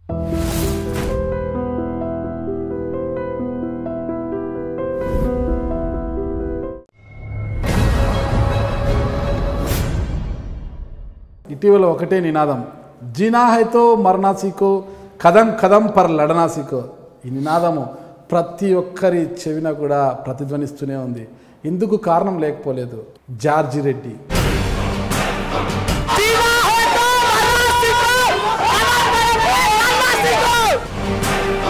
ఇటీవల ఒకటే నినాదం జీనా హైతో మరణా సీకో కదం కదం పర్ లడనా సీకో ఈ నినాదము ప్రతి ఒక్కరి చెవిన కూడా ప్రతిధ్వనిస్తూనే ఉంది ఇందుకు కారణం లేకపోలేదు జార్జి రెడ్డి जीना हो तो मरना सीखो अनाथ को मरना सीखो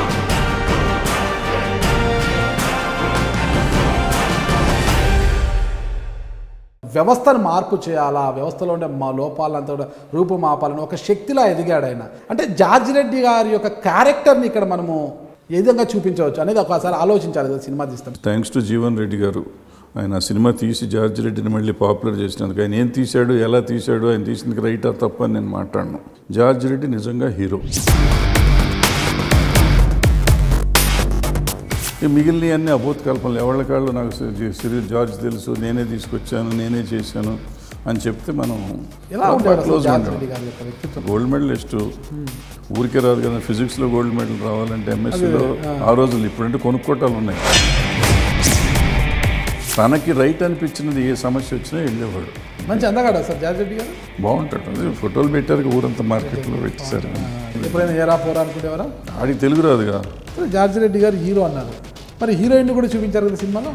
వ్యవస్థను మార్పు చేయాలా ఆ వ్యవస్థలో ఉండే మా లోపాలంతా కూడా రూపుమాపాలని ఒక శక్తిలా ఎదిగాడు ఆయన అంటే జార్జి రెడ్డి గారి యొక్క క్యారెక్టర్ని ఇక్కడ మనము ఏ విధంగా చూపించవచ్చు అనేది ఒకసారి ఆలోచించాలి కదా సినిమా తీస్తాం థ్యాంక్స్ టు జీవన్ రెడ్డి గారు ఆయన ఆ సినిమా తీసి జార్జ్ రెడ్డిని మళ్ళీ పాపులర్ చేసినందుకు ఆయన ఏం తీశాడు ఎలా తీశాడు ఆయన తీసినందుకు రైటా తప్ప అని నేను మాట్లాడను జార్జ్ రెడ్డి నిజంగా హీరో ఈ మిగిలిన అన్ని అభూత కల్పనలు ఎవరి కాళ్ళు నాకు సి- సిరి జార్జ్ తెలుసు నేనే తీసుకొచ్చాను నేనే చేశాను అని చెప్తే మనం ఎలా ఉంటాడు అసలు క్లోజ్ జార్జి ఉంటాం రెడ్డి గారి యొక్క వ్యక్తిత్వం గోల్డ్ మెడలిస్ట్ ఊరికే రాదు కదా ఫిజిక్స్లో గోల్డ్ మెడల్ రావాలంటే ఎంఎస్సీలో ఆ రోజులు ఇప్పుడంటే కొనుక్కోటాలు ఉన్నాయి తనకి రైట్ అనిపించినది ఏ సమస్య వచ్చినా వెళ్ళేవాడు మంచి అందగాడు సార్ జార్జి రెడ్డి గారు బాగుంటాడు అదే ఫోటోలు పెట్టారు ఊరంతా మార్కెట్లో పెట్టేశారు ఎప్పుడైనా ఏరా పోరా అనుకునేవారా ఆడికి తెలుగు రాదుగా సరే, జార్జి రెడ్డి గారు హీరో అన్నారు మరి హీరోయిన్ కూడా చూపించారు కదా సినిమాలో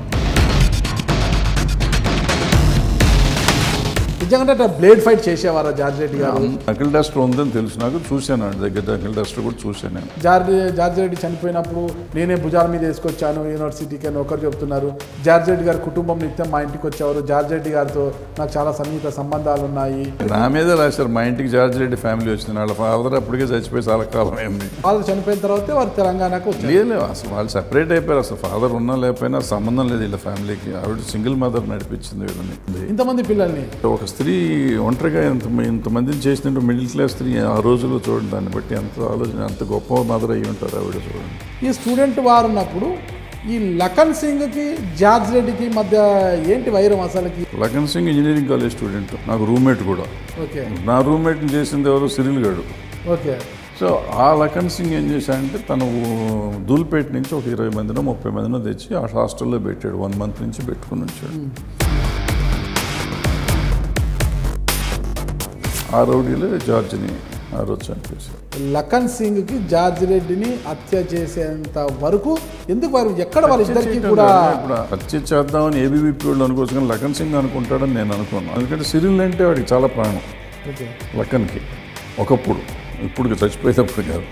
నిజంగా అట్లా బ్లేడ్ ఫైట్ చేసేవారా జార్జి రెడ్డి గారు నకిల్ డస్టర్ ఉందని తెలుసు నాకు చూశాను ఆడి దగ్గర నకిల్ డస్టర్ కూడా చూశాను నేను జార్జి జార్జి రెడ్డి చనిపోయినప్పుడు నేనే భుజాల మీద వేసుకొచ్చాను యూనివర్సిటీకి అని ఒకరు చెప్తున్నారు జార్జి రెడ్డి గారి కుటుంబం నిత్యం మా ఇంటికి వచ్చేవారు జార్జి రెడ్డి గారితో నాకు చాలా సన్నిహిత సంబంధాలు ఉన్నాయి నా మీదే రాశారు మా ఇంటికి జార్జ్ రెడ్డి ఫ్యామిలీ వచ్చింది వాళ్ళ ఫాదర్ అప్పటికే చచ్చిపోయి చాలా కాలం అయింది వాళ్ళు చనిపోయిన తర్వాతే వారు తెలంగాణకు వచ్చారు లేదు అసలు వాళ్ళు సెపరేట్ అయిపోయారు అసలు ఫాదర్ ఉన్నా లేకపోయినా సంబంధం లేదు వీళ్ళ ఫ్యామిలీకి ఆవిడ సింగిల్ మదర్ నడిపించింది వీళ్ళని ఇంతమంది పిల్లల్ని ఒక స్త్రీ ఒంటరిగా ఇంత ఇంతమందిని చేసినట్టు మిడిల్ క్లాస్ స్త్రీ ఆ రోజుల్లో చూడండి దాన్ని బట్టి ఎంత ఆలోచన అంత గొప్ప మదర్ అయ్యి ఉంటారు ఆవిడ చూడండి ఈ స్టూడెంట్ వారు ఉన్నప్పుడు ఈ లఖన్ సింగ్కి జార్జ్ రెడ్డికి మధ్య ఏంటి వైరం అసలుకి Lakhan Singh engineering college student నాకు రూమ్మేట్ కూడా ఓకే నా రూమ్మేట్ని చేసింది ఎవరు సిరిల్ గాడు ఓకే సో ఆ లఖన్ సింగ్ ఏం చేశాడంటే తను దూల్పేట నుంచి ఒక ఇరవై మందినో ముప్పై మందినో తెచ్చి ఆ హాస్టల్లో పెట్టాడు వన్ మంత్ నుంచి పెట్టుకుని ఉంచాడు ఆ రౌడీలో జార్జిని ఆ రోజు చంపేశారు లఖన్ సింగ్కి జార్జ్ రెడ్డిని హత్య చేసేంత వరకు ఎందుకు వారు ఎక్కడ వాళ్ళ ఇద్దరికి కూడా ఇప్పుడు హత్య చేద్దామని ఏబీవీపీ వాళ్ళు అనుకోవచ్చు కానీ లఖన్ సింగ్ అనుకుంటాడని నేను అనుకున్నాను ఎందుకంటే సిరిల్ అంటే వాడికి చాలా ప్రాణం ఓకే లక్కన్కి ఒకప్పుడు ఇప్పుడు చచ్చిపోయేటప్పుడు కాదు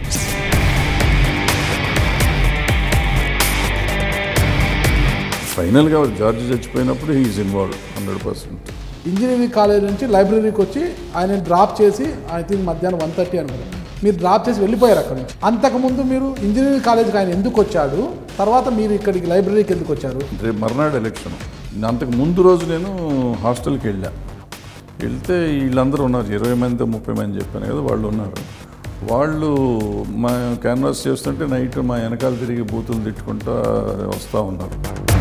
ఫైనల్గా జార్జ్ చచ్చిపోయినప్పుడు he is involve hundred percent engineering college నుంచి లైబ్రరీకి వచ్చి ఆయన డ్రాప్ చేసి ఐ థింక్ మధ్యాహ్నం వన్ థర్టీ అనుకుంటాను మీరు డ్రాప్ చేసి వెళ్ళిపోయారు అక్కడ నుంచి అంతకుముందు మీరు ఇంజనీరింగ్ కాలేజ్కి ఆయన ఎందుకు వచ్చాడు తర్వాత మీరు ఇక్కడికి లైబ్రరీకి ఎందుకు వచ్చారు రేపు మర్నాడు ఎలక్షన్ అంతకు ముందు రోజు నేను హాస్టల్కి వెళ్ళా వెళ్తే వీళ్ళందరూ ఉన్నారు ఇరవై మంది ముప్పై మంది చెప్పాను కదా వాళ్ళు ఉన్నారు వాళ్ళు మా క్యాన్వాస్ చేస్తుంటే నైట్ మా వెనకాల తిరిగి బూతులు తిట్టుకుంటా వస్తూ ఉన్నారు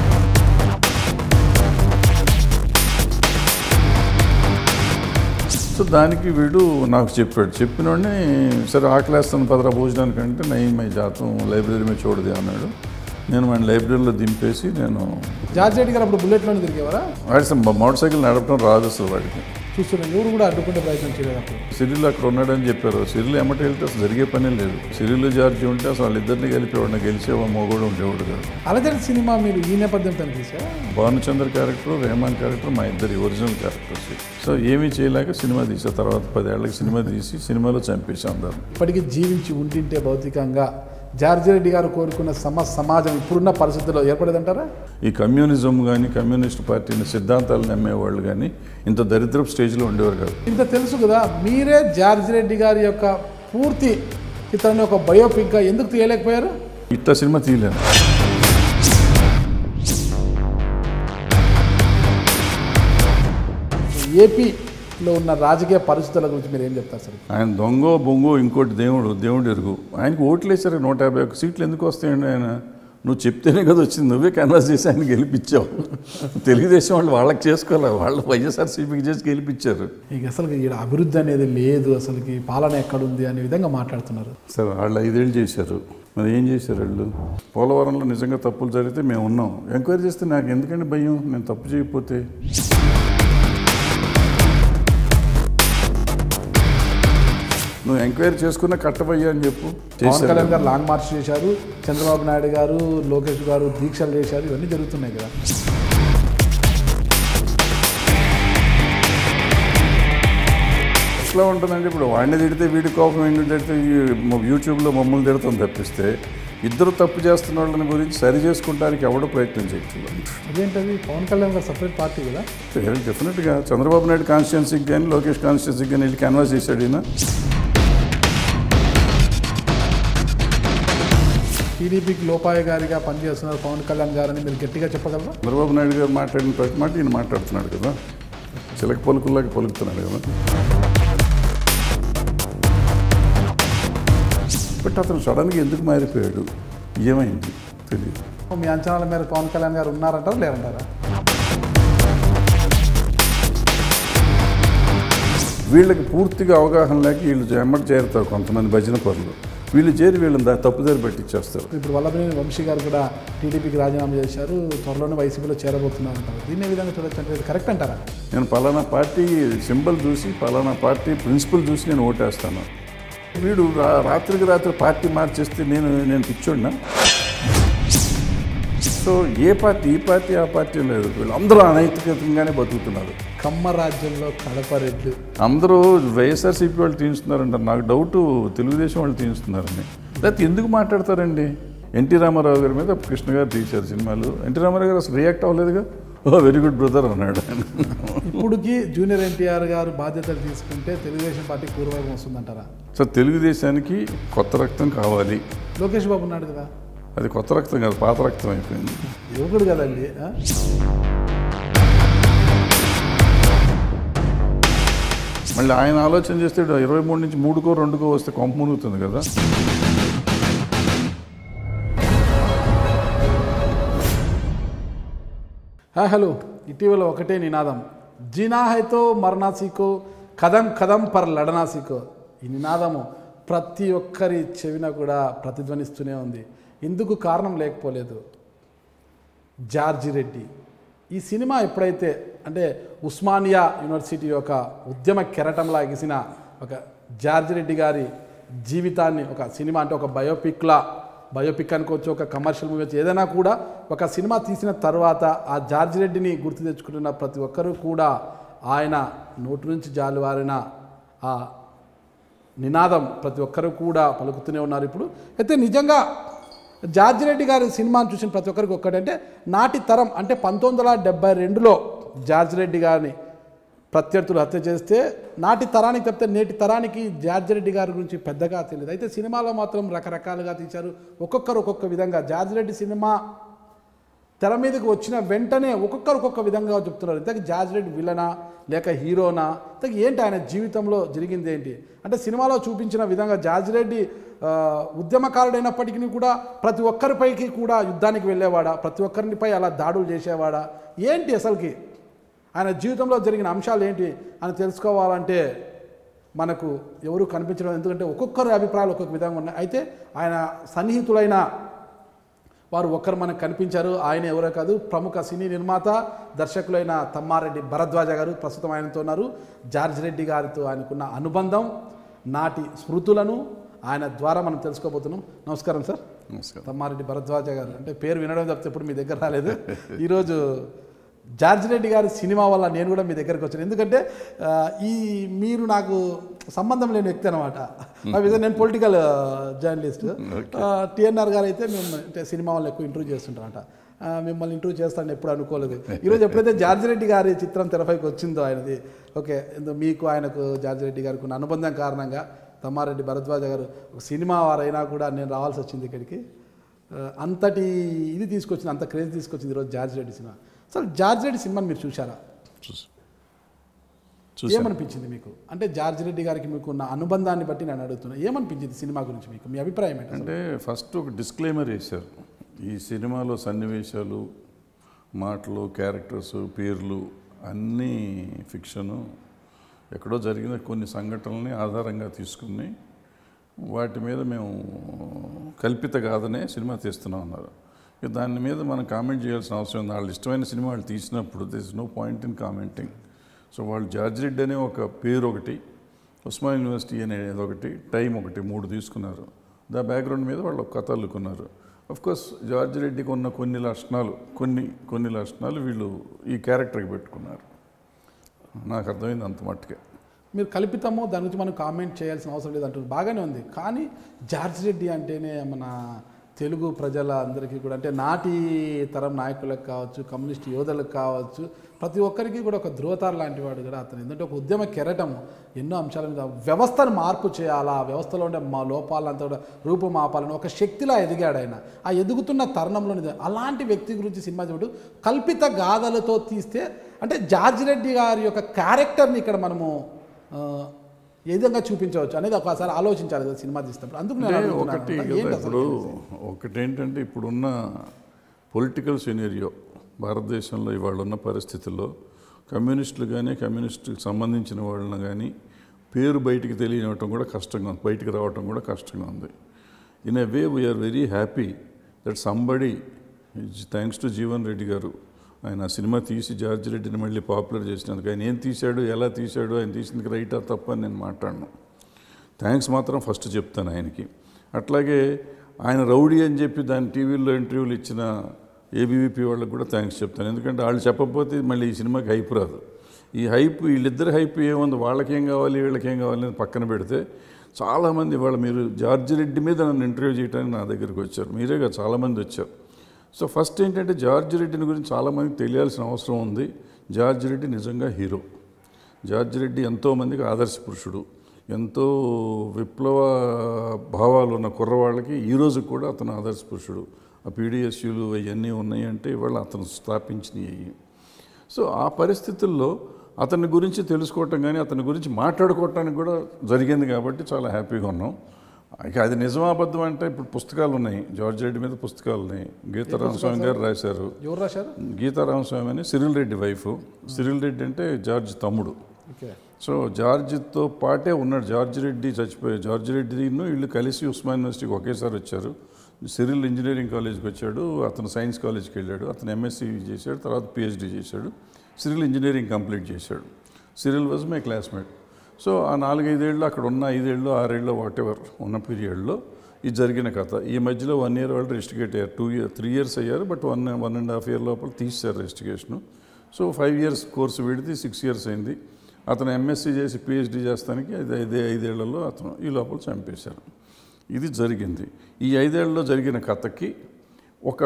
సో దానికి వీడు నాకు చెప్పాడు చెప్పినోడిని సరే ఆకలేస్తాను పదరా భోజనానికి అంటే నై మై జాతం లైబ్రరీ మీద చూడదు అన్నాడు నేను మన లైబ్రరీలో దింపేసి నేను జార్జ్ రెడ్డి గారు అప్పుడు బుల్లెట్లోనే తిరిగేవారా వాడి అసలు మోటార్ సైకిల్ నడపడం రాదు అసలు వాడికి చూస్తున్నాను ఎవరు కూడా అడ్డుకుంటే ప్రయత్నం చేయలేదు అప్పుడు సిరిల్ అక్కడ ఉన్నాడని చెప్పారు సిరిల్ ఎమ్మట వెళ్తే అసలు జరిగే పనే లేదు సిరిల్ జార్జి ఉంటే అసలు వాళ్ళిద్దరిని కలిపేవాడిని గెలిచే మొగోడు ఉండేవాడు కాదు అలజడి సినిమా మీరు ఈ నేపథ్యంతో తీసారా భానుచంద్ర క్యారెక్టర్ రెహమాన్ క్యారెక్టర్ మా ఇద్దరి ఒరిజినల్ క్యారెక్టర్స్ సో ఏమీ చేయలేక సినిమా తీసా తర్వాత పదేళ్లకి సినిమా తీసి సినిమాలో చంపేసి అందరు ఇప్పటికీ జీవించి ఉండింటే భౌతికంగా జార్జి రెడ్డి గారు కోరుకున్న సమ సమాజం ఇప్పుడున్న పరిస్థితుల్లో ఏర్పడేదంటారా ఈ కమ్యూనిజం కానీ కమ్యూనిస్ట్ పార్టీని సిద్ధాంతాలు నమ్మేవాళ్ళు కానీ ఇంత దరిద్రపు స్టేజ్లో ఉండేవారు కాదు ఇంత తెలుసు కదా మీరే జార్జ్ రెడ్డి గారి యొక్క పూర్తి ఇతన్ని ఒక బయోపిక్గా ఎందుకు తీయలేకపోయారు ఇట్లా సినిమా తీయలేను ఏపీలో ఉన్న రాజకీయ పరిస్థితుల గురించి మీరు ఏం చెప్తారు సార్ ఆయన దొంగో బొంగో ఇంకోటి దేవుడు దేవుడు ఎరుగు ఆయనకు ఓట్లు వేసారు నూట యాభై ఒక్క సీట్లు ఎందుకు వస్తాయండి ఆయన నువ్వు చెప్తేనే కదా వచ్చింది నువ్వే క్యాన్వాస్ చేసి ఆయన గెలిపించావు తెలుగుదేశం వాళ్ళు వాళ్ళకి చేసుకోవాలి వాళ్ళు వైఎస్ఆర్సీపీకి చేసి గెలిపించారు ఇక అసలు ఈడ అభివృద్ధి అనేది లేదు అసలుకి పాలన ఎక్కడుంది అనే విధంగా మాట్లాడుతున్నారు సరే వాళ్ళు ఐదేళ్ళు చేశారు మరి ఏం చేశారు వాళ్ళు పోలవరంలో నిజంగా తప్పులు జరిగితే మేము ఉన్నాం ఎంక్వైరీ చేస్తే నాకు ఎందుకండి భయం నేను తప్పు చేయకపోతే నువ్వు ఎంక్వైరీ చేసుకున్న కట్టబయ్యా అని చెప్పు పవన్ చేశారు కళ్యాణ్ గారు లాంగ్ మార్చ్ చేశారు చంద్రబాబు నాయుడు గారు లోకేష్ గారు దీక్షలు చేశారు ఇవన్నీ జరుగుతున్నాయి కదా ఎట్లా ఉంటుందంటే ఇప్పుడు వాడిని తిడితే వీడి కోపం వీడిని తిడితే ఈ మ- యూట్యూబ్లో మమ్మల్ని తిడతాం తప్పిస్తే ఇద్దరు తప్పు చేస్తున్న వాళ్ళని గురించి సరి చేసుకోవడానికి ఎవడో ప్రయత్నం చేయట్లేదు అదేంటది పవన్ కళ్యాణ్ గారు సపరేట్ పార్టీ కదా డెఫినెట్గా చంద్రబాబు నాయుడు కాన్స్టిట్యున్సీకి కానీ లోకేష్ కాన్స్టిట్యున్సీకి కానీ వెళ్ళి క్యాన్వాస్ చేశాడు ఈయన టీడీపీకి లోపాయ గారిగా పనిచేస్తున్నారు పవన్ కళ్యాణ్ గారు అని మీరు గట్టిగా చెప్పగలరా చంద్రబాబు నాయుడు గారు మాట్లాడిన ప్రతి మాట ఈయన మాట్లాడుతున్నాడు కదా చిలక పలుకుల్లాగా పలుకుతున్నాడు కదా బట్ అతను సడన్గా ఎందుకు మారిపోయాడు ఏమైంది తెలియదు మీ అంచనాల మేరకు పవన్ కళ్యాణ్ గారు ఉన్నారంటారా లేరంటారా వీళ్ళకి పూర్తిగా అవగాహన లేక వీళ్ళు ఎమ్మటి చేరుతారు కొంతమంది భజన పనులు వీళ్ళు చేరి వీళ్ళని దా- తప్పుదారి పట్టించేస్తారు ఇప్పుడు వల్లభనేని వంశీ గారు కూడా టీడీపీకి రాజీనామా చేశారు త్వరలోనే వైసీపీలో చేరబోతున్నారు అంటారు దీన్ని ఏ విధంగా చూడొచ్చు అంటే ఇది కరెక్ట్ అంటారా నేను పలానా పార్టీ సింబల్ చూసి పలానా పార్టీ ప్రిన్సిపల్ చూసి నేను ఓటేస్తాను వీడు రా- రాత్రికి రాత్రి పార్టీ మార్చేస్తే నేను నేను పిచ్చోడినా సో ఏ పార్టీ ఈ పార్టీ ఆ పార్టీ లేదు వీళ్ళందరూ అనైతికంగానే బతుకుతున్నారు కమ్మ రాజ్యంలో కడప రెడ్లు అందరూ వైఎస్ఆర్సీపీ వాళ్ళు తీస్తున్నారంటారు నాకు డౌట్ తెలుగుదేశం వాళ్ళు తీస్తున్నారని లేకపోతే ఎందుకు మాట్లాడతారండి ఎన్టీ రామారావు గారి మీద కృష్ణ గారు తీశారు సినిమాలు ఎన్టీ రామారావు గారు అసలు రియాక్ట్ అవ్వలేదుగా ఓ వెరీ గుడ్ బ్రదర్ అన్నాడు ఆయన ఇప్పుడుకి జూనియర్ ఎన్టీఆర్ గారు బాధ్యతలు తీసుకుంటే తెలుగుదేశం పార్టీ పూర్వైపు వస్తుందంటారా సో తెలుగుదేశానికి కొత్త రక్తం కావాలి లోకేష్ బాబు ఉన్నాడు కదా అది కొత్త రక్తం కాదు పాత రక్తం అయిపోయింది యువకుడు కదండి ఆ? మళ్ళీ ఆయన ఆలోచన చేస్తే ఇరవై మూడు నుంచి మూడుకో రెండుకో వస్తే కొంప మునుగుతుంది కదా హాయ్ హలో ఇటీవల ఒకటే నినాదం జీనా హైతో మరణా సీకో కదం కదం పర్ లడనా సీకో ఈ నినాదము ప్రతి ఒక్కరి చెవిన కూడా ప్రతిధ్వనిస్తూనే ఉంది ఇందుకు కారణం లేకపోలేదు జార్జి రెడ్డి ఈ సినిమా ఎప్పుడైతే అంటే ఉస్మానియా యూనివర్సిటీ యొక్క ఉద్యమ కెరటంలా ఎగిసిన ఒక జార్జి రెడ్డి గారి జీవితాన్ని ఒక సినిమా అంటే ఒక బయోపిక్లా బయోపిక్ అనుకోవచ్చు ఒక కమర్షియల్ మూవీ వచ్చి ఏదైనా కూడా ఒక సినిమా తీసిన తర్వాత ఆ జార్జి రెడ్డిని గుర్తు తెచ్చుకుంటున్న ప్రతి ఒక్కరూ కూడా ఆయన నోటి నుంచి జాలువారిన ఆ నినాదం ప్రతి ఒక్కరు కూడా పలుకుతూనే ఉన్నారు ఇప్పుడు అయితే నిజంగా జార్జి రెడ్డి గారి సినిమాను చూసిన ప్రతి ఒక్కరికి ఒక్కటంటే నాటి తరం అంటే పంతొమ్మిది వందల డెబ్బై రెండులో జార్జి రెడ్డి గారిని ప్రత్యర్థులు హత్య చేస్తే నాటి తరానికి తప్పితే నేటి తరానికి జార్జి రెడ్డి గారి గురించి పెద్దగా తెలియదు అయితే సినిమాలో మాత్రం రకరకాలుగా తీశారు ఒక్కొక్కరు ఒక్కొక్క విధంగా జార్జి రెడ్డి సినిమా తెర మీదకి వచ్చిన వెంటనే ఒక్కొక్కరు ఒక్కొక్క విధంగా చెప్తున్నారు ఇంతకు జార్జ్ రెడ్డి విలనా లేక హీరోనా ఇంతకు ఏంటి ఆయన జీవితంలో జరిగింది ఏంటి అంటే సినిమాలో చూపించిన విధంగా జార్జ్ రెడ్డి ఆ, ఉద్యమకారుడైనప్పటికీ కూడా ప్రతి ఒక్కరిపైకి కూడా యుద్ధానికి వెళ్ళేవాడా ప్రతి ఒక్కరినిపై అలా దాడులు చేసేవాడా ఏంటి అసలుకి ఆయన జీవితంలో జరిగిన అంశాలు ఏంటి అని తెలుసుకోవాలంటే మనకు ఎవరు కనిపించడం ఎందుకంటే ఒక్కొక్కరి అభిప్రాయాలు ఒక్కొక్క విధంగా ఉన్నాయి అయితే ఆయన సన్నిహితులైన వారు ఒక్కరు మనకు కనిపించారు ఆయన ఎవరో కాదు ప్రముఖ సినీ నిర్మాత దర్శకులైన తమ్మారెడ్డి భరద్వాజ గారు ప్రస్తుతం ఆయనతో ఉన్నారు జార్జ్ రెడ్డి గారితో ఆయనకున్న అనుబంధం నాటి స్మృతులను ఆయన ద్వారా మనం తెలుసుకోబోతున్నాం నమస్కారం సార్ నమస్కారం తమ్మారెడ్డి భరద్వాజ గారు అంటే పేరు వినడం తప్పితే ఎప్పుడు మీ దగ్గర రాలేదు ఈరోజు జార్జ్ రెడ్డి గారి సినిమా వల్ల నేను కూడా మీ దగ్గరికి వచ్చాను ఎందుకంటే ఆ, ఈ మీరు నాకు సంబంధం లేని వ్యక్తి అనమాట నేను పొలిటికల్ జర్నలిస్ట్ టిఎన్ఆర్ గారు అయితే మేము అంటే సినిమా వాళ్ళు ఎక్కువ ఇంటర్వ్యూ చేస్తుంటారట ఆ, మిమ్మల్ని ఇంటర్వ్యూ చేస్తాను ఎప్పుడు అనుకోలేదు ఈరోజు ఎప్పుడైతే జార్జ్ రెడ్డి గారి చిత్రం తెరపైకి వచ్చిందో ఆయనది ఓకే ఎందు మీకు ఆయనకు జార్జ్ రెడ్డి గారికి ఉన్న అనుబంధం కారణంగా తమ్మారెడ్డి భరద్వాజ గారు ఒక సినిమా వారైనా కూడా నేను రావాల్సి వచ్చింది ఇక్కడికి ఆ, అంతటి ఇది తీసుకొచ్చింది అంత క్రేజ్ తీసుకొచ్చింది ఈరోజు జార్జ్ రెడ్డి సినిమా అసలు జార్జ్ రెడ్డి సినిమాని మీరు చూసారా చూసి చూసాను ఏమనిపించింది మీకు అంటే జార్జ్ రెడ్డి గారికి మీకు ఉన్న అనుబంధాన్ని బట్టి నేను అడుగుతున్నా ఏమనిపించింది సినిమా గురించి మీకు మీ అభిప్రాయం ఏంటి అసలు? అంటే ఫస్ట్ ఒక డిస్క్లైమర్ వేశారు ఈ సినిమాలో సన్నివేశాలు మాటలు క్యారెక్టర్స్ పేర్లు అన్నీ ఫిక్షను ఎక్కడో జరిగిన కొన్ని సంఘటనల్ని ఆధారంగా తీసుకుని వాటి మీద మేము కల్పిత కాదనే సినిమా తీస్తున్నాం అన్నారు ఇక దాని మీద మనం కామెంట్ చేయాల్సిన అవసరం ఉంది వాళ్ళు ఇష్టమైన సినిమా వాళ్ళు తీసినప్పుడు this no point in commenting so వాళ్ళు జార్జ్ రెడ్డి అనే ఒక పేరు ఒకటి ఉస్మాన్ యూనివర్సిటీ అనేది ఒకటి టైం ఒకటి మూడు తీసుకున్నారు దా బ్యాక్గ్రౌండ్ మీద వాళ్ళు ఒక కథ అల్లుకున్నారు కోర్స్ జార్జ్ రెడ్డికి ఉన్న కొన్ని లక్షణాలు కొన్ని కొన్ని లక్షణాలు వీళ్ళు ఈ క్యారెక్టర్కి పెట్టుకున్నారు నాకు అర్థమైంది అంత మట్టుకే మీరు కల్పితము దాని గురించి మనం కామెంట్ చేయాల్సిన అవసరం లేదు అంటారు బాగానే ఉంది కానీ జార్జ్ రెడ్డి అంటేనే మన తెలుగు ప్రజల అందరికీ కూడా అంటే నాటి తరం నాయకులకు కావచ్చు కమ్యూనిస్ట్ యోధులకు కావచ్చు ప్రతి ఒక్కరికి కూడా ఒక ధ్రువతార లాంటి వాడు కూడా అతను ఎందుకంటే ఒక ఉద్యమ కెరటము ఎన్నో అంశాల మీద వ్యవస్థను మార్పు చేయాలా ఆ వ్యవస్థలో ఉండే మా లోపాలంతా కూడా రూపుమాపాలని ఒక శక్తిలా ఎదిగాడు ఆయన ఆ ఎదుగుతున్న తరుణంలోని అలాంటి వ్యక్తి గురించి సినిమా చూడు కల్పిత గాథలతో తీస్తే అంటే జార్జ్ రెడ్డి గారి యొక్క క్యారెక్టర్ని ఇక్కడ మనము ఆ, ఏ విధంగా చూపించవచ్చు అనేది ఒకసారి ఆలోచించాలి కదా సినిమా తీసినప్పుడు అందుకు నేను అంటే అడుగుతున్నాను. ఒకటి ఏంటి కదా అసలు? ఇప్పుడు ఒకటి ఏంటంటే ఇప్పుడున్న పొలిటికల్ సినేరియో భారతదేశంలో ఇవాళ ఉన్న పరిస్థితుల్లో కమ్యూనిస్టులు కానీ కమ్యూనిస్టుకి సంబంధించిన వాళ్ళని కానీ పేరు బయటికి తెలియనివ్వటం కూడా కష్టంగా ఉంది బయటికి రావటం కూడా కష్టంగా ఉంది in a way we are very happy that somebody thanks to Jeevan Reddy గారు ఆయన ఆ సినిమా తీసి జార్జ్ రెడ్డిని మళ్ళీ పాపులర్ చేసినందుకు ఆయన ఏం తీశాడు ఎలా తీశాడు ఆయన తీసినందుకు రైటా తప్ప అని నేను మాట్లాడను థ్యాంక్స్ మాత్రం ఫస్ట్ చెప్తాను ఆయనకి అట్లాగే ఆయన రౌడీ అని చెప్పి దాని టీవీలో ఇంటర్వ్యూలు ఇచ్చిన ఏబీవీపీ వాళ్ళకి కూడా థ్యాంక్స్ చెప్తాను ఎందుకంటే వాళ్ళు చెప్పకపోతే మళ్ళీ ఈ సినిమాకి హైప్ రాదు ఈ హైప్ వీళ్ళిద్దరి హైప్ ఏముంది వాళ్ళకేం కావాలి వీళ్ళకేం కావాలి అని పక్కన పెడితే చాలామంది వాళ్ళ మీరు జార్జ్ రెడ్డి మీద నన్ను ఇంటర్వ్యూ చేయడానికి నా దగ్గరికి వచ్చారు మీరే కాదు చాలామంది వచ్చారు సో ఫస్ట్ ఏంటంటే జార్జ్ రెడ్డిని గురించి చాలామందికి తెలియాల్సిన అవసరం ఉంది జార్జ్ రెడ్డి నిజంగా హీరో జార్జ్ రెడ్డి ఎంతోమందికి ఆదర్శ పురుషుడు ఎంతో విప్లవ భావాలు ఉన్న కుర్రవాళ్ళకి ఈ రోజు కూడా అతను ఆదర్శ పురుషుడు ఆ పీడిఎస్యులు అవన్నీ ఉన్నాయి అంటే ఇవాళ అతను స్థాపించినవి సో ఆ పరిస్థితుల్లో అతని గురించి తెలుసుకోవటం కానీ అతని గురించి మాట్లాడుకోవటానికి కూడా జరిగింది కాబట్టి చాలా హ్యాపీగా ఉన్నాం ఇక అది నిజమా అబద్ధం అంటే ఇప్పుడు పుస్తకాలు ఉన్నాయి జార్జ్ రెడ్డి మీద పుస్తకాలు ఉన్నాయి గీతారామస్వామి గారు రాశారు ఎవరు రాశారు గీతారామస్వామి అని Cyril Reddy wife Cyril Reddy అంటే జార్జ్ తమ్ముడు ఓకే సో జార్జ్తో పాటే ఉన్నాడు జార్జ్ రెడ్డి చచ్చిపోయి జార్జ్ రెడ్డిను వీళ్ళు కలిసి ఉస్మాన్ యూనివర్సిటీకి ఒకేసారి వచ్చారు సిరిల్ ఇంజనీరింగ్ కాలేజ్కి వచ్చాడు అతను సైన్స్ కాలేజ్కి వెళ్ళాడు అతను ఎంఎస్సీ చేశాడు తర్వాత పిహెచ్డి చేశాడు సిరిల్ ఇంజనీరింగ్ కంప్లీట్ చేశాడు Cyril was my classmate so ఆ నాలుగైదేళ్ళు అక్కడ ఉన్న ఐదేళ్ళు ఆరేళ్ళు వాట్ ఎవర్ ఉన్న పీరియడ్లో ఇది జరిగిన కథ ఈ మధ్యలో వన్ ఇయర్ వాళ్ళు రెస్టిగేట్ అయ్యారు టూ ఇయర్ త్రీ ఇయర్స్ అయ్యారు but one one and half year లోపల తీసేశారు rustication so five years course విడితే సిక్స్ ఇయర్స్ అయింది అతను ఎంఎస్సీ చేసి పిహెచ్డి చేస్తానికి ఐదు ఐదే ఐదేళ్లలో అతను ఈ లోపల చంపేశారు ఇది జరిగింది ఈ ఐదేళ్లలో జరిగిన కథకి ఒక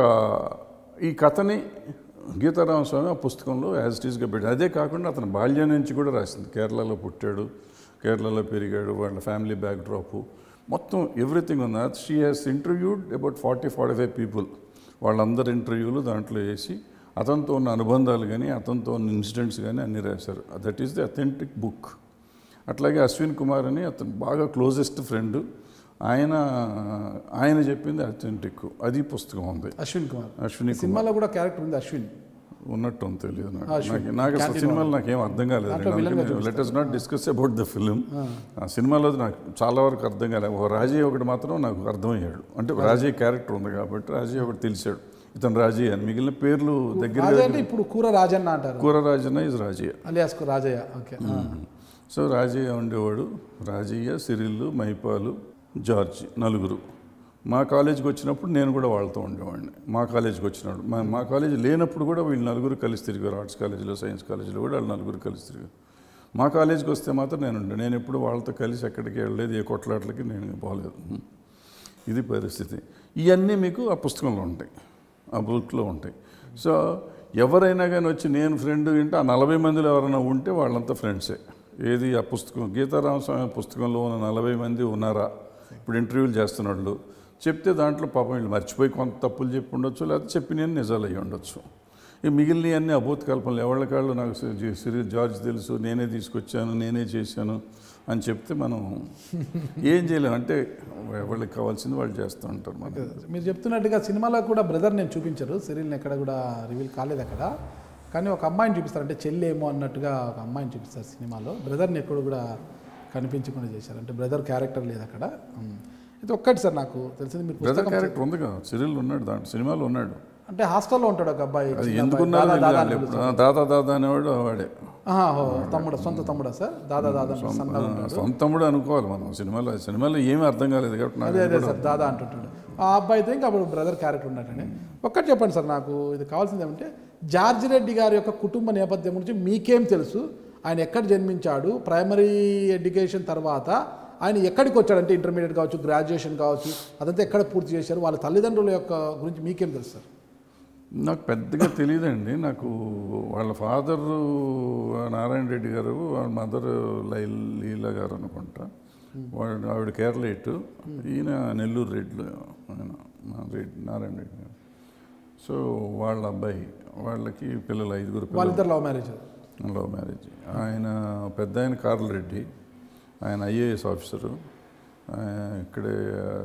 ఈ కథని గీతారామస్వామి ఆ పుస్తకంలో యాజ్ ఇట్ ఈస్గా పెట్టాడు అదే కాకుండా అతను బాల్యం నుంచి కూడా రాసింది కేరళలో పుట్టాడు కేరళలో పెరిగాడు వాళ్ళ ఫ్యామిలీ బ్యాక్ డ్రాప్ మొత్తం ఎవ్రీథింగ్ ఉంది she has interviewed about forty forty five people వాళ్ళందరి ఇంటర్వ్యూలు దాంట్లో వేసి అతనితో ఉన్న అనుబంధాలు కానీ అతనితో ఉన్న ఇన్సిడెంట్స్ కానీ అన్నీ రాశారు that is the authentic book అట్లాగే అశ్విన్ కుమార్ అని అతను బాగా క్లోజెస్ట్ ఫ్రెండ్ ఆయన ఆయన చెప్పింది అథెంటిక్ అది పుస్తకం ఉంది అశ్విన్ కుమార్ అశ్విని ఈ సినిమాలో కూడా క్యారెక్టర్ ఉంది అశ్విన్ ఉన్నట్టు ఉంది తెలియదు నాకు అశ్విన్. నాకు- నాకు అసలు Canteen సినిమాలు నాకేం అర్థం దాంట్లో villain గా కాలేదు let us not discuss about the film ఆ సినిమాలో నాకు చాలా వరకు అర్థం కాలేదు ఒక రాజీ ఒకటి మాత్రం నాకు అర్థమయ్యాడు అంటే రాజీ క్యారెక్టర్ ఉంది కాబట్టి రాజీ ఒకటి తెలిసాడు ఇతను రాజీ అని మిగిలిన పేర్లు దగ్గర రాజయ్య అంటే ఇప్పుడు కూర రాజన్న అంటారు Kura Rajanna is Raji alias Rajaiah okay ఆ. సో రాజయ్య ఉండేవాడు రాజయ్య సిరిల్లు మైపాలు జార్జ్ నలుగురు మా కాలేజీకి వచ్చినప్పుడు నేను కూడా వాళ్ళతో ఉండేవాడిని మా కాలేజీకి వచ్చినప్పుడు మా మా కాలేజీ లేనప్పుడు కూడా వీళ్ళు నలుగురు కలిసి తిరిగారు ఆర్ట్స్ కాలేజీలో సైన్స్ కాలేజీలో కూడా వాళ్ళు నలుగురు కలిసి తిరిగారు మా కాలేజీకి వస్తే మాత్రం నేను ఉండే నేను ఎప్పుడు వాళ్ళతో కలిసి ఎక్కడికి వెళ్ళలేదు ఏ కొట్లాట్లకి నేను పోలేదు ఇది పరిస్థితి ఇవన్నీ మీకు ఆ పుస్తకంలో ఉంటాయి ఆ బుక్లో ఉంటాయి సో ఎవరైనా కానీ వచ్చి నేను ఫ్రెండ్ వింటే ఆ నలభై మందిలో ఎవరైనా ఉంటే వాళ్ళంతా ఫ్రెండ్సే ఏది ఆ పుస్తకం గీతారామస్వామి పుస్తకంలో ఉన్న నలభై మంది ఉన్నారా ఇప్పుడు ఇంటర్వ్యూలు చేస్తున్నట్లు చెప్తే దాంట్లో పాపం వీళ్ళు మర్చిపోయి కొంత తప్పులు చెప్పి ఉండొచ్చు లేకపోతే చెప్పి నేను నిజాలు అయ్యి ఉండొచ్చు ఈ మిగిలిన అన్ని అభూత కల్పనలు ఎవరి కాళ్ళు నాకు సి- సిరి జార్జ్ తెలుసు నేనే తీసుకొచ్చాను నేనే చేశాను అని చెప్తే మనం ఏం చేయలేము అంటే ఎవరికి కావాల్సింది వాళ్ళు చేస్తూ ఉంటారు మనం మీరు చెప్తున్నట్టుగా సినిమాలో కూడా బ్రదర్ నేను చూపించరు సిరీల్ని ఎక్కడ కూడా రివీల్ కాలేదు అక్కడ కానీ ఒక అమ్మాయిని చూపిస్తారు అంటే చెల్లి ఏమో అన్నట్టుగా ఒక అమ్మాయిని చూపిస్తారు సినిమాలో బ్రదర్ని ఎక్కడ కూడా కనిపించకుండా చేశారు అంటే బ్రదర్ క్యారెక్టర్ లేదు అక్కడ ఉమ్. ఇది ఒక్కటి సార్ నాకు తెలిసింది మీరు బ్రదర్ పుస్తకం క్యారెక్టర్ ఉంది కదా సిరియల్ ఉన్నాడు దాంట్లో సినిమాలో ఉన్నాడు అంటే హాస్టల్లో ఉంటాడు ఒక అబ్బాయి అది చిన్న ఎందుకున్నారో అబ్బాయి. దాదా దాదా తెలియాలి అని ఇప్పుడు. ఆ, దాదా దాదా అనేవాడు వాడే ఆహా, ఓ, తమ్ముడా సొంత తమ్ముడా సార్ దాదా దాదా అని సన్నగా ఆ, ఉంటాడు సొంత తమ్ముడు అనుకోవాలి మనం సినిమాలో సినిమాలో ఏమీ అర్థం కాలేదు కాబట్టి నాకు అదే అదే కూడా సార్ దాదా అంటుంటాడు ఆ అబ్బాయితో ఇంకా అప్పుడు బ్రదర్ క్యారెక్టర్ ఉన్నట్టండి ఒక్కటి చెప్పండి సార్ నాకు ఇది కావాల్సింది ఏమంటే జార్జి రెడ్డి గారి యొక్క కుటుంబ నేపథ్యం గురించి మీకేం తెలుసు ఆయన ఎక్కడ జన్మించాడు ప్రైమరీ ఎడ్యుకేషన్ తర్వాత ఆయన ఎక్కడికి వచ్చాడంటే ఇంటర్మీడియట్ కావచ్చు గ్రాడ్యుయేషన్ కావచ్చు అదంతా ఎక్కడ పూర్తి చేశారు వాళ్ళ తల్లిదండ్రుల యొక్క గురించి మీకేం తెలుసు సార్ నాకు పెద్దగా తెలియదండి నాకు వాళ్ళ ఫాదరు నారాయణ రెడ్డి గారు వాళ్ళ మదర్ లైల్ లీలా గారు అనుకుంటా వాడు ఆవిడ కేరళేటు ఈయన నెల్లూరు రెడ్లు ఆయన మా రెడ్డి నారాయణ రెడ్డి గారు సో వాళ్ళ అబ్బాయి వాళ్ళకి పిల్లలు ఐదుగురు పిల్లలు వాళ్ళిద్దరు లవ్ మ్యారేజ్ లవ్ మ్యారేజ్ ఆయన పెద్ద ఆయన కార్ల రెడ్డి ఆయన ఐఏఎస్ ఆఫీసరు ఆయన ఇక్కడే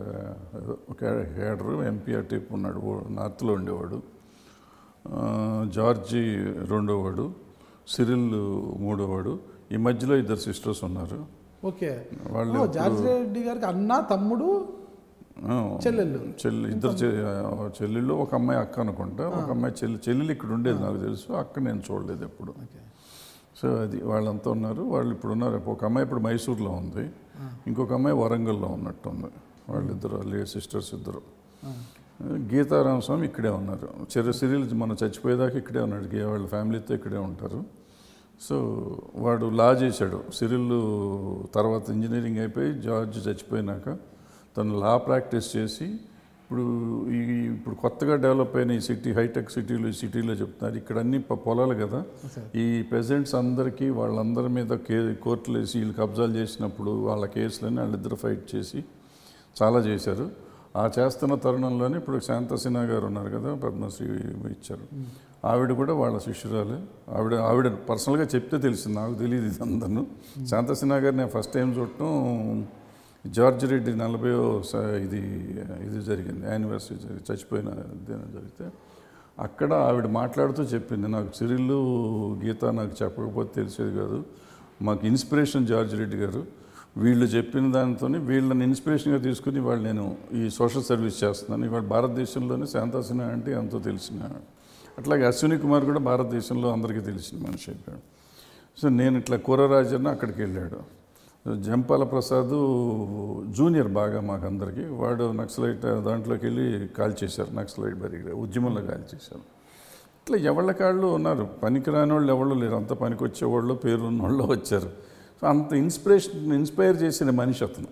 హేడరు ఎంపీ అటేపు ఉన్నాడు ఓ- నార్త్లో ఉండేవాడు ఆ, జార్జి రెండోవాడు సిరిల్ మూడోవాడు ఈ మధ్యలో ఇద్దరు సిస్టర్స్ ఉన్నారు ఓకే వాళ్ళు ఓ, జార్జి రెడ్డి గారికి అన్న తమ్ముడు ఆ, చెల్లెళ్ళు చెల్లి ఇద్దరు చె- చెల్లెళ్ళు ఒక అమ్మాయి అక్క అనుకుంటా ఒక అమ్మాయి చెల్లి చెల్లెలు ఇక్కడ ఉండేది నాకు తెలుసు అక్క నేను చూడలేదు ఎప్పుడు ఓకే సో అది వాళ్ళంతా ఉన్నారు వాళ్ళు ఇప్పుడు ఉన్నారు ఒక అమ్మాయి ఇప్పుడు మైసూర్లో ఉంది ఇంకొక అమ్మాయి వరంగల్లో ఉన్నట్టు ఉంది వాళ్ళిద్దరు వాళ్ళ సిస్టర్స్ ఇద్దరు గీతారామ స్వామి ఇక్కడే ఉన్నారు చెరు సిరియల్ మనం చచ్చిపోయేదాకా ఇక్కడే ఉన్నాడు గే- వాళ్ళ ఫ్యామిలీతో ఇక్కడే ఉంటారు సో వాడు లా చేశాడు సిరిల్ తర్వాత ఇంజనీరింగ్ అయిపోయి జార్జ్ చచ్చిపోయినాక తను లా ప్రాక్టీస్ చేసి ఇప్పుడు ఈ ఇప్పుడు కొత్తగా డెవలప్ అయిన ఈ సిటీ హైటెక్ సిటీలు ఈ సిటీలో చెప్తున్నారు ఇక్కడ అన్ని ప- పొలాలు కదా ఈ ప్రెసిడెంట్స్ అందరికీ వాళ్ళందరి మీద కే కోర్టులు వేసి వీళ్ళు కబ్జాలు చేసినప్పుడు వాళ్ళ కేసులని వాళ్ళిద్దరు ఫైట్ చేసి చాలా చేశారు ఆ చేస్తున్న తరుణంలోనే ఇప్పుడు శాంతసిన్హా గారు ఉన్నారు కదా పద్మశ్రీ ఇచ్చారు ఆవిడ కూడా వాళ్ళ శిష్యురాలే ఆవిడ ఆవిడ పర్సనల్గా చెప్తే తెలిసింది నాకు తెలియదు ఇది అందరూ శాంతసిన్హా గారు నేను ఫస్ట్ టైం చూడటం జార్జ్ రెడ్డి నలభై ఇది ఇది జరిగింది యానివర్సరీ జరిగి చచ్చిపోయిన దినం జరిగితే అక్కడ ఆవిడ మాట్లాడుతూ చెప్పింది నాకు సిరిల్లు గీత నాకు చెప్పకపోతే తెలిసేది కాదు మాకు ఇన్స్పిరేషన్ జార్జ్ రెడ్డి గారు వీళ్ళు చెప్పిన దానితో వీళ్ళని ఇన్స్పిరేషన్గా తీసుకుని వాళ్ళు నేను ఈ సోషల్ సర్వీస్ చేస్తున్నాను ఇవాళ భారతదేశంలోనే శాంతాసిన అంటే ఎంతో తెలిసిన అట్లాగే అశ్విని కుమార్ కూడా భారతదేశంలో అందరికీ తెలిసిన మనిషి అయిపోయాడు సో నేను ఇట్లా కూరరాజన్న అక్కడికి వెళ్ళాడు జంపాల ప్రసాద్ జూనియర్ బాగా మాకందరికి వాడు నక్సలైట్ దాంట్లోకి వెళ్ళి కాల్ చేశారు నక్సలైట్ బరిగా ఉద్యమంలో కాల్ చేశారు ఇట్లా ఎవళ్ళ కాళ్ళు ఉన్నారు పనికిరాని వాళ్ళు ఎవళ్ళు లేరు అంత పనికి వచ్చేవాళ్ళు పేరు ఉన్న వాళ్ళు వచ్చారు సో అంత ఇన్స్పిరేషన్ ఇన్స్పైర్ చేసిన మనిషి అతను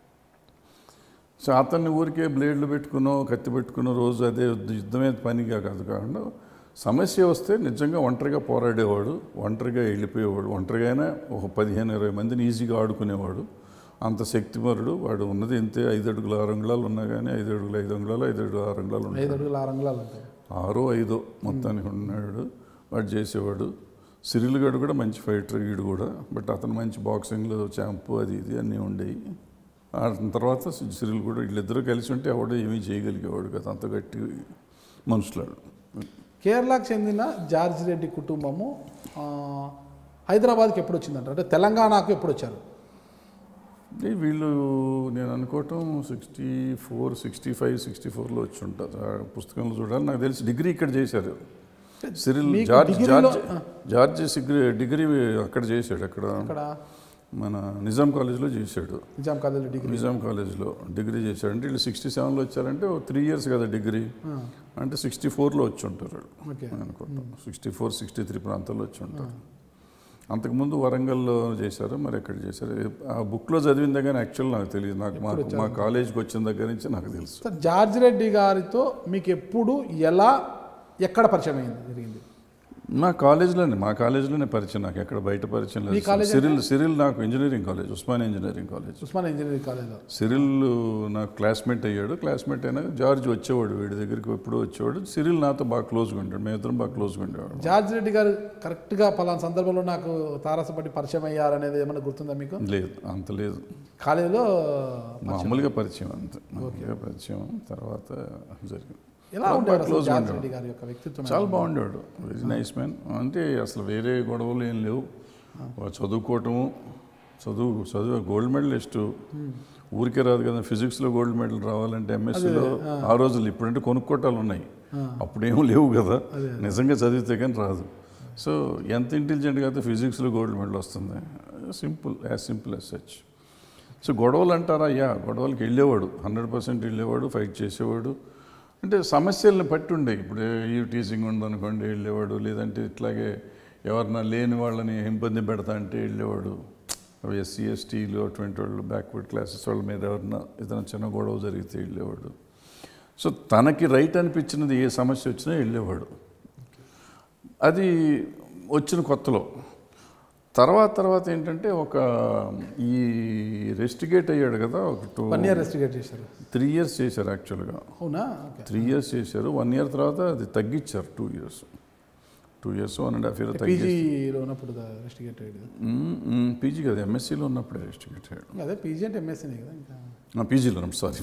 సో అతన్ని ఊరికే బ్లేడ్లు పెట్టుకునో కత్తి పెట్టుకునో రోజు అదే యుద్ధమే పనిగా కాదు కాకుండా సమస్య వస్తే నిజంగా ఒంటరిగా పోరాడేవాడు ఒంటరిగా వెళ్ళిపోయేవాడు ఒంటరిగానే ఒక పదిహేను ఇరవై మందిని ఈజీగా ఆడుకునేవాడు అంత శక్తిమరుడు వాడు ఉన్నది ఇంతే ఐదు అడుగుల ఆరు అంగుళాలు ఉన్నా కానీ ఐదు అడుగుల ఐదు అంగుళాలు ఐదు అడుగుల ఆరు అంగుళాలు ఉంటాయి ఐదు అడుగుల ఆరు అంగుళాలు ఉంటాయి ఆరో ఐదో మొత్తానికి ఉన్నాడు వాడు చేసేవాడు సిరిల్ గడు కూడా మంచి ఫైటర్ వీడు కూడా బట్ అతను మంచి బాక్సింగ్లో ఛాంపు అది ఇది అన్నీ ఉండేవి ఆ తర్వాత సిరిల్ కూడా వీళ్ళిద్దరూ కలిసి ఉంటే ఎవడో ఏమీ చేయగలిగేవాడు కదా అంత గట్టి మనుషులాడు కేరళకు చెందిన జార్జ్ రెడ్డి కుటుంబము ఆ, హైదరాబాద్కి ఎప్పుడు వచ్చిందంట అంటే తెలంగాణకు ఎప్పుడు వచ్చారు అంటే వీళ్ళు నేను అనుకోవటం sixty four sixty five sixty ఫోర్లో వచ్చి ఉంటారు ఆ పుస్తకంలో చూడాలి నాకు తెలిసి డిగ్రీ ఇక్కడ చేశారు సిరిల్ మీకు జార్జ్ డిగ్రీలో- జార్జ్ జార్జ్ సిగ్రీ డిగ్రీ అక్కడ చేశాడు అక్కడ ఇక్కడ మన నిజాం కాలేజ్లో చేశాడు నిజాం కాలేజ్ డిగ్రీ నిజాం కాలేజ్లో డిగ్రీ చేశాడు అంటే వీళ్ళు సిక్స్టీ సెవెన్లో వచ్చారంటే త్రీ ఇయర్స్ కదా డిగ్రీ అంటే సిక్స్టీ ఫోర్లో వచ్చి ఉంటారు వాళ్ళు ఓకే నేను అనుకుంటాం సిక్స్టీ ఫోర్ సిక్స్టీ త్రీ ప్రాంతాల్లో వచ్చి ఉంటారు అంతకుముందు వరంగల్లో చేశారు మరి ఎక్కడ చేశారు ఆ బుక్లో చదివిందే కానీ యాక్చువల్ నాకు తెలియదు నాకు మా మా కాలేజ్కి వచ్చిన దగ్గర నుంచి నాకు తెలుసు సార్ జార్జ్ రెడ్డి గారితో మీకు ఎప్పుడు ఎలా ఎక్కడ పరిచయం అయింది జరిగింది మా కాలేజీలోనే మా కాలేజీలోనే పరిచయం నాకు ఎక్కడ బయట పరిచయం మీ లేదు కాలేజ్ సిరిల్ సిరిల్ నాకు engineering college Osman engineering college Osman engineering కాలేజ్లో సిరిల్ నాకు క్లాస్మేట్ అయ్యాడు క్లాస్మేట్ అయినాక జార్జ్ వచ్చేవాడు వీడి దగ్గరికి ఎప్పుడు వచ్చేవాడు సిరిల్ నాతో బాగా క్లోజ్గా ఉంటాడు మేమిద్దరం బాగా క్లోజ్గా ఉండేవాడు జార్జ్ రెడ్డి గారు కరెక్ట్గా పలానా సందర్భంలో నాకు తారసపట్టి పరిచయం అయ్యారనేది ఏమైనా గుర్తుందా మీకు లేదు అంత లేదు కాలేజీలో మామూలుగా పరిచయం అంతే మామూలుగా పరిచయం తర్వాత జరిగింది ఎలా బాగా ఉండేవారు అసలు close గా జార్జ్ ఉండేవాడు. రెడ్డి గారి యొక్క వ్యక్తిత్వం చాలా బాగుండేవాడు వెరీ నైస్ మ్యాన్ అంటే అసలు వేరే గొడవలు ఏం లేవు చదువుకోవటము చదువు చదువు గోల్డ్ మెడలిస్ట్ ఊరికే రాదు కదా ఫిజిక్స్లో గోల్డ్ మెడల్ రావాలంటే ఎంఎస్సీలో ఆ రోజులు ఇప్పుడంటే కొనుక్కోటాలు ఉన్నాయి అప్పుడేమో లేవు కదా నిజంగా చదివితే కానీ రాదు సో ఎంత ఇంటెలిజెంట్గా అయితే ఫిజిక్స్లో గోల్డ్ మెడల్ వస్తుంది simple as simple as such so గొడవలు అంటారా యా గొడవలకి వెళ్ళేవాడు హండ్రెడ్ పర్సెంట్ వెళ్ళేవాడు ఫైట్ చేసేవాడు అంటే సమస్యలను పట్టి ఉండే ఇప్పుడు ఈ టీచింగ్ ఉందనుకోండి వెళ్ళేవాడు లేదంటే ఇట్లాగే ఎవరన్నా లేని వాళ్ళని ఇబ్బంది పెడతా అంటే వెళ్ళేవాడు ఎస్సీ ఎస్టీలు అటువంటి వాళ్ళు బ్యాక్వర్డ్ క్లాసెస్ వాళ్ళ మీద ఎవరన్నా ఏదైనా చిన్న గొడవ జరిగితే వెళ్ళేవాడు సో తనకి రైట్ అనిపించినది ఏ సమస్య వచ్చినా వెళ్ళేవాడు అది వచ్చిన కొత్తలో తర్వాత తర్వాత ఏంటంటే ఒక ఈ రెస్టిగేట్ అయ్యాడు కదా ఒక టూ వన్ ఇయర్ రెస్టిగేట్ చేశారు త్రీ ఇయర్స్ చేశారు యాక్చువల్గా అవునా ఓకే త్రీ ఇయర్స్ చేశారు వన్ ఇయర్ తర్వాత అది తగ్గించారు two years two years one and half year తగ్గించి పీజీలో ఉన్నప్పుడు రెస్టిగేట్ అయ్యాడు పీజీ కదా ఎంఎస్సీలో ఉన్నప్పుడే రెస్టిగేట్ అయ్యాడు అదే పీజీ అంటే ఎంఎస్సీనే కదా ఇంకా పీజీలో సారీ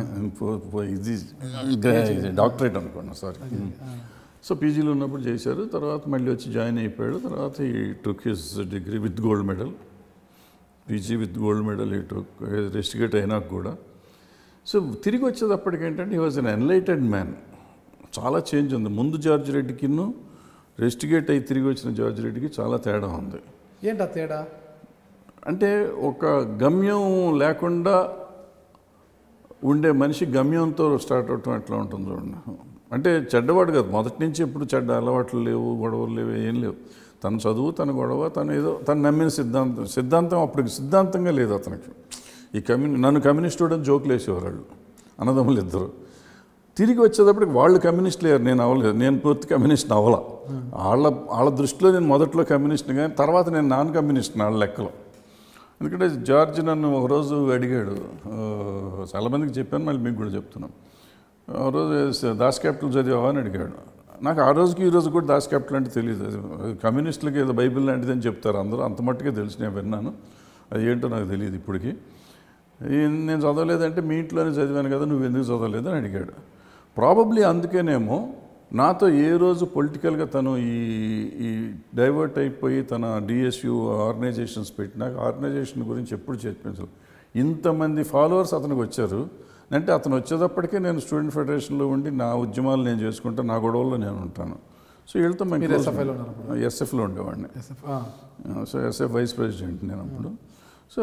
ఇది డాక్టరేట్ అనుకోండి సారీ సో పీజీలో ఉన్నప్పుడు చేశారు తర్వాత మళ్ళీ వచ్చి జాయిన్ అయిపోయాడు తర్వాత he took his degree with gold medal PG with gold medal he took rusticate అయినాక కూడా సో తిరిగి వచ్చేటప్పటికి ఏంటంటే he was an enlightened man చాలా చేంజ్ ఉంది ముందు జార్జ్ రెడ్డికిను రెస్టిగేట్ అయి తిరిగి వచ్చిన జార్జ్ రెడ్డికి చాలా తేడా ఉంది ఏంటి ఆ తేడా అంటే ఒక గమ్యం లేకుండా ఉండే మనిషి గమ్యంతో స్టార్ట్ అవటం ఎట్లా ఉంటుంది చూడండి అంటే చెడ్డవాడు కాదు మొదటి నుంచి ఎప్పుడు చెడ్డ అలవాట్లు లేవు గొడవలు లేవు ఏం లేవు తన చదువు తన గొడవ తను ఏదో తను నమ్మిన సిద్ధాంతం సిద్ధాంతం అప్పటికి సిద్ధాంతంగా లేదు అతనికి ఈ కమ్యూని నన్ను కమ్యూనిస్ట్ అని జోకులు వేసేవారు వాళ్ళు అన్నదమ్ములు ఇద్దరు తిరిగి వచ్చేటప్పటికి వాళ్ళు కమ్యూనిస్ట్ లేరు నేను అవ్వలేదు నేను పూర్తి కమ్యూనిస్ట్ అవ్వాల వాళ్ళ వాళ్ళ దృష్టిలో నేను మొదట్లో కమ్యూనిస్ట్ కానీ తర్వాత నేను నాన్ కమ్యూనిస్ట్ వాళ్ళ లెక్కలో ఎందుకంటే జార్జ్ నన్ను ఒకరోజు అడిగాడు ఆ, చాలామందికి చెప్పాను మళ్ళీ మీకు కూడా చెప్తున్నాను ఆ రోజు దాస్ క్యాపిటల్ చదివావా అని అడిగాడు నాకు ఆ రోజుకి ఈ రోజు కూడా దాస్ క్యాపిటల్ అంటే తెలియదు అది కమ్యూనిస్టులకి ఏదో బైబిల్ లాంటిది అని చెప్తారు అందరూ అంత మట్టుకే తెలిసి నేను విన్నాను అది ఏంటో నాకు తెలియదు ఇప్పటికీ ఈ- నేను చదవలేదంటే మీ ఇంట్లోనే చదివాను కదా నువ్వు ఎందుకు చదవలేదు అని అడిగాడు ప్రాబబ్లీ అందుకేనేమో నాతో ఏ రోజు పొలిటికల్గా తను ఈ ఈ డైవర్ట్ అయిపోయి తన డిఎస్యు ఆర్గనైజేషన్స్ పెట్టినాక ఆర్గనైజేషన్ గురించి ఎప్పుడు చెప్పించలేదు ఇంతమంది ఫాలోవర్స్ అతనికి వచ్చారు అంటే అతను వచ్చేటప్పటికే నేను స్టూడెంట్ ఫెడరేషన్లో ఉండి నా ఉద్యమాలు నేను చేసుకుంటా నా గొడవల్లో నేను ఉంటాను సో వెళ్తే మీరు SFI లో ఉన్నారు ఎస్ఎఫ్లో ఉండేవాడిని SF, ఆ. సో ఎస్ఎఫ్ వైస్ ప్రెసిడెంట్ నేను అప్పుడు సో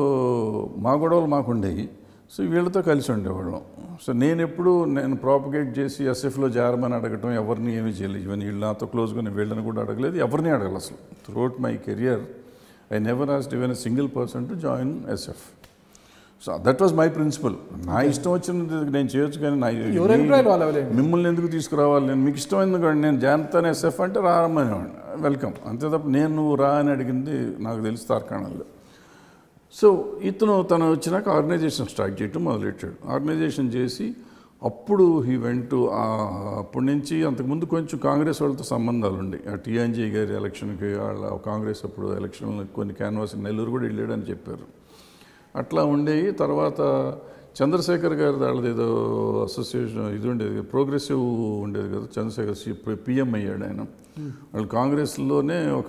మా గొడవలు మాకు ఉండేవి సో వీళ్ళతో కలిసి ఉండేవాళ్ళం సో నేను ఎప్పుడు నేను ప్రాపగేట్ చేసి ఎస్ఎఫ్లో చేరమని అడగటం ఎవరిని ఏమీ చేయలేదు ఈవెన్ వీళ్ళు నాతో క్లోజ్గా నేను వీళ్ళని కూడా అడగలేదు ఎవరిని అడగలేదు అసలు throughout my career I never asked even a single person to join SF so that was my principle నా ఇష్టం వచ్చినది నేను చేయొచ్చు కానీ నా ఎవరి అభిప్రాయాలు వాళ్ళు అవలేండి మిమ్మల్ని ఎందుకు తీసుకురావాలి నేను మీకు ఇష్టం ఎందుకండి నేను జానతాను ఎస్ఎఫ్ అంటే రారమ్మనేవాడిని వెల్కమ్ అంతే తప్ప నేను నువ్వు రా అని అడిగింది నాకు తెలిసి తార్కాణంలో సో ఇతను తను వచ్చినాక ఆర్గనైజేషన్ స్టార్ట్ చేయటం మొదలెట్టాడు ఆర్గనైజేషన్ చేసి అప్పుడు హీ వెంట్ అప్పటి నుంచి అంతకుముందు కొంచెం కాంగ్రెస్ వాళ్ళతో సంబంధాలు ఉండే ఆ టీఎన్జీ గారి ఎలక్షన్కి వాళ్ళ కాంగ్రెస్ అప్పుడు ఎలక్షన్లు కొన్ని క్యాన్వాస్ నెల్లూరు కూడా వెళ్ళాడని చెప్పారు అట్లా ఉండేవి తర్వాత చంద్రశేఖర్ గారి వాళ్ళది ఏదో అసోసియేషన్ ఇది ఉండేది ప్రోగ్రెసివ్ ఉండేది కదా చంద్రశేఖర్ పిఎం అయ్యాడు ఆయన వాళ్ళు కాంగ్రెస్లోనే ఒక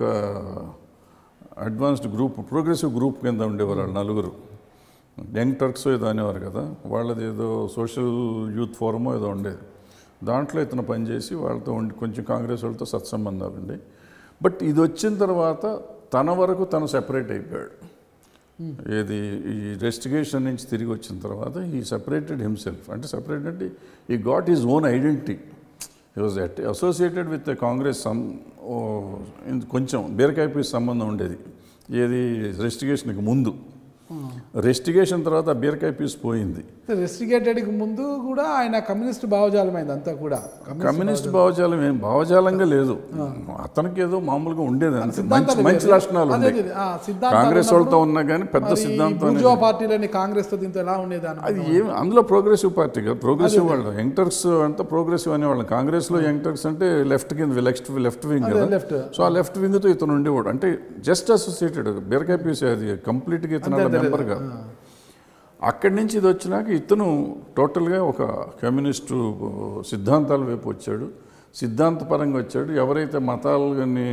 అడ్వాన్స్డ్ గ్రూప్ ప్రోగ్రెసివ్ గ్రూప్ కింద ఉండేవారు వాళ్ళు నలుగురు యంగ్ టర్క్స్ ఏదో అనేవారు కదా వాళ్ళది ఏదో సోషల్ యూత్ ఫోరమో ఏదో ఉండేది దాంట్లో ఇతను పనిచేసి వాళ్ళతో ఉండి కొంచెం కాంగ్రెస్ వాళ్ళతో సత్సంబంధాలు ఉండే బట్ ఇది వచ్చిన తర్వాత తన వరకు తను సెపరేట్ అయిపోయాడు ఏది ఈ రెస్టిగేషన్ నుంచి తిరిగి వచ్చిన తర్వాత ఈ సెపరేటెడ్ హిమ్సెల్ఫ్ అంటే సెపరేట్ అంటే he got his own identity he was associated with Congress some కొంచెం బీరకాయ పీస్ సంబంధం ఉండేది ఏది రెస్టిగేషన్కి ముందు రెస్టిగేషన్ తర్వాత ఆ బీరకాయ పీస్ పోయింది రెస్టిగేటెడ్కి ముందు కూడా ఆయన కమ్యూనిస్ట్ భావజాలమైంది అంతా కూడా కమ్యూనిస్ట్ భావజాలం ఏం భావజాలంగా లేదు అతనికి ఏదో మామూలుగా ఉండేది అంతే. మంచి సిద్ధాంతాలు మంచి వేరు. లక్షణాలు అదే ఉన్నాయి అదే, ఆ, సిద్ధాంతాలు కాంగ్రెస్ వాళ్ళతో ఉన్నప్పుడు ఉన్నా కానీ పెద్ద మరి ఈ సిద్ధాంతం అనేది- బూర్జువా పార్టీలని కాంగ్రెస్ తో దీంతో ఎలా ఉండేది అని అది ఏం అందులో ప్రోగ్రెసివ్ పార్టీ కదా ప్రోగ్రెసివ్ వాళ్ళు యంగ్టర్స్ అంతా ప్రోగ్రెసివ్ అనేవాళ్ళు కాంగ్రెస్లో యంగ్టర్స్ అంటే లెఫ్ట్ కింద లెఫ్ట్ లెఫ్ట్ వింగ్ అదే, కదా left. సో ఆ లెఫ్ట్ వింగ్తో ఇతను ఉండేవాడు అంటే జస్ట్ అసోసియేటెడ్ బీరకాయ పీస్ అది కంప్లీట్గా ఇతను అంతే, అంతే, మెంబర్ కాదు అక్కడి నుంచి ఇది వచ్చినాక ఇతను టోటల్గా ఒక కమ్యూనిస్టు సిద్ధాంతాల వైపు వచ్చాడు సిద్ధాంతపరంగా వచ్చాడు ఎవరైతే మతాలని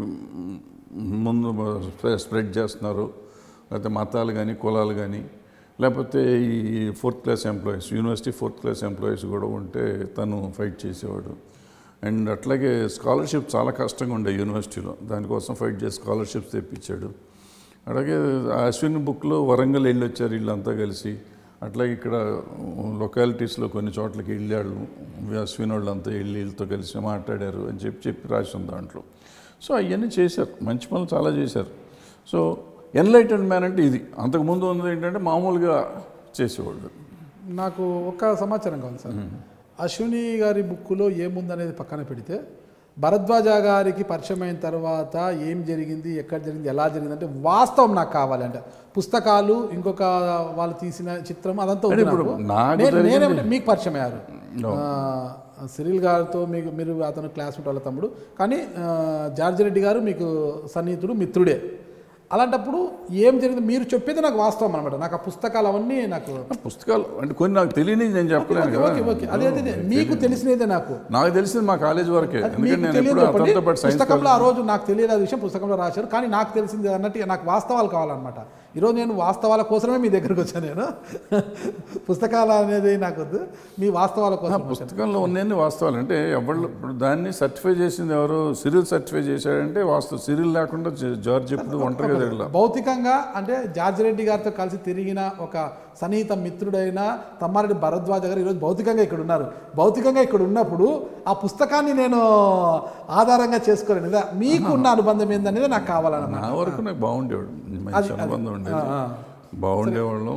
ముందు స్ప్రెడ్ చేస్తున్నారో లేకపోతే మతాలు కానీ కులాలు కానీ లేకపోతే ఈ fourth class employees university fourth class employees కూడా ఉంటే తను ఫైట్ చేసేవాడు అండ్ అట్లాగే స్కాలర్షిప్ చాలా కష్టంగా ఉండే యూనివర్సిటీలో దానికోసం ఫైట్ చేసి స్కాలర్షిప్స్ తెప్పించాడు అలాగే ఆ అశ్విన్ బుక్లో వరంగల్ వెళ్ళి వచ్చారు వీళ్ళంతా కలిసి అట్లాగే ఇక్కడ లొకాలిటీస్లో కొన్ని చోట్లకి వెళ్ళాడు అశ్విన్ వాళ్ళంతా వెళ్ళి వీళ్ళతో కలిసి మాట్లాడారు అని చెప్పి చెప్పి రాసి ఉంది దాంట్లో సో అవన్నీ చేశారు మంచి పనులు చాలా చేశారు సో ఎన్లైటెడ్ మ్యాన్ అంటే ఇది అంతకుముందు ఉన్నది ఏంటంటే మామూలుగా చేసేవాళ్ళు నాకు ఒక సమాచారం కావాలి సార్ అశ్విని గారి బుక్కులో ఏముందనేది పక్కన పెడితే భరద్వాజ గారికి పరిచయం అయిన తర్వాత ఏం జరిగింది ఎక్కడ జరిగింది ఎలా జరిగింది అంటే వాస్తవం నాకు కావాలి అంటే పుస్తకాలు ఇంకొక వాళ్ళు తీసిన చిత్రం అదంతా వద్దు అంటే ఇప్పుడు నాకు. నాకు నేను- జరిగింది- నేనే మీకు పరిచయం అయ్యారు No. ఆ, సిరిల్ గారితో మీకు మీరు అతను క్లాస్మేట్ వాళ్ళ తమ్ముడు కానీ ఆ, జార్జి రెడ్డి గారు మీకు సన్నిహితుడు మిత్రుడే అలాంటప్పుడు ఏం జరిగింది మీరు చెప్పేది నాకు వాస్తవం అనమాట నాకు ఆ పుస్తకాలు అవన్నీ నాకు పుస్తకాలు అంటే కొన్ని నాకు తెలియని నేను చెప్పలేను ఓకే, కదా ఓకే ఓకే అదే అదే అదే. మీకు తెలిసినదే నాకు నాకు తెలిసింది మా కాలేజ్ వరకే అది ఎందుకంటే మీకు నేను తెలియదు ఎప్పుడు చెప్పండి. అతనితో పాటు సైన్స్ పుస్తకంలో ఆ రోజు నాకు తెలియదు ఆ విషయం పుస్తకంలో రాశారు కానీ నాకు తెలిసింది అన్నట్టు నాకు వాస్తవాలు కావాలన్నమాట ఈరోజు నేను వాస్తవాల కోసమే మీ దగ్గరకు వచ్చాను నేను పుస్తకాలు అనేది నాకు వద్దు మీ వాస్తవాల కోసం వచ్చాను. పుస్తకంలో ఉన్నన్ని వాస్తవాలు అంటే ఎవళ్ళు ఇప్పుడు దాన్ని సర్టిఫై చేసింది ఎవరు సిరిల్ సర్టిఫై చేశాడంటే వాస్తవం సిరిల్ లేకుండా జ- జార్జ్ ఎప్పుడు ఒంటరిగా తిరగల భౌతికంగా అంటే జార్జ్ రెడ్డి గారితో కలిసి తిరిగిన ఒక సన్నిహిత మిత్రుడైన తమ్మారెడ్డి భరద్వాజ గారు ఈరోజు భౌతికంగా ఇక్కడ ఉన్నారు భౌతికంగా ఇక్కడ ఉన్నప్పుడు ఆ పుస్తకాన్ని నేను ఆధారంగా చేసుకోలేను ఇదా మీకు ఉన్న అనుబంధం ఏందనేది నాకు కావాలన్నమాట నా వరకు నాకు బాగుండేవాడు మంచి అనుబంధం ఉండేది ఆ, ఆ. బాగుండేవాళ్ళం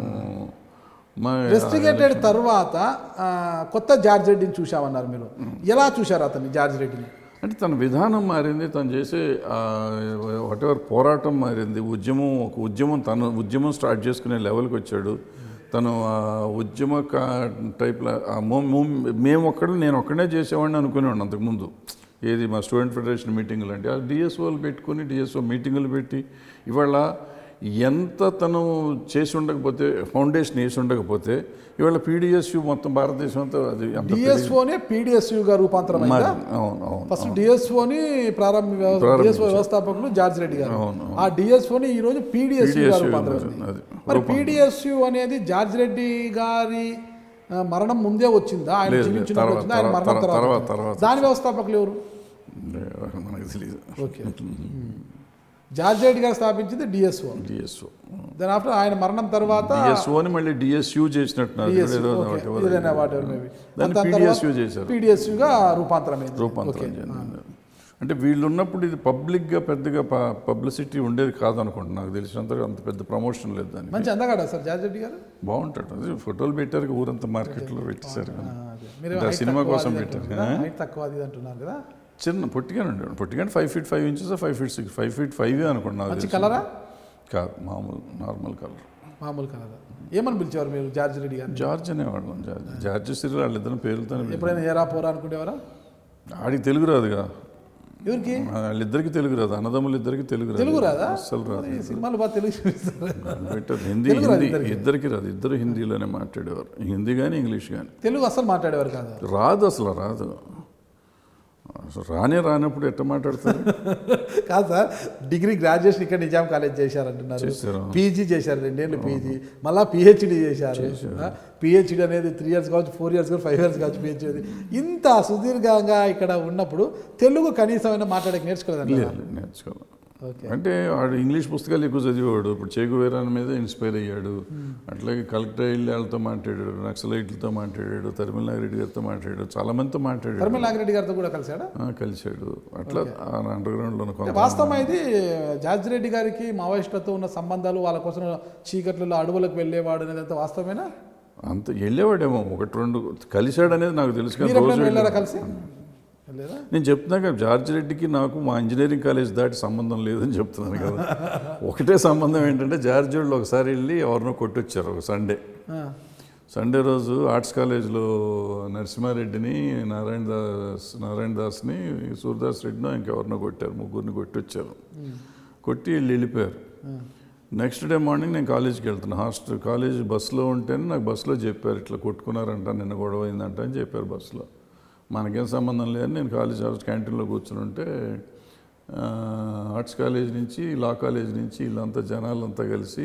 మా ఇన్వెస్టిగేటెడ్ తర్వాత ఆ, కొత్త జార్జ్ రెడ్డిని చూశామన్నారు మీరు ఎలా చూశారు అతన్ని జార్జ్ రెడ్డిని అంటే తన విధానం మారింది తను చేసే వాట్ ఎవర్ పోరాటం మారింది ఉద్యమం ఒక ఉద్యమం తను ఉద్యమం స్టార్ట్ చేసుకునే లెవెల్కి వచ్చాడు తను ఆ ఉద్యమ టైప్లో మేము ఒక్కడే నేను ఒక్కడే చేసేవాడిని అనుకునేవాడిని అంతకుముందు ఏది మా స్టూడెంట్ ఫెడరేషన్ మీటింగులు అంటే ఆ డిఎస్ఓలు పెట్టుకుని డిఎస్ఓ మీటింగులు పెట్టి ఇవాళ ఎంత తను చేసి ఉండకపోతే ఫౌండేషన్ వేసి ఉండకపోతే ఇవాళ పీడిఎస్యు మొత్తం భారతదేశం అంతా అది అంత డిఎస్ఓనే పీడిఎస్యుగా రూపాంతరం అయిందా మారింది. అవును అవును ఫస్ట్ డిఎస్ఓని ప్రారంభ డిఎస్ఓ వ్యవస్థాపకులు జార్జ్ రెడ్డి గారు అవును, ఆ డిఎస్ఓని ఈ రోజు పీడిఎస్యు PDSU రూపాంతరం అది, అయింది. అది. మరి రూపాంతరం. పీడిఎస్యు అనేది జార్జ్ రెడ్డి గారి ఆ, మరణం ముందే వచ్చిందా ఆయన లేదు, లేదు. జీవించినప్పుడు తర్వాత, వచ్చిందా ఆయన మరణం తర్వాత, తర్వాత తర్వాత, వచ్చిందా? తర్వాత. దాని వ్యవస్థాపకులు ఎవరు మనకు తెలియదు ఓకే జార్జ్ రెడ్డి గారు స్థాపించింది డిఎస్ఓ డిఎస్ఓ దాని ఆఫ్టర్ ఆయన మరణం తర్వాత డిఎస్ఓని మళ్ళీ డిఎస్యు చేసినట్టున్నారు DSU, ఏదో ఓకే. whatever. ఏదైనా whatever maybe. దాన్ని దాని PDSU తర్వాత చేశారు. PDSU గా రూపాంతరం అయింది రూపాంతరం ఓకే. చెందింది అంటే వీళ్ళు ఉన్నప్పుడు ఇది పబ్లిక్గా పెద్దగా పబ్లిసిటీ ఉండేది కాదనుకుంటున్నాను నాకు తెలిసినంత అంత పెద్ద ప్రమోషన్ లేదు దానికి మంచి అందగాడా సార్ జార్జ్ రెడ్డి గారు బాగుంటాడు అది ఫోటోలు పెట్టారు ఊరంతా మార్కెట్లో పెట్టేశారు ఆ, అదే. మీరు అంటే ఆ height సినిమా తక్కువ కోసం అది పెట్టారు అంటున్నారు కదా? height తక్కువ అది అంటున్నారు కదా చిన్న పొట్టిగానే ఉండేవాడు పొట్టిగానే five feet five inches five feet six five feet five అనుకుంటున్నా నాకు మంచి తెలిసి. కలరా కాదు మామూలు నార్మల్ కలర్ మామూలు కలరా ఏమని పిలిచేవారు మీరు జార్జ్ రెడ్డి గారిని జార్జ్ అనేవాళ్ళం జార్జ్ జార్జ్ సిరి వాళ్ళిద్దరు పేర్లతోనే పిలిచారు. ఎప్పుడైనా ఏరా పోరా అనుకునేవారా ఆడికి తెలుగు రాదుగా ఎవరికి వాళ్ళిద్దరికి తెలుగు రాదు అన్నదమ్ములు ఇద్దరికి తెలుగు రాదు తెలుగు రాదా అస్సలు రాదు ఈ సినిమాలు బాగా తెలుగు చూపిస్తారు పెట్టారు హిందీ తెలుగు రాదు హిందీ ఇద్దరికి. ఇద్దరికి రాదు ఇద్దరు హిందీలోనే మాట్లాడేవారు హిందీ కానీ ఇంగ్లీష్ కానీ తెలుగు అసలు మాట్లాడేవారు కాదు రాదు అసలు రాదు అసలు రానే రానప్పుడు ఎట్ట మాట్లాడతారు కాదు సార్ డిగ్రీ గ్రాడ్యుయేషన్ ఇక్కడ నిజాం కాలేజ్ చేశారంటున్నారు చేశారు. పీజీ చేశారు రెండేళ్ళు పీజీ మళ్ళీ పిహెచ్డి చేశారు పిహెచ్డి అనేది త్రీ ఇయర్స్ కావచ్చు ఫోర్ ఇయర్స్ కావచ్చు ఫైవ్ ఇయర్స్ కావచ్చు పిహెచ్డి ఇంత సుదీర్ఘంగా ఇక్కడ ఉన్నప్పుడు తెలుగు కనీసమైన మాట్లాడక నేర్చుకోలేదండి లేదు, లేదు, నేర్చుకోవాలి ఓకే అంటే వాడు ఇంగ్లీష్ పుస్తకాలు ఎక్కువ చదివాడు ఇప్పుడు చేగువేరాని మీద ఇన్స్పైర్ అయ్యాడు అట్లాగే కలెక్టర్ వెళ్ళి వాళ్ళతో మాట్లాడాడు నక్సలైట్లతో మాట్లాడాడు తరిమిల నాగిరెడ్డి గారితో మాట్లాడాడు చాలా మందితో మాట్లాడాడు ధర్మల్ నాగిరెడ్డి గారితో కూడా కలిశాడా ఆ, కలిశాడు అట్లా అండర్ గ్రౌండ్లో కొంత వాస్తవం ఇది జార్జ్ రెడ్డి గారికి మావోయిస్టులతో ఉన్న సంబంధాలు వాళ్ళ కోసం చీకట్లలో అడవులకు వెళ్ళేవాడు అనేది అంత వాస్తవమేనా అంత వెళ్ళేవాడేమో ఒకటి రెండు కలిశాడు అనేది నాకు తెలుసు కానీ మీరు రోజు ఎప్పుడైనా వెళ్ళారా వెళ్ళాడు. కలిసి వెళ్ళారా నేను చెప్తున్నాక జార్జ్ రెడ్డికి నాకు మా ఇంజనీరింగ్ కాలేజ్ దాటి సంబంధం లేదని చెప్తున్నాను కదా ఒకటే సంబంధం ఏంటంటే జార్జ్ వాళ్ళు ఒకసారి వెళ్ళి ఎవరినో కొట్టొచ్చారు ఒక సండే ఆ, సండే రోజు ఆర్ట్స్ కాలేజ్లో నరసింహారెడ్డిని నారాయణ దాస్ నారాయణ దాస్ని సూర్దాస్ రెడ్డినో ఇంకెవరినో కొట్టారు ముగ్గురిని కొట్టొచ్చారు కొట్టి వీళ్ళు వెళ్ళిపోయారు నెక్స్ట్ డే మార్నింగ్ నేను కాలేజ్కి వెళ్తున్నా హాస్టల్ కాలేజ్ బస్సులో ఉంటేనే నాకు బస్సులో చెప్పారు ఇట్లా కొట్టుకున్నారంట నిన్న గొడవ అయిందంట అని చెప్పారు బస్సులో మనకేం సంబంధం లేదని నేను కాలేజ్ హౌస్ క్యాంటీన్లో కూర్చుని ఉంటే ఆ, ఆర్ట్స్ కాలేజ్ నుంచి లా కాలేజ్ నుంచి వీళ్ళంతా జనాలంతా కలిసి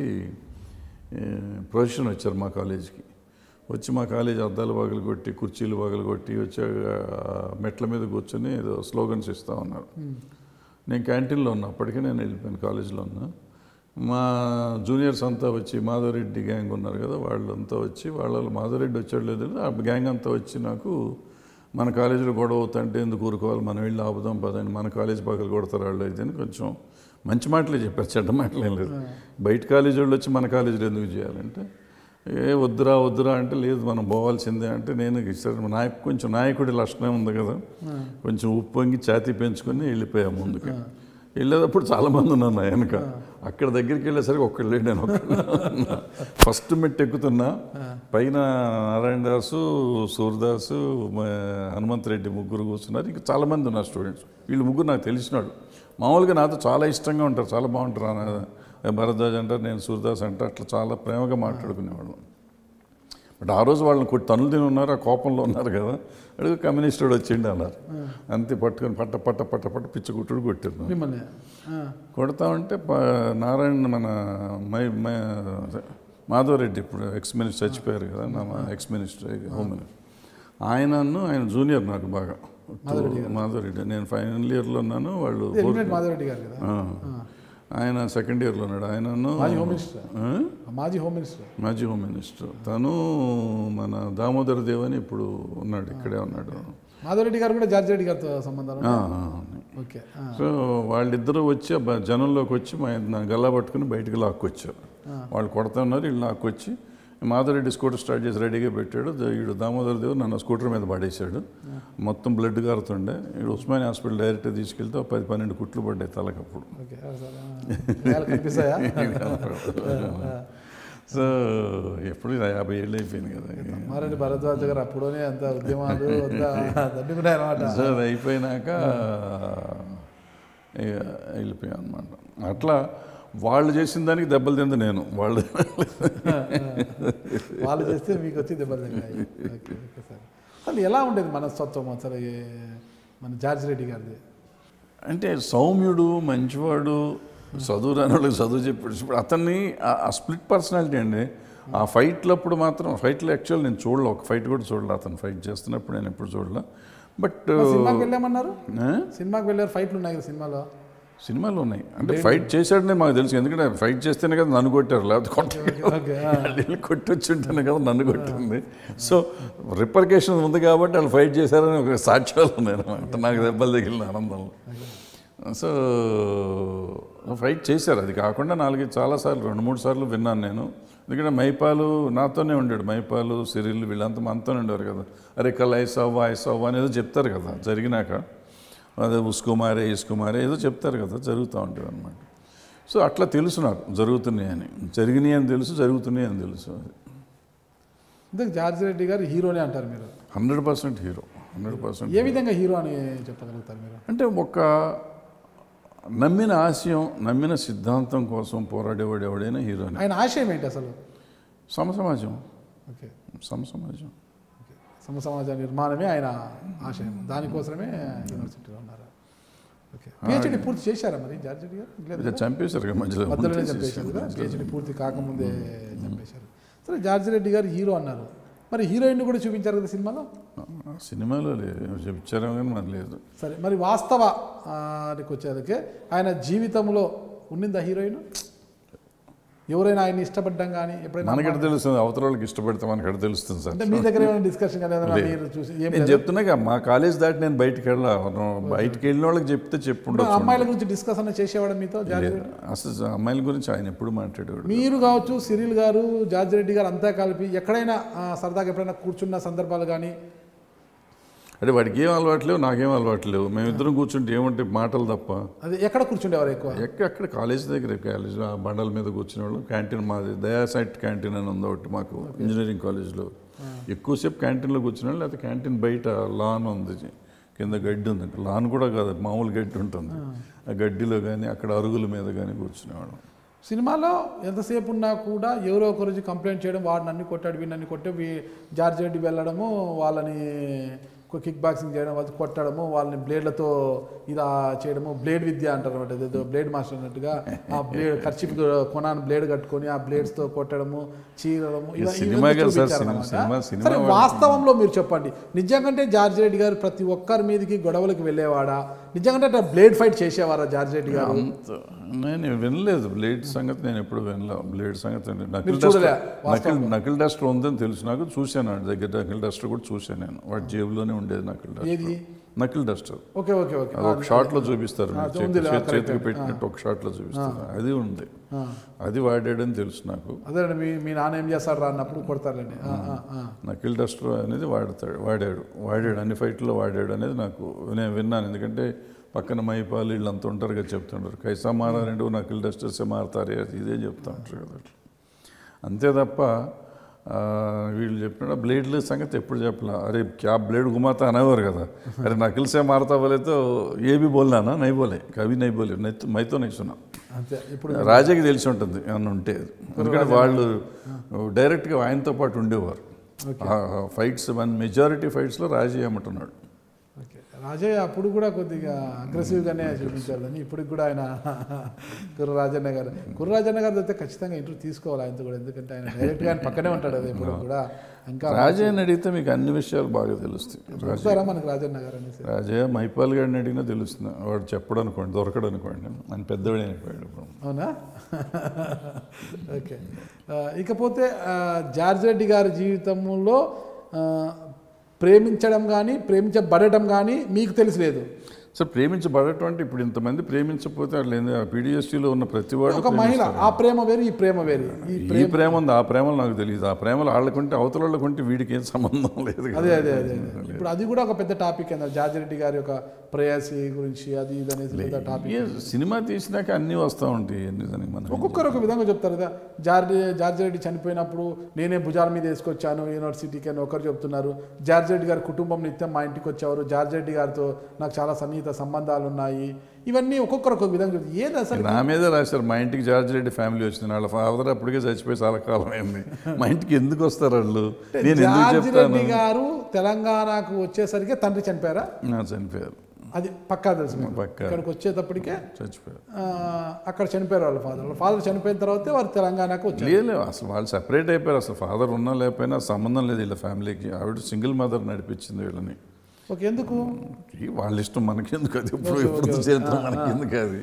ప్రొఫెషన్ వచ్చారు మా కాలేజీకి వచ్చి మా కాలేజ్ అద్దాలు పగలు కొట్టి కుర్చీలు పగలు కొట్టి వచ్చి ఆ మెట్ల మీద కూర్చొని ఏదో స్లోగన్స్ ఇస్తా ఉన్నారు నేను క్యాంటీన్లో ఉన్నా అప్పటికే నేను వెళ్ళిపోయాను కాలేజీలో ఉన్నా మా జూనియర్స్ అంతా వచ్చి మాధవరెడ్డి గ్యాంగ్ ఉన్నారు కదా వాళ్ళంతా వచ్చి వాళ్ళ మాధవరెడ్డి వచ్చాడు లేదు ఆ గ్యాంగ్ అంతా వచ్చి నాకు మన కాలేజీలో గొడవ అవుతుంటే ఎందుకు ఊరుకోవాలి మనం వెళ్ళి ఆపుదాం పదండి మన కాలేజ్ పక్కలు కొడతారు వాళ్ళు అయితే అని కొంచెం మంచి మాటలే చెప్పారు చెడ్డ మాటలు ఏం లేదు బయట కాలేజీ వాళ్ళు వచ్చి మన కాలేజీలో ఎందుకు చేయాలంటే ఏ వద్దురా వద్దురా అంటే లేదు మనం పోవాల్సిందే అంటే నేను సరే నాయకు కొంచెం నాయకుడి లక్షణం ఉంది కదా కొంచెం ఉప్పొంగి ఛాతీ పెంచుకొని వెళ్ళిపోయా ముందుకు వెళ్ళేటప్పుడు చాలామంది ఉన్నారు నా వెనక అక్కడ దగ్గరికి వెళ్ళేసరికి ఒక్కళ్ళే నేను ఒక్కళ్ళు ఫస్ట్ మెట్టు ఎక్కుతున్నా పైన నారాయణ దాసు సూర్దాసు మ- హనుమంత్ రెడ్డి ముగ్గురు కూర్చున్నారు ఇంకా చాలామంది ఉన్నారు స్టూడెంట్స్ వీళ్ళు ముగ్గురు నాకు తెలిసినాడు మామూలుగా నాతో చాలా ఇష్టంగా ఉంటారు చాలా బాగుంటారు అన్న భరద్వాజ్ అంటారు నేను సూర్దాస్ అంటారు అట్లా చాలా ప్రేమగా మాట్లాడుకునేవాళ్ళం బట్ ఆ రోజు వాళ్ళని కొట్టి తనులు తిని ఉన్నారు ఆ కోపంలో ఉన్నారు కదా అడుగు కమ్యూనిస్ట్ వాడు వచ్చిండు అన్నారు అంతే పట్టుకొని పట్ట పట్ట పట్ట పట్ట పిచ్చి కుట్టుడు కొట్టారు నన్ను. మిమ్మల్ని ఆ, కొడతా ఉంటే ప- నారాయణ మన మై మై మాధవరెడ్డి ఇప్పుడు ఎక్స్ మినిస్టర్ చచ్చిపోయారు కదా నా ఎక్స్ మినిస్టర్ హోమ్ మినిస్టర్ ఆయనను ఆయన జూనియర్ నాకు బాగా మాధవరెడ్డి నేను ఫైనల్ ఇయర్లో ఉన్నాను వాళ్ళు ఇది ఎలిమినేట్ మాధవరెడ్డి గారు కదా ఆ. ఆయన సెకండ్ ఇయర్లో ఉన్నాడు ఆయనను మాజీ హోమ్ మినిస్టర్ ఆ? మాజీ హోమ్ మినిస్టర్ మాజీ హోమ్ మినిస్టర్ తను మన దామోదర్ దేవ్ అని ఇప్పుడు ఉన్నాడు ఇక్కడే ఉన్నాడు మాధవరెడ్డి గారు కూడా జార్జ్ రెడ్డి గారితో సంబంధాలు ఆ, ఉన్నాయా? ఆ, ఉన్నాయి. ఓకే ఆ, సో వాళ్ళిద్దరూ వచ్చి ఆ బ- జనంలోకి వచ్చి మా నన్ను గల్లా పట్టుకుని బయటికి లాక్కొచ్చారు వాళ్ళు కొడతా ఉన్నారు వీళ్ళు లాక్కొచ్చి మాధవరెడ్డి స్కూటర్ స్టార్ట్ చేసి రెడీగా పెట్టాడు ద- వీడు దామోదర్ దేవ్ నన్ను స్కూటర్ మీద పడేశాడు మొత్తం బ్లడ్ కారుతుండే వీడు ఉస్మాని హాస్పిటల్ డైరెక్ట్గా తీసుకెళ్తే ఒక పది పన్నెండు కుట్లు పడ్డాయి తలకప్పుడు ఓకే ఆ, సరే, ఆ. గాయాలు కనిపిస్తాయా సో ఎప్పుడు యాభై ఏళ్ళు అయిపోయింది కదా మారెడ్డి భరద్వాజ గారు అప్పుడునే అంత ఉద్యమాలు అంతా దండుకున్నాయి అనమాట సో అది అయిపోయినాక ఇక వెళ్ళిపోయాం అనమాట అట్లా వాళ్ళు చేసిన దానికి దెబ్బలు తింది నేను వాళ్ళు వాళ్ళు చేస్తే మీకు వచ్చి దెబ్బలు తగిలాయి ఓకే ఓకే సార్ అసలు ఎలా ఉండేది మనస్తత్వం అసలు ఈ మన జార్జ్ రెడ్డి గారిది అంటే సౌమ్యుడు మంచివాడు చదువు రాని వాళ్ళకి చదువు చెప్పాడు ఇప్పుడు అతన్ని ఆ- ఆ స్ప్లిట్ పర్సనాలిటీ అండి ఆ ఫైట్లప్పుడు మాత్రం ఫైట్లో యాక్చువల్ నేను చూడలే ఒక ఫైట్ కూడా చూడలే అతను ఫైట్ చేస్తున్నప్పుడు నేను ఎప్పుడు చూడలే బట్ సినిమాకి వెళ్ళామన్నారు సినిమాకి వెళ్ళారు ఫైట్లు ఉన్నాయి కదా సినిమాలో సినిమాలు ఉన్నాయి అంటే ఫైట్ చేశాడని మాకు తెలుసు ఎందుకంటే ఫైట్ చేస్తేనే కదా నన్ను కొట్టారు లేకపోతే కొట్టారు ఓకే వీళ్ళు కొట్టొచ్చి ఉంటేనే కదా నన్ను కొట్టింది సో రిపర్కేషన్ ఉంది కాబట్టి వాళ్ళు ఫైట్ చేశారని ఒక సాక్ష్యాలు ఉన్నాయి అనమాట నాకు దెబ్బలు తగిలిన ఆనందంలో సో ఫైట్ చేశారు అది కాకుండా నాలుగైదు చాలాసార్లు రెండు మూడు సార్లు విన్నాను నేను ఎందుకంటే మైపాలు నాతోనే ఉండాడు మైపాలు సిరిల్ వీళ్ళంతా మనతోనే ఉండేవారు కదా అరే కల్ ఐసవ్వ ఐసవ్వ అనేది చెప్తారు కదా జరిగినాక అదే ఉస్కుమారే ఇస్కుమారే ఏదో చెప్తారు కదా జరుగుతూ ఉంటుంది అనమాట సో అట్లా తెలుసు నాకు జరుగుతున్నాయి అని జరిగినాయి అని తెలుసు జరుగుతున్నాయి అని తెలుసు ఇందుకు జార్జ్ రెడ్డి గారు హీరోనే అంటారు మీరు hundred percent hero hundred percent ఏ విధంగా హీరో అని చెప్పగలుగుతారు మీరు అంటే ఒక నమ్మిన ఆశయం నమ్మిన సిద్ధాంతం కోసం పోరాడేవాడు ఎవడైనా హీరోనే ఆయన ఆశయం ఏంటి అసలు సమసమాజం ఓకే సమసమాజం సమ సమాజ నిర్మాణమే ఆయన ఆశయం దానికోసమే యూనివర్సిటీలో ఉన్నారు ఓకే పిహెచ్డి పూర్తి చేశారా మరి జార్జ్ రెడ్డి గారు లేదు ఇక చంపేశారు కదా మధ్యలో మధ్యలోనే చంపేశారు కదా పిహెచ్డి పూర్తి కాకముందే చంపేశారు సరే జార్జ్ రెడ్డి గారు హీరో అన్నారు మరి హీరోయిన్ కూడా చూపించారు కదా సినిమాలో ఆ సినిమాలో లేదు చెప్పించారేమో కానీ మరి లేదు సరే మరి వాస్తవ ఆ, నికి వచ్చేదకే ఆయన జీవితంలో ఉన్నిందా హీరోయిన్ ఎవరైనా ఆయన ఇష్టపడ్డం కానీ ఎప్పుడైనా మనకెట తెలుస్తుంది అవతల వాళ్ళకి ఇష్టపడితే మనకెట తెలుస్తుంది సార్ అంటే మీ దగ్గర ఏమైనా డిస్కషన్ కానీ ఏదైనా మీరు చూసి ఏం నేను చెప్తున్నాగా మా కాలేజ్ దాటి నేను బయటికి వెళ్ళా బయటికి వెళ్ళిన వాళ్ళకి చెప్తే ఇప్పుడు చెప్పుండొచ్చు అమ్మాయిల గురించి డిస్కషన్ చేసేవాడు మీతో జార్జి లేదు. అసలు అమ్మాయిల గురించి ఆయన ఎప్పుడు మాట్లాడేవాడు మీరు కావచ్చు సిరిల్ గారు జార్జి రెడ్డి గారు అంతా కలిపి ఎక్కడైనా ఆ, సరదాగా ఎప్పుడైనా కూర్చున్న సందర్భాలు కానీ అంటే వాడికి ఏం అలవాట్లేవు నాకేం అలవాట్లేవు మేమిద్దరం కూర్చుంటే ఏమంటే మాటలు తప్ప అది ఎక్కడ కూర్చుండేవారు ఎక్కువ ఎక్కడ అక్కడ కాలేజ్ దగ్గర కాలేజ్ ఆ బండల మీద కూర్చునే వాళ్ళు క్యాంటీన్ మాది దయా సైట్ క్యాంటీన్ అని ఉంది ఒకటి మాకు ఇంజనీరింగ్ కాలేజ్లో ఎక్కువసేపు క్యాంటీన్లో కూర్చునే వాళ్ళు లేకపోతే క్యాంటీన్ బయట లాన్ ఉంది కింద గడ్డి ఉంది లాన్ కూడా కాదు మామూలు గడ్డి ఉంటుంది ఆ గడ్డిలో కానీ అక్కడ అరుగుల మీద కానీ కూర్చునేవాళ్ళం సినిమాలో ఎంతసేపు ఉన్నా కూడా ఎవరో ఒకరోజు కంప్లైంట్ చేయడం వాడు నన్ను కొట్టాడు వీడు నన్ను కొట్టే వీ జార్జి రెడ్డి వెళ్ళడము వాళ్ళని కిక్ బాక్సింగ్ చేయడం వాళ్ళు కొట్టడము వాళ్ళని బ్లేడ్లతో ఇలా చేయడము బ్లేడ్ విద్య అంటారు అనమాట ఏదో బ్లేడ్ మాస్టర్ అన్నట్టుగా ఆ బ్లేడ్ ఖర్చు కొనాను బ్లేడ్ కట్టుకొని ఆ బ్లేడ్స్తో కొట్టడము చీరడము ఇలా ఇది సినిమా ఇవన్నీ కదా సార్, చూపించారన్నమాట. సినిమా- సినిమా సరే వాళ్ళు- వాస్తవంలో మీరు చెప్పండి నిజంగానే జార్జి రెడ్డి గారు ప్రతి ఒక్కరి మీదకి గొడవలకు వెళ్ళేవాడా నిజంగానే అట్లా బ్లేడ్ ఫైట్ చేసేవారా జార్జి రెడ్డి గారు అంత నేను వినలేదు బ్లేడ్ సంగతి నేను ఎప్పుడు వినలే బ్లేడ్ సంగతి నేను- నకిల్ మీరు డస్టర్ చూడలే? నకిల్ నకిల్ డస్టర్ ఉందని తెలుసు నాకు చూశాను వాడి దగ్గర నకిల్ డస్టర్ కూడా చూశాను నేను వాడి జేబులోనే ఉండేది నకిల్ డస్టర్ ఏది knuckle duster okay okay okay అది ఒక షాట్ లో చూపిస్తారు ఆ, మీరు ఉందిలే, చేతి- ఆ, చేతికి correct. పెట్టినట్టు ఒక షాట్ లో చూపిస్తారు అది ఉంది ఆ. అది వాడాడని తెలుసు నాకు అదే మీ మీ నాన్న ఏం చేస్తాడు రా అన్నప్పుడు కొడతారండి ఆ, ఆ, ఆ. నకిల్ డస్టర్ అనేది వాడతాడు వాడాడు వాడాడు అన్ని ఫైట్లో వాడాడు అనేది నాకు నేను విన్నాను ఎందుకంటే పక్కన మైపాలు వీళ్ళంతా ఉంటారు కదా చెప్తుంటారు కైసా మారారంటే నకిల్ డస్టర్సే మారుతారే అది ఇదే చెప్తా ఉంటారు కదా అట్లా. అంతే తప్ప ఆ, వీళ్ళు చెప్పిన బ్లేడ్ల సంగతి ఎప్పుడు చెప్పలా అరే క్యా బ్లేడ్ గుమాతా అనేవారు కదా అరే నకిల్ సే మారతా బోలే తో ఏ బి బోల్నానా నై బోలే కవి నై బోలే నై మైతో నై సున్నా అంతే ఇప్పుడు రాజాకి తెలిసి ఉంటుంది ఏమన్నా ఉంటే ఎందుకంటే వాళ్ళు డైరెక్ట్గా ఆయనతో పాటు ఉండేవారు ఫైట్స్ వన్ మెజారిటీ ఫైట్స్లో రాజీ ఏమంటున్నాడు ఓకే రాజయ్య అప్పుడు కూడా కొద్దిగా అగ్రెసివ్గానే చూపించారు కానీ ఇప్పటికి కూడా ఆయన కుర్ర రాజన్న గారు కుర్ర రాజన్న గారు అయితే ఖచ్చితంగా ఇంటర్వ్యూ తీసుకోవాలి ఆయనతో కూడా ఎందుకంటే ఆయన డైరెక్ట్గా ఆయన పక్కనే ఉంటాడు అది ఇప్పుడు కూడా ఇంకా రాజయ్యని అడిగితే మీకు అన్ని విషయాలు బాగా తెలుస్తాయి రాజయ్య చూస్తారా మనకు రాజన్న గారు అనేసి రాజయ్య మైపాల్ గారిని అడిగినా తెలుస్తుంది వాడు చెప్పడు అనుకోండి దొరకడు అనుకోండి ఆయన పెద్దవాడే అయిపోయాడు ఇప్పుడు అవునా ఓకే ఆ, ఇకపోతే ఆ, జార్జ్ రెడ్డి గారి జీవితంలో ఆ, ప్రేమించడం కానీ ప్రేమించబడటం కానీ మీకు తెలిసి లేదు సో ప్రేమించబడటం అంటే ఇప్పుడు ఇంతమంది ప్రేమించకపోతే వాళ్ళు ఏంది ఆ పీడిఎస్టీలో ఉన్న ప్రతి వాడు ఒక మహిళ ఆ ప్రేమ వేరు ఈ ప్రేమ వేరు ఈ ఈ ప్రేమ ఉంది ఆ ప్రేమలు నాకు తెలియదు ఆ ప్రేమలు వాళ్ళకుంటే అవతల వాళ్ళకుంటే వీడికి ఏం సంబంధం లేదు కదా. అదే అదే అదే అదే. ఇప్పుడు అది కూడా ఒక పెద్ద టాపిక్ అన్నారు జార్జ్ రెడ్డి గారి యొక్క ప్రేయసి గురించి అది ఇది అనేది పెద్ద టాపిక్ ఏ సినిమా తీసినాక అన్నీ వస్తూ ఉంటాయి అన్ని దానికి మనం ఒక్కొక్కరు ఒక విధంగా చెప్తారు కదా జార్జ్ జార్జ్ రెడ్డి చనిపోయినప్పుడు నేనే భుజాల మీద వేసుకొచ్చాను యూనివర్సిటీకి అని ఒకరు చెప్తున్నారు జార్జ్ రెడ్డి గారి కుటుంబం నిత్యం మా ఇంటికి వచ్చేవారు జార్జ్ రెడ్డి గారితో నాకు చాలా సన్నిహిత సంబంధాలు ఉన్నాయి ఇవన్నీ ఒక్కొక్కరు ఒక్కొక్క విధంగా చెప్తారు ఏది అసలు నా మీదే రాశారు మా ఇంటికి జార్జ్ రెడ్డి ఫ్యామిలీ వచ్చింది వాళ్ళ ఫాదర్ అప్పటికే చచ్చిపోయి చాలా కాలం అయింది మా ఇంటికి ఎందుకు వస్తారు వాళ్ళు నేను ఎందుకు జార్జ్ చెప్తాను రెడ్డి గారు తెలంగాణకు వచ్చేసరికి తండ్రి చనిపోయారా నా చనిపోయారు అది పక్కా తెలుసు మీకు. పక్కా. ఇక్కడికి వచ్చేటప్పటికే చచ్చిపోయారు ఆ, అక్కడ చనిపోయారు వాళ్ళ ఫాదర్ వాళ్ళ ఫాదర్ చనిపోయిన తర్వాతే వారు తెలంగాణకు వచ్చారు లేదు లేదు, అసలు వాళ్ళు సెపరేట్ అయిపోయారు అసలు ఫాదర్ ఉన్నా లేకపోయినా సంబంధం లేదు వీళ్ళ ఫ్యామిలీకి ఆవిడ సింగిల్ మదర్ నడిపించింది వీళ్ళని ఓకే ఎందుకు ఈ వాళ్ళ ఇష్టం మనకెందుకు అది ఎప్పుడు ఎప్పుడు చేద్దాం మనకెందుకు అది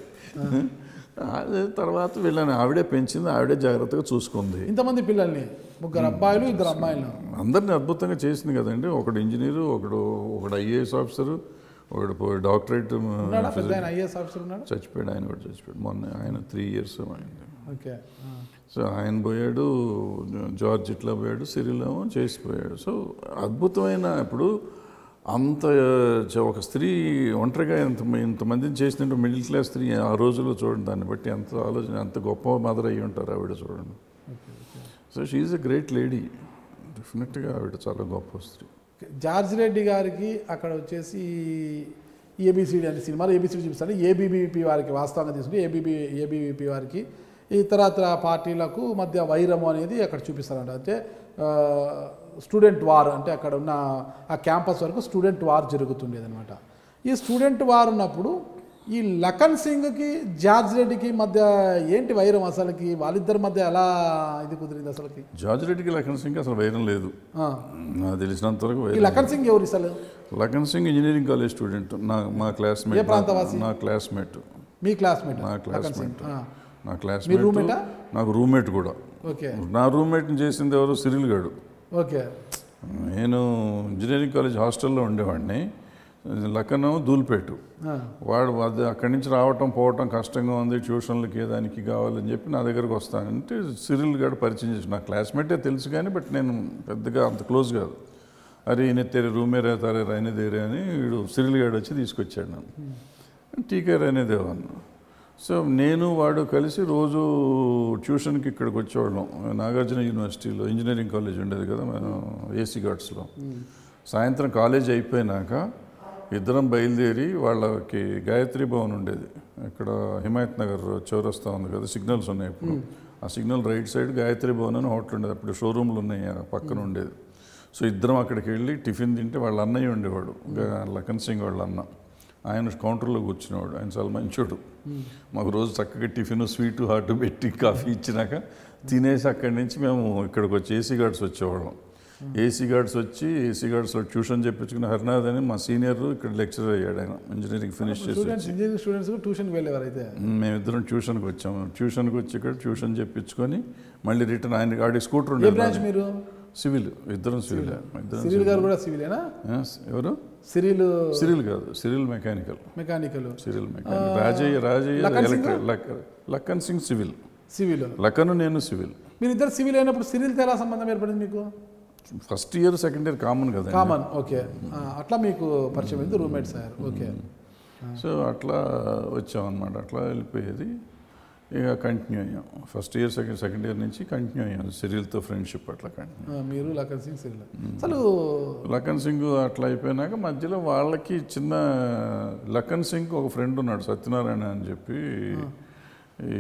అదే తర్వాత వీళ్ళని ఆవిడే పెంచింది ఆవిడే జాగ్రత్తగా చూసుకుంది ఇంతమంది పిల్లల్ని ముగ్గురు అబ్బాయిలు ఇద్దరు అమ్మాయిలు అందరిని అద్భుతంగా చేసింది కదండి ఒకడు ఇంజనీరు ఒకడు ఒకడు ఐఏఎస్ ఆఫీసరు ఒకడు పో- డాక్టరేట్ ఉన్నాడా పెద్ద ఆయన ఐఏఎస్ ఆఫీసర్ ఉన్నాడు చచ్చిపోయాడు ఆయన కూడా చచ్చిపోయాడు మొన్న ఆయన త్రీ ఇయర్స్ అయింది ఓకే ఆ. సో ఆయన పోయాడు జార్జ్ ఇట్లా పోయాడు సిరిల్ ఏమో చేసిపోయాడు సో అద్భుతమైన ఇప్పుడు అంత చ- ఒక స్త్రీ ఒంటరిగా ఇంత ఇంతమందిని చేసినట్టు మిడిల్ క్లాస్ స్త్రీ ఆ రోజుల్లో చూడండి దాన్ని బట్టి ఎంత ఆలోచన అంత గొప్ప మదర్ అయ్యి ఉంటారు ఆవిడ చూడండి so she is a great lady డెఫినెట్గా ఆవిడ చాలా గొప్ప స్త్రీ జార్జ్ రెడ్డి గారికి అక్కడ వచ్చేసి ఏబిసిడి అనే సినిమాలో ఏబిసిడి చూపిస్తాడు ఏబీబీపీ వారికి వాస్తవంగా తీసుకుంటే ఏబీబీ ఏబీవీపీ వారికి ఇతరత్ర పార్టీలకు మధ్య వైరము అనేది అక్కడ చూపిస్తారంట అంటే ఆ, స్టూడెంట్ వార్ అంటే అక్కడ ఉన్న ఆ క్యాంపస్ వరకు స్టూడెంట్ వార్ జరుగుతుండేది అనమాట ఈ స్టూడెంట్ వార్ ఉన్నప్పుడు ఈ లఖన్ సింగ్కి జార్జ్ రెడ్డికి మధ్య ఏంటి వైరం అసలుకి వాళ్ళిద్దరి మధ్య ఎలా ఇది కుదిరింది అసలుకి జార్జ్ రెడ్డికి లఖన్ సింగ్ అసలు వైరం లేదు ఆ. నాకు తెలిసినంత వరకు ఈ వైరం లఖన్ సింగ్ ఎవరు అసలు Lakhan Singh engineering college student నా మా ఏ క్లాస్మేట్ ప్రాంతవాసి? నా క్లాస్మేట్ మీ క్లాస్మేట్ నా లఖన్ సింగ్ క్లాస్మేట్ ఆ. నా మీ క్లాస్మేట్ రూమ్మేటా? నాకు రూమ్మేట్ కూడా ఓకే నా రూమ్మేట్ని చేసింది ఎవరు సిరిల్ గాడు ఓకే నేను ఇంజనీరింగ్ కాలేజ్ హాస్టల్లో ఉండేవాడిని లక్కను దూల్పేటు ఆ. వాడు అది అక్కడి నుంచి రావటం పోవటం కష్టంగా ఉంది ట్యూషన్లకి ఏ దానికి కావాలని చెప్పి నా దగ్గరకు వస్తానంటే సిరిల్ గారు పరిచయం చేసి నా క్లాస్మేటే తెలుసు కానీ బట్ నేను పెద్దగా అంత క్లోజ్ కాదు అరే ఈయన తెరే రూమే రేతారే రైనే దేరే అని వీడు సిరిల్ గారు వచ్చి తీసుకొచ్చాడు నన్ను టీకే రైనే దేవన్న సో నేను వాడు కలిసి రోజు ట్యూషన్కి ఇక్కడికి వచ్చేవాళ్ళం నాగార్జున యూనివర్సిటీలో ఇంజనీరింగ్ కాలేజ్ ఉండేది కదా మనం ఏసీ గార్డ్స్లో సాయంత్రం కాలేజ్ అయిపోయినాక ఇద్దరం బయలుదేరి వాళ్ళకి గాయత్రి భవన్ ఉండేది ఇక్కడ హిమాయత్ నగర్ చౌరస్తా ఉంది కదా సిగ్నల్స్ ఉన్నాయి ఇప్పుడు ఆ signal right side Gayatri Bhavan అని హోటల్ ఉండేది అప్పుడు షోరూమ్లు ఉన్నాయి ఆ పక్కన ఉండేది సో ఇద్దరం అక్కడికి వెళ్ళి టిఫిన్ తింటే వాళ్ళ అన్నయ్య ఉండేవాడు గా- లఖన్ సింగ్ వాళ్ళ అన్న ఆయన కౌంటర్లో కూర్చునేవాడు ఆయన చాలా మంచోడు మాకు రోజు చక్కగా టిఫిన్ స్వీట్ హాట్ పెట్టి కాఫీ ఇచ్చినాక తినేసి అక్కడి నుంచి మేము ఇక్కడికి వచ్చి ఏసీ గార్డ్స్ వచ్చేవాళ్ళం ఏసీ గార్డ్స్ వచ్చి ఏసీ గార్డ్స్లో ట్యూషన్ చెప్పించుకున్న హరినాథ్ అని మా సీనియర్ ఇక్కడ లెక్చరర్ అయ్యాడు ఆయన ఇంజనీరింగ్ ఫినిష్ చేసి స్టూడెంట్స్ ఇంజనీరింగ్ స్టూడెంట్స్ ట్యూషన్కి వెళ్ళేవారు అయితే మేమిద్దరం ట్యూషన్కి వచ్చాము ట్యూషన్కి వచ్చి ఇక్కడ ట్యూషన్ చెప్పించుకొని మళ్ళీ రిటర్న్ ఆయన ఆడి స్కూటర్ ఏ బ్రాంచ్ ఉండేది మీరు సివిల్ ఇద్దరం సివిల్ ఇద్దరం సిరిల్ గారు కూడా సివిలేనా Yes, ఎవరు సిరిల్ సిరిల్ కాదు Cyril mechanical mechanical Cyril mechanical Rajaiah Rajaiah Lakhan Singh? Electric లక్- లక్కన్ సింగ్ సివిల్ సివిల్ లక్కను నేను సివిల్ మీరు ఇద్దరు సివిల్ అయినప్పుడు సిరిల్తో ఎలా సంబంధం ఏర్పడింది మీకు first year second year common కదా కామన్ ఓకే ఆ, అట్లా మీకు పరిచయం అయింది రూమ్మేట్ సార్ ఓకే సో అట్లా వచ్చాం అనమాట అట్లా వెళ్ళిపోయేది ఇక కంటిన్యూ అయ్యాం first year second second year నుంచి కంటిన్యూ అయ్యాం సిరియల్తో ఫ్రెండ్షిప్ అట్లా కంటిన్యూ ఆ, మీరు లఖన్ సింగ్ సిరిల్ అసలు లఖన్ సింగ్ అట్లా అయిపోయినాక మధ్యలో వాళ్ళకి చిన్న లఖన్ సింగ్ ఒక ఫ్రెండ్ ఉన్నాడు సత్యనారాయణ అని చెప్పి ఈ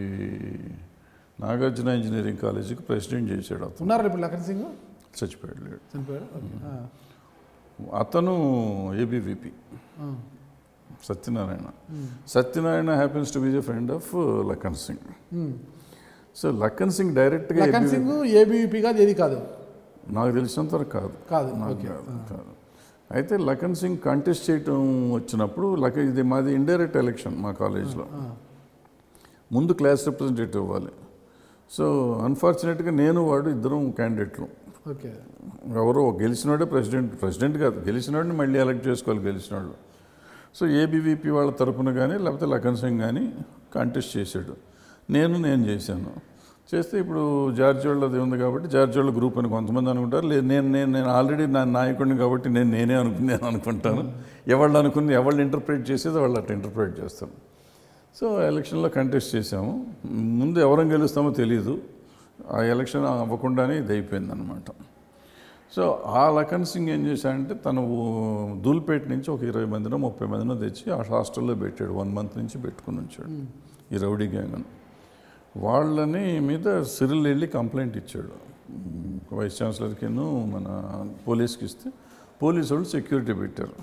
నాగార్జున ఇంజనీరింగ్ కాలేజీకి ప్రెసిడెంట్ చేశాడు అతను ఉన్నారా ఇప్పుడు లఖన్ సింగ్ చచ్చిపోయాడు లేడు. చనిపోయాడు ఓకే ఆ, అతను ఏబీవీపీ ఆ, Satyanarayana Satyanarayana happens to be the friend of Lakhan Singh um. So Lakhan Singh డైరెక్ట్గా లఖన్ సింగ్ ఏబీవీపీ కాదు ఏది కాదు నాకు తెలిసినంత వరకు కాదు కాదు నాకు ఓకే కాదు, కాదు అయితే లఖన్ సింగ్ కంటెస్ట్ చేయటం వచ్చినప్పుడు లఖన్ ఇది మాది ఇండైరెక్ట్ ఎలక్షన్ మా కాలేజ్లో ఆ, ముందు క్లాస్ రిప్రజెంటేటివ్ ఇవ్వాలి సో అన్ఫార్చునేట్గా నేను వాడు ఇద్దరం క్యాండిడేట్లు ఓకే ఎవరో గెలిచినోడే ప్రెసిడెంట్ ప్రెసిడెంట్ కాదు గెలిచినోడిని మళ్ళీ ఎలక్ట్ చేసుకోవాలి గెలిచినోళ్ళు సో ఏబీవీపీ వాళ్ళ తరపున కానీ లేకపోతే లఖన్ సింగ్ కానీ కాంటెస్ట్ చేశాడు నేను నేను చేశాను చేస్తే ఇప్పుడు జార్జ్ వాళ్ళది ఉంది కాబట్టి జార్జ్ వాళ్ళ గ్రూప్ అని కొంతమంది అనుకుంటారు లేదు నేను నేను నేను ఆల్రెడీ నా నాయకుడిని కాబట్టి నేను నేనే అనుకుని నేను అనుకుంటాను ఎవళ్ళు అనుకుని ఎవళ్ళు ఇంటర్ప్రిట్ చేసేది వాళ్ళు అట్లా ఇంటర్ప్రిట్ చేస్తాను సో ఎలక్షన్లో కంటెస్ట్ చేసాము ముందు ఎవరం గెలుస్తామో తెలియదు ఆ ఎలక్షన్ అవ్వకుండానే ఇది అయిపోయింది అనమాట సో ఆ లఖన్ సింగ్ ఏం చేశాడంటే తను దూల్పేట నుంచి ఒక ఇరవై మందినో ముప్పై మందినో తెచ్చి ఆ హాస్టల్లో పెట్టాడు వన్ మంత్ నుంచి పెట్టుకుని ఉంచాడు ఈ రౌడీ గ్యాంగ్ అని వాళ్ళని మీద సిరిల్ వెళ్ళి కంప్లైంట్ ఇచ్చాడు వైస్ ఛాన్సలర్కిను మన పోలీస్కి ఇస్తే పోలీసు వాళ్ళు సెక్యూరిటీ పెట్టారు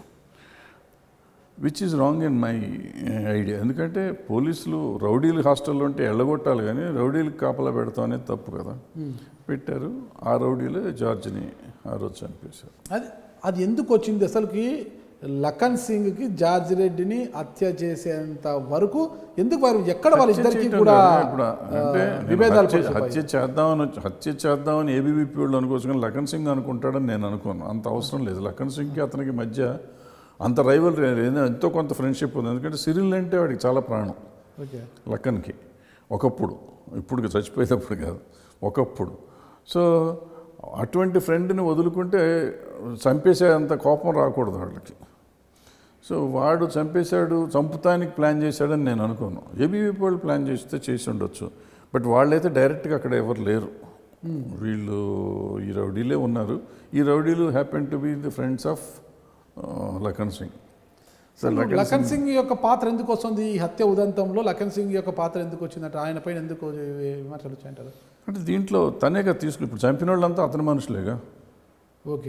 which is wrong in my idea ఎందుకంటే పోలీసులు రౌడీలు హాస్టల్లో ఉంటే ఎళ్ళగొట్టాలి కానీ రౌడీలకు కాపలా పెడతాం అనేది తప్పు కదా పెట్టారు ఆ రౌడీలో జార్జ్ని ఆ రోజు చంపేశారు అది అది ఎందుకు వచ్చింది అసలుకి లఖన్ సింగ్కి జార్జ్ రెడ్డిని హత్య చేసేంత వరకు ఎందుకు వారు ఎక్కడ వాళ్ళిద్దరికి హత్య కూడా చేయటం కాదు ఇప్పుడు అంటే ఆ, నేను విభేదాలు హత్య- పొంచిపోయాయి. హత్య చేద్దామని వచ్చి- హత్య చేద్దామని ఏబీవీపీ వాళ్ళు అనుకోవచ్చు కానీ లఖన్ సింగ్ అనుకుంటాడని నేను అనుకోను అంత అవసరం లేదు లఖన్ సింగ్కి అతనికి మధ్య అంత రైవల్ ఎంతో కొంత ఫ్రెండ్షిప్ ఉంది ఎందుకంటే సిరిల్ అంటే వాడికి చాలా ప్రాణం ఓకే లక్కన్కి ఒకప్పుడు ఇప్పుడు చచ్చిపోయేటప్పుడు కాదు ఒకప్పుడు సో అటువంటి ఫ్రెండ్ని వదులుకుంటే చంపేసే అంత కోపం రాకూడదు వాళ్ళకి సో వాడు చంపేశాడు చంపుతానికి ప్లాన్ చేశాడని నేను అనుకోను ఏబీవీపీ వాళ్ళు ప్లాన్ చేస్తే చేసి ఉండొచ్చు బట్ వాళ్ళైతే డైరెక్ట్గా అక్కడ ఎవరు లేరు వీళ్ళు ఈ రౌడీలే ఉన్నారు ఈ రౌడీలు happen to be the friends of Lakhan Singh so Lakhan Lakhan Singh యొక్క పాత్ర ఎందుకు వస్తుంది ఈ హత్య ఉదంతంలో లఖన్ సింగ్ యొక్క పాత్ర ఎందుకు వచ్చిందంటే ఆయన పైన ఎందుకు విమర్శలు వచ్చాయంటారు అంటే దీంట్లో తనేగా తీసుకుని ఇప్పుడు చంపిన వాళ్ళంతా అతని మనుషులేగా ఓకే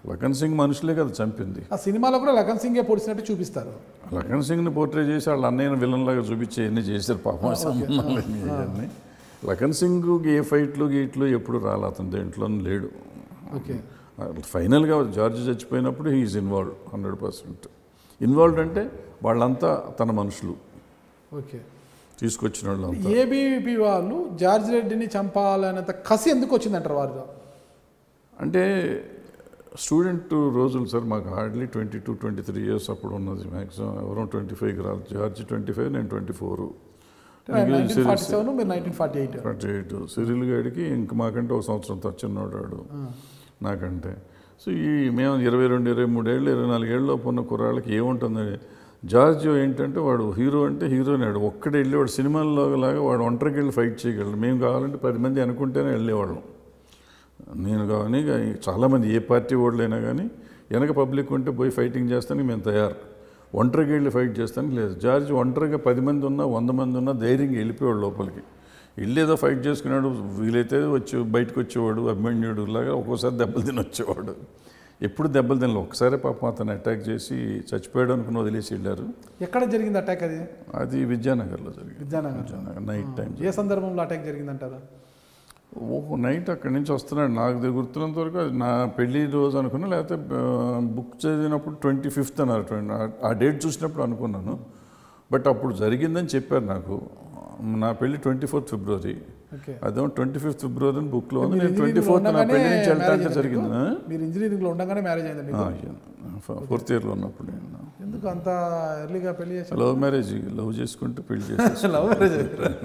లఖన్ సింగ్ మనుషులే కదా చంపింది ఆ సినిమాలో కూడా లఖన్ సింగే పొడిచినట్టు చూపిస్తారు లఖన్ సింగ్ని పోర్ట్రే చేసి వాళ్ళ అన్నయ్యని విలన్ లాగా చూపించి ఎన్ని చేశారు పాపం సంబంధం లేని ఇవన్నీ లఖన్ సింగ్ ఏ ఫైట్లు గీట్లు ఎప్పుడు రాలే అతను దేంట్లో లేడు ఓకే ఫైనల్గా జార్జ్ చచ్చిపోయినప్పుడు he is involve hundred percent involved అంటే వాళ్ళంతా తన మనుషులు ఓకే తీసుకొచ్చిన వాళ్ళంతా ఏబీవీపీ వాళ్ళు జార్జ్ రెడ్డిని చంపాలనేంత కసి ఎందుకు వచ్చిందంటారు వారిలో అంటే స్టూడెంట్ రోజులు సార్ మాకు hardly twenty two twenty three years అప్పుడు ఉన్నది మ్యాక్సిమం ఎవరో ట్వంటీ ఫైవ్కి రాదు జార్జ్ ట్వంటీ ఫైవ్ నేను twenty four nineteen forty seven మీరు nineteen forty eight forty eight Cyril గాడికి ఇంక మాకంటే ఒక సంవత్సరం చిన్నోడు వాడు నాకంటే సో ఈ మేము ఇరవై రెండు ఇరవై మూడేళ్ళు ఇరవై నాలుగేళ్ళలో ఉన్న కుర్రాళ్ళకి ఏముంటుంది జార్జ్ ఏంటంటే వాడు హీరో అంటే హీరోనే వాడు ఒక్కడే వెళ్ళి వాడు సినిమాల్లో లాగా వాడు ఒంటరికి వెళ్ళి ఫైట్ చేయగలడు మేము కావాలంటే పది మంది అనుకుంటేనే వెళ్ళేవాళ్ళం నేను కానీ చాలామంది ఏ పార్టీ ఓడలైనా కానీ వెనక పబ్లిక్ ఉంటే పోయి ఫైటింగ్ చేస్తానికి మేము తయారు ఒంటరికి వెళ్ళి ఫైట్ చేస్తానికి లేదు జార్జ్ ఒంటరిగా పది మంది ఉన్నా వంద మంది ఉన్నా ధైర్యంగా వెళ్ళిపోయాడు లోపలికి వెళ్ళి ఏదో ఫైట్ చేసుకున్నాడు వీలైతే వచ్చి బయటకు వచ్చేవాడు అభిమన్యుడు లాగా ఒక్కోసారి దెబ్బలు తిని వచ్చేవాడు ఎప్పుడు దెబ్బలు తినలేదు ఒకసారి పాపం అతను అటాక్ చేసి చచ్చిపోయాడు అనుకుని వదిలేసి వెళ్ళారు ఎక్కడ జరిగింది అటాక్ అది అది విద్యానగర్లో జరిగింది విద్యానగర్ విద్యానగర్ నైట్ టైం ఏ సందర్భంలో అటాక్ జరిగిందంటారా ఓహో నైట్ అక్కడి నుంచి వస్తున్నాడు నాకు దగ్గర గుర్తున్నంత వరకు అది నా పెళ్లి రోజు అనుకున్నా లేకపోతే ఆ, బుక్ చదివినప్పుడు ట్వంటీ ఫిఫ్త్ అన్నారు ట్వంటీ ఆ డేట్ చూసినప్పుడు అనుకున్నాను బట్ అప్పుడు జరిగిందని చెప్పారు నాకు నా పెళ్లి ట్వంటీ ఫోర్త్ ఫిబ్రవరి ఓకే అదేమో ట్వంటీ ఫిఫ్త్ ఫిబ్రవరి అని బుక్లో ఉంది మీరు నేను ట్వంటీ ఇంజనీరింగ్లో ఫోర్త్ నా ఉండగానే పెళ్లి నుంచి వెళ్తా మ్యారేజ్ అంటే అయిందా జరిగింది మీకు? మీరు ఇంజనీరింగ్ లో ఉండగానే మ్యారేజ్ అయిందా మీకు ఫోర్త్ ఇయర్లో ఉన్నప్పుడు నేను ఎందుకు అంత ఎర్లీగా పెళ్లి చేశారు లవ్ మ్యారేజ్ లవ్ చేసుకుంటే పెళ్లి చేసేసి లవ్ మ్యారేజ్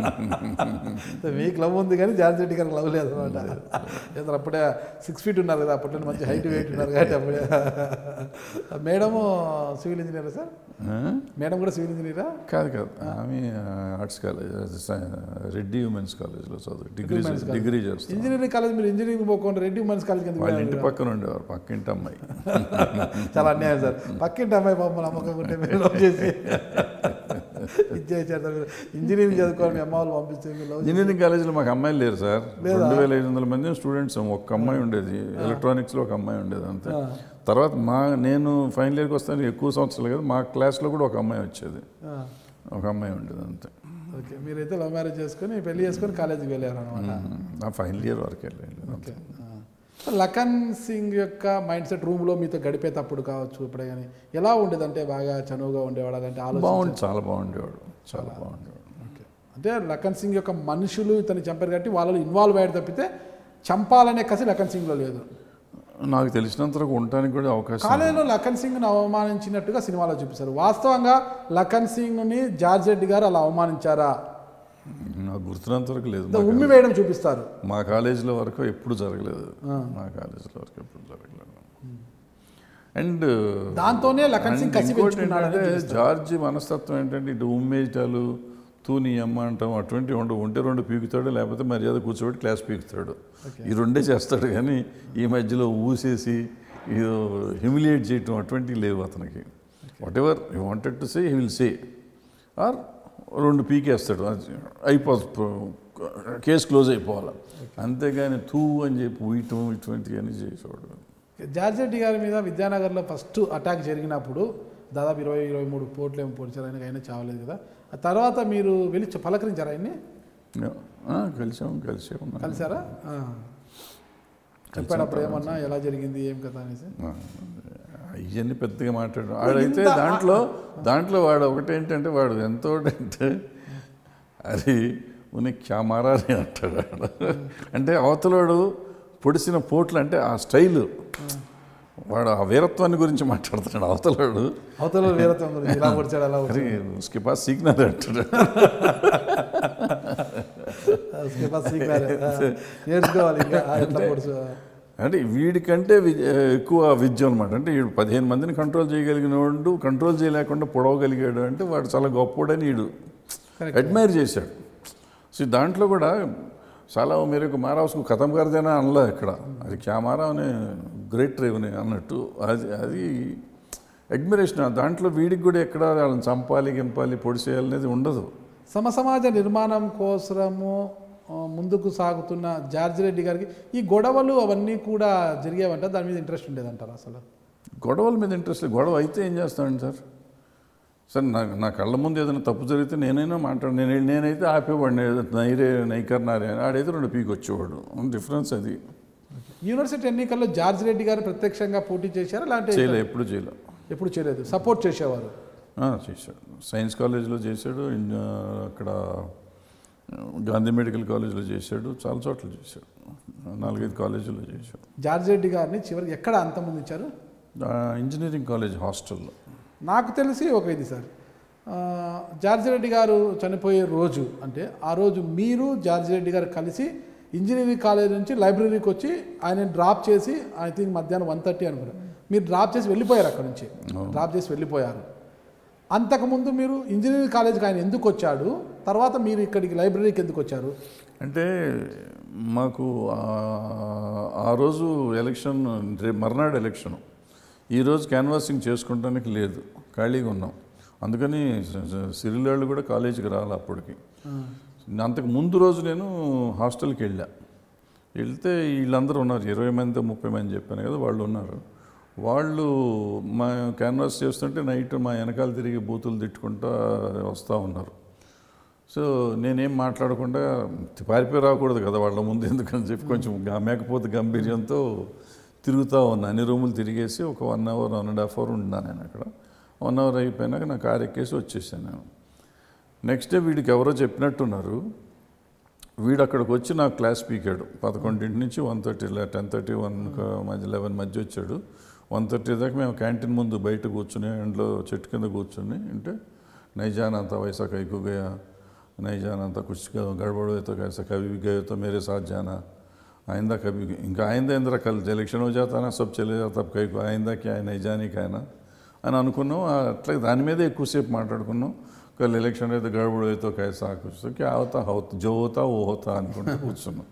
మీకు లవ్ ఉంది కానీ జార్జ్ రెడ్డి గారికి లవ్ లేదు అనమాట ఇతను అప్పుడే సిక్స్ ఫీట్ ఉన్నారు కదా అప్పట్లో మంచి హైట్ వెయిట్ ఉన్నారు కాబట్టి అప్పుడే మేడము సివిల్ ఇంజనీర్ సార్ ఆ? మేడం కూడా సివిల్ ఇంజనీరా కాదు కాదు ఆమె ఆర్ట్స్ కాలేజ్ రెడ్డి ఉమెన్స్ కాలేజ్లో చదువు డిగ్రీ Women's college. డిగ్రీ చేస్తాను ఇంజనీరింగ్ కాలేజ్ మీరు ఇంజనీరింగ్ పోకుండా రెడ్డి ఉమెన్స్ కాలేజ్ కింద వాళ్ళ ఇంటి పక్కన ఉండేవారు పక్కింటి అమ్మాయి చాలా అన్యాయం సార్ పక్కింటి అమ్మాయి పాప నమ్మకం ఉంటే మీరు లవ్ చేసి ఇచ్చేసారు సార్ ఇంజనీరింగ్ చదువుకోవాలి మీ అమ్మ వాళ్ళు పంపిస్తే మీరు లవ్ చేసి ఇంజనీరింగ్ కాలేజీలో మాకు అమ్మాయిలు లేరు సార్ లేదా? రెండు వేల ఐదు వందల మంది స్టూడెంట్స్ ఒక్క అమ్మాయి ఉండేది ఎలక్ట్రానిక్స్లో ఒక అమ్మాయి ఉండేది అంతే ఆ. తర్వాత మా నేను ఫైనల్ ఇయర్కి వస్తాను ఎక్కువ సంవత్సరాలు కదా మా క్లాస్లో కూడా ఒక అమ్మాయి వచ్చేది ఆ, ఒక అమ్మాయి ఉండేది అంతే ఓకే మీరైతే లవ్ మ్యారేజ్ చేసుకొని పెళ్లి చేసుకొని కాలేజీకి వెళ్ళారు అనమాట నా ఫైనల్ ఇయర్ వరకు వెళ్ళాను ఓకే ఆ. లఖన్ సింగ్ యొక్క మైండ్ సెట్ రూమ్లో మీతో గడిపేటప్పుడు కావచ్చు ఇప్పుడే కానీ ఎలా ఉండేదంటే బాగా చనువుగా ఉండేవాడు అదంటే ఆలోచన బాగుంది చాలా బాగుండేవాడు చాలా బాగుండేవాడు ఓకే అంటే లఖన్ సింగ్ యొక్క మనుషులు ఇతను చంపారు కాబట్టి వాళ్ళలో ఇన్వాల్వ్ అయ్యాడు తప్పితే చంపాలనే కసి లఖన్ సింగ్లో లేదు నాకు తెలిసినంత వరకు ఉండటానికి కూడా అవకాశం కాలేజీలో లఖన్ సింగ్ను అవమానించినట్టుగా సినిమాలో చూపిస్తారు వాస్తవంగా లఖన్ సింగ్ని జార్జ్ రెడ్డి గారు అలా అవమానించారా నాకు గుర్తున్నంత వరకు లేదు ద మా ఉమ్మి వేయడం చూపిస్తారు మా కాలేజీలో వరకు ఎప్పుడు జరగలేదు మా కాలేజీలో వరకు ఎప్పుడు జరగలేదు అండ్ దాంతోనే లఖన్ సింగ్ కసి పెంచుకున్నాడని చూపిస్తారు. జార్జి మనస్తత్వం ఏంటంటే ఇటు ఉమ్మేయటాలు తూని అమ్మ అంటాం అటువంటి ఉండవు ఉంటే రెండు పీకుతాడు లేకపోతే మర్యాద కూర్చోబెట్టి క్లాస్ పీకుతాడు ఈ రెండే చేస్తాడు కానీ ఈ మధ్యలో ఊసేసి ఏదో హ్యూమిలియేట్ చేయటం అటువంటివి లేవు అతనికి whatever you wanted to say he will say or రెండు పీకేస్తాడు అయిపోతుంది కేసు క్లోజ్ అయిపోవాలి అంతేగాని తూ అని చెప్పి ఉయ్యటం ఇటువంటివన్నీ చేసేవాడు జార్జ్ రెడ్డి గారి మీద విద్యానగర్లో ఫస్ట్ అటాక్ జరిగినప్పుడు దాదాపు ఇరవై ఇరవై మూడు పోట్లు ఏమో పొడిచారు ఆయనకి అయినా చావలేదు కదా ఆ తర్వాత మీరు వెళ్ళి చ- పలకరించారా ఆయన్ని ఆ, కలిసాం కలిసే ఉన్నాం కలిసారా ఆ. చెప్పాడు అప్పుడు ఏమన్నా ఎలా జరిగింది ఏం కదా అనేసి ఇవన్నీ పెద్దగా మాట్లాడు వాడైతే ఇంత- దాంట్లో దాంట్లో వాడు ఒకటేంటంటే వాడు ఎంతో అంటే అది ఉని క్యామారా అని అంటాడు వాడు. అంటే అవతలోడు పొడిసిన పోట్లు అంటే ఆ స్టైలు వాడు ఆ వీరత్వాన్ని గురించి మాట్లాడుతున్నాడు అవతలోడు అవతల వీరత్వం గురించి ఇలా పొడిచాడు అలా అరే ఉస్కే పాస్ సీక్నారు అంటాడు उसके पास सीख रहा है हाँ, నేర్చుకోవాలి ఇంకా ఆ ఎట్లా పొడుచు అంటే వీడికంటే వి- ఎక్కువ విద్య అనమాట అంటే వీడు పదిహేను మందిని కంట్రోల్ చేయగలిగిన వాడు కంట్రోల్ చేయలేకుండా పొడవగలిగాడు అంటే వాడు చాలా గొప్పోడని వీడు Correct. అడ్మైర్ చేశాడు సో దాంట్లో కూడా చాలా మీరు మారా ఉస్కు ఖతం కరదేనా అనలే ఇక్కడ అది క్యా మారా అనే గ్రేట్ డ్రైవ్ని అన్నట్టు అది అది అడ్మిరేషన్ దాంట్లో వీడికి కూడా ఎక్కడ వాళ్ళని చంపాలి గింపాలి పొడి చేయాలి అనేది ఉండదు సమసమాజ నిర్మాణం కోసము ఆ, ముందుకు సాగుతున్న జార్జ్ రెడ్డి గారికి ఈ గొడవలు అవన్నీ కూడా జరిగేవంట దాని మీద ఇంట్రెస్ట్ ఉండేదంటారు అసలు గొడవల మీద ఇంట్రెస్ట్ లేదు. గొడవ అయితే ఏం చేస్తానండి సార్ సార్ నా నా కళ్ళ ముందు ఏదైనా తప్పు జరిగితే నేనైనా మాట్లాడు నేను నేనైతే ఆపేవాడిని నైరే నైకర్నారే అని ఆడైతే రెండు పీకి వచ్చేవాడు డిఫరెన్స్ అది యూనివర్సిటీ ఎన్నికల్లో జార్జ్ రెడ్డి గారు ప్రత్యక్షంగా పోటీ చేశారా లేదంటే చేయలే ఎప్పుడు చేయలే ఎప్పుడు చేయలేదు సపోర్ట్ చేసేవారు ఆ, చేశాడు సైన్స్ కాలేజీలో చేశాడు ఇన్- ఆ, అక్కడ గాంధీ మెడికల్ కాలేజీలో చేశాడు చాలా చోట్ల చేశాడు నాలుగైదు కాలేజీలో చేశాడు జార్జ్ రెడ్డి గారిని చివరికి ఎక్కడ అంతమందించారు ఆ, ఇంజనీరింగ్ కాలేజ్ హాస్టల్లో నాకు తెలిసి ఒక ఇది సార్ ఆ, జార్జ్ రెడ్డి గారు చనిపోయే రోజు అంటే ఆ రోజు మీరు జార్జ్ రెడ్డి గారు కలిసి ఇంజనీరింగ్ కాలేజ్ నుంచి లైబ్రరీకి వచ్చి ఆయన డ్రాప్ చేసి ఐ థింక్ మధ్యాహ్నం వన్ థర్టీ అనుకున్నారు మీరు డ్రాప్ చేసి వెళ్ళిపోయారు అక్కడ నుంచి డ్రాప్ చేసి వెళ్ళిపోయారు అంతకుముందు మీరు ఇంజనీరింగ్ కాలేజ్కి ఆయన ఎందుకు వచ్చాడు తర్వాత మీరు ఇక్కడికి లైబ్రరీకి ఎందుకు వచ్చారు అంటే మాకు ఆ- ఆ రోజు ఎలక్షన్ రేపు మర్నాడు ఎలక్షన్ ఈరోజు క్యాన్వాసింగ్ చేసుకోవడానికి లేదు ఖాళీగా ఉన్నాం అందుకని సిరిల్ వాళ్ళు కూడా కాలేజీకి రాలి అప్పటికి అంతకు ముందు రోజు నేను హాస్టల్కి వెళ్ళా వెళ్తే వీళ్ళందరూ ఉన్నారు ఇరవై మంది ముప్పై మంది చెప్పాను కదా వాళ్ళు ఉన్నారు వాళ్ళు మా క్యాన్వాస్ చేస్తుంటే నైట్ మా వెనకాల తిరిగి బూతులు తిట్టుకుంటా వస్తూ ఉన్నారు సో నేనేం మాట్లాడకుండా పారిపోయి రాకూడదు కదా వాళ్ళ ముందు ఎందుకని చెప్పి కొంచెం గా- మేకపోతే గంభీర్యంతో తిరుగుతూ ఉన్నా అన్ని రూములు తిరిగేసి ఒక one hour one and half hour ఉన్నాను నేను అక్కడ వన్ అవర్ అయిపోయినాక నా కార్ ఎక్కేసి వచ్చేసాను నేను నెక్స్ట్ డే వీడికి ఎవరో చెప్పినట్టున్నారు వీడు అక్కడికి వచ్చి నాకు క్లాస్ పీకాడు పదకొండింటి నుంచి one thirty ten thirty one మధ్య లెవెన్ మధ్య వచ్చాడు వన్ థర్టీ దాకా మేము క్యాంటీన్ ముందు బయట కూర్చుని ఇంట్లో చెట్టు కింద కూర్చుని అంటే నైజాన్ అంత వయసా కైకు గయా నైజాన్ అంత కుछ गड़बड़ तो कैसे कभी भी गए तो मेरे साथ जाना आइंदा कभी ఇంకా ఆయిందా ఇంద్ర కల్ ఎలక్షన్ हो जाता ना सब चले जाता अब कहीं को आइंदा क्या है नहीं जाने का है ना అని అనుకున్నాం అట్లా దాని మీదే ఎక్కువసేపు మాట్లాడుకున్నాం కల్ ఎలక్షన్ అయితే గడబడు అయితే కైసా కూర్చో క్యా అవుతా హౌతా జో హోతా ఓ హోతా అనుకుంటూ కూర్చున్నాం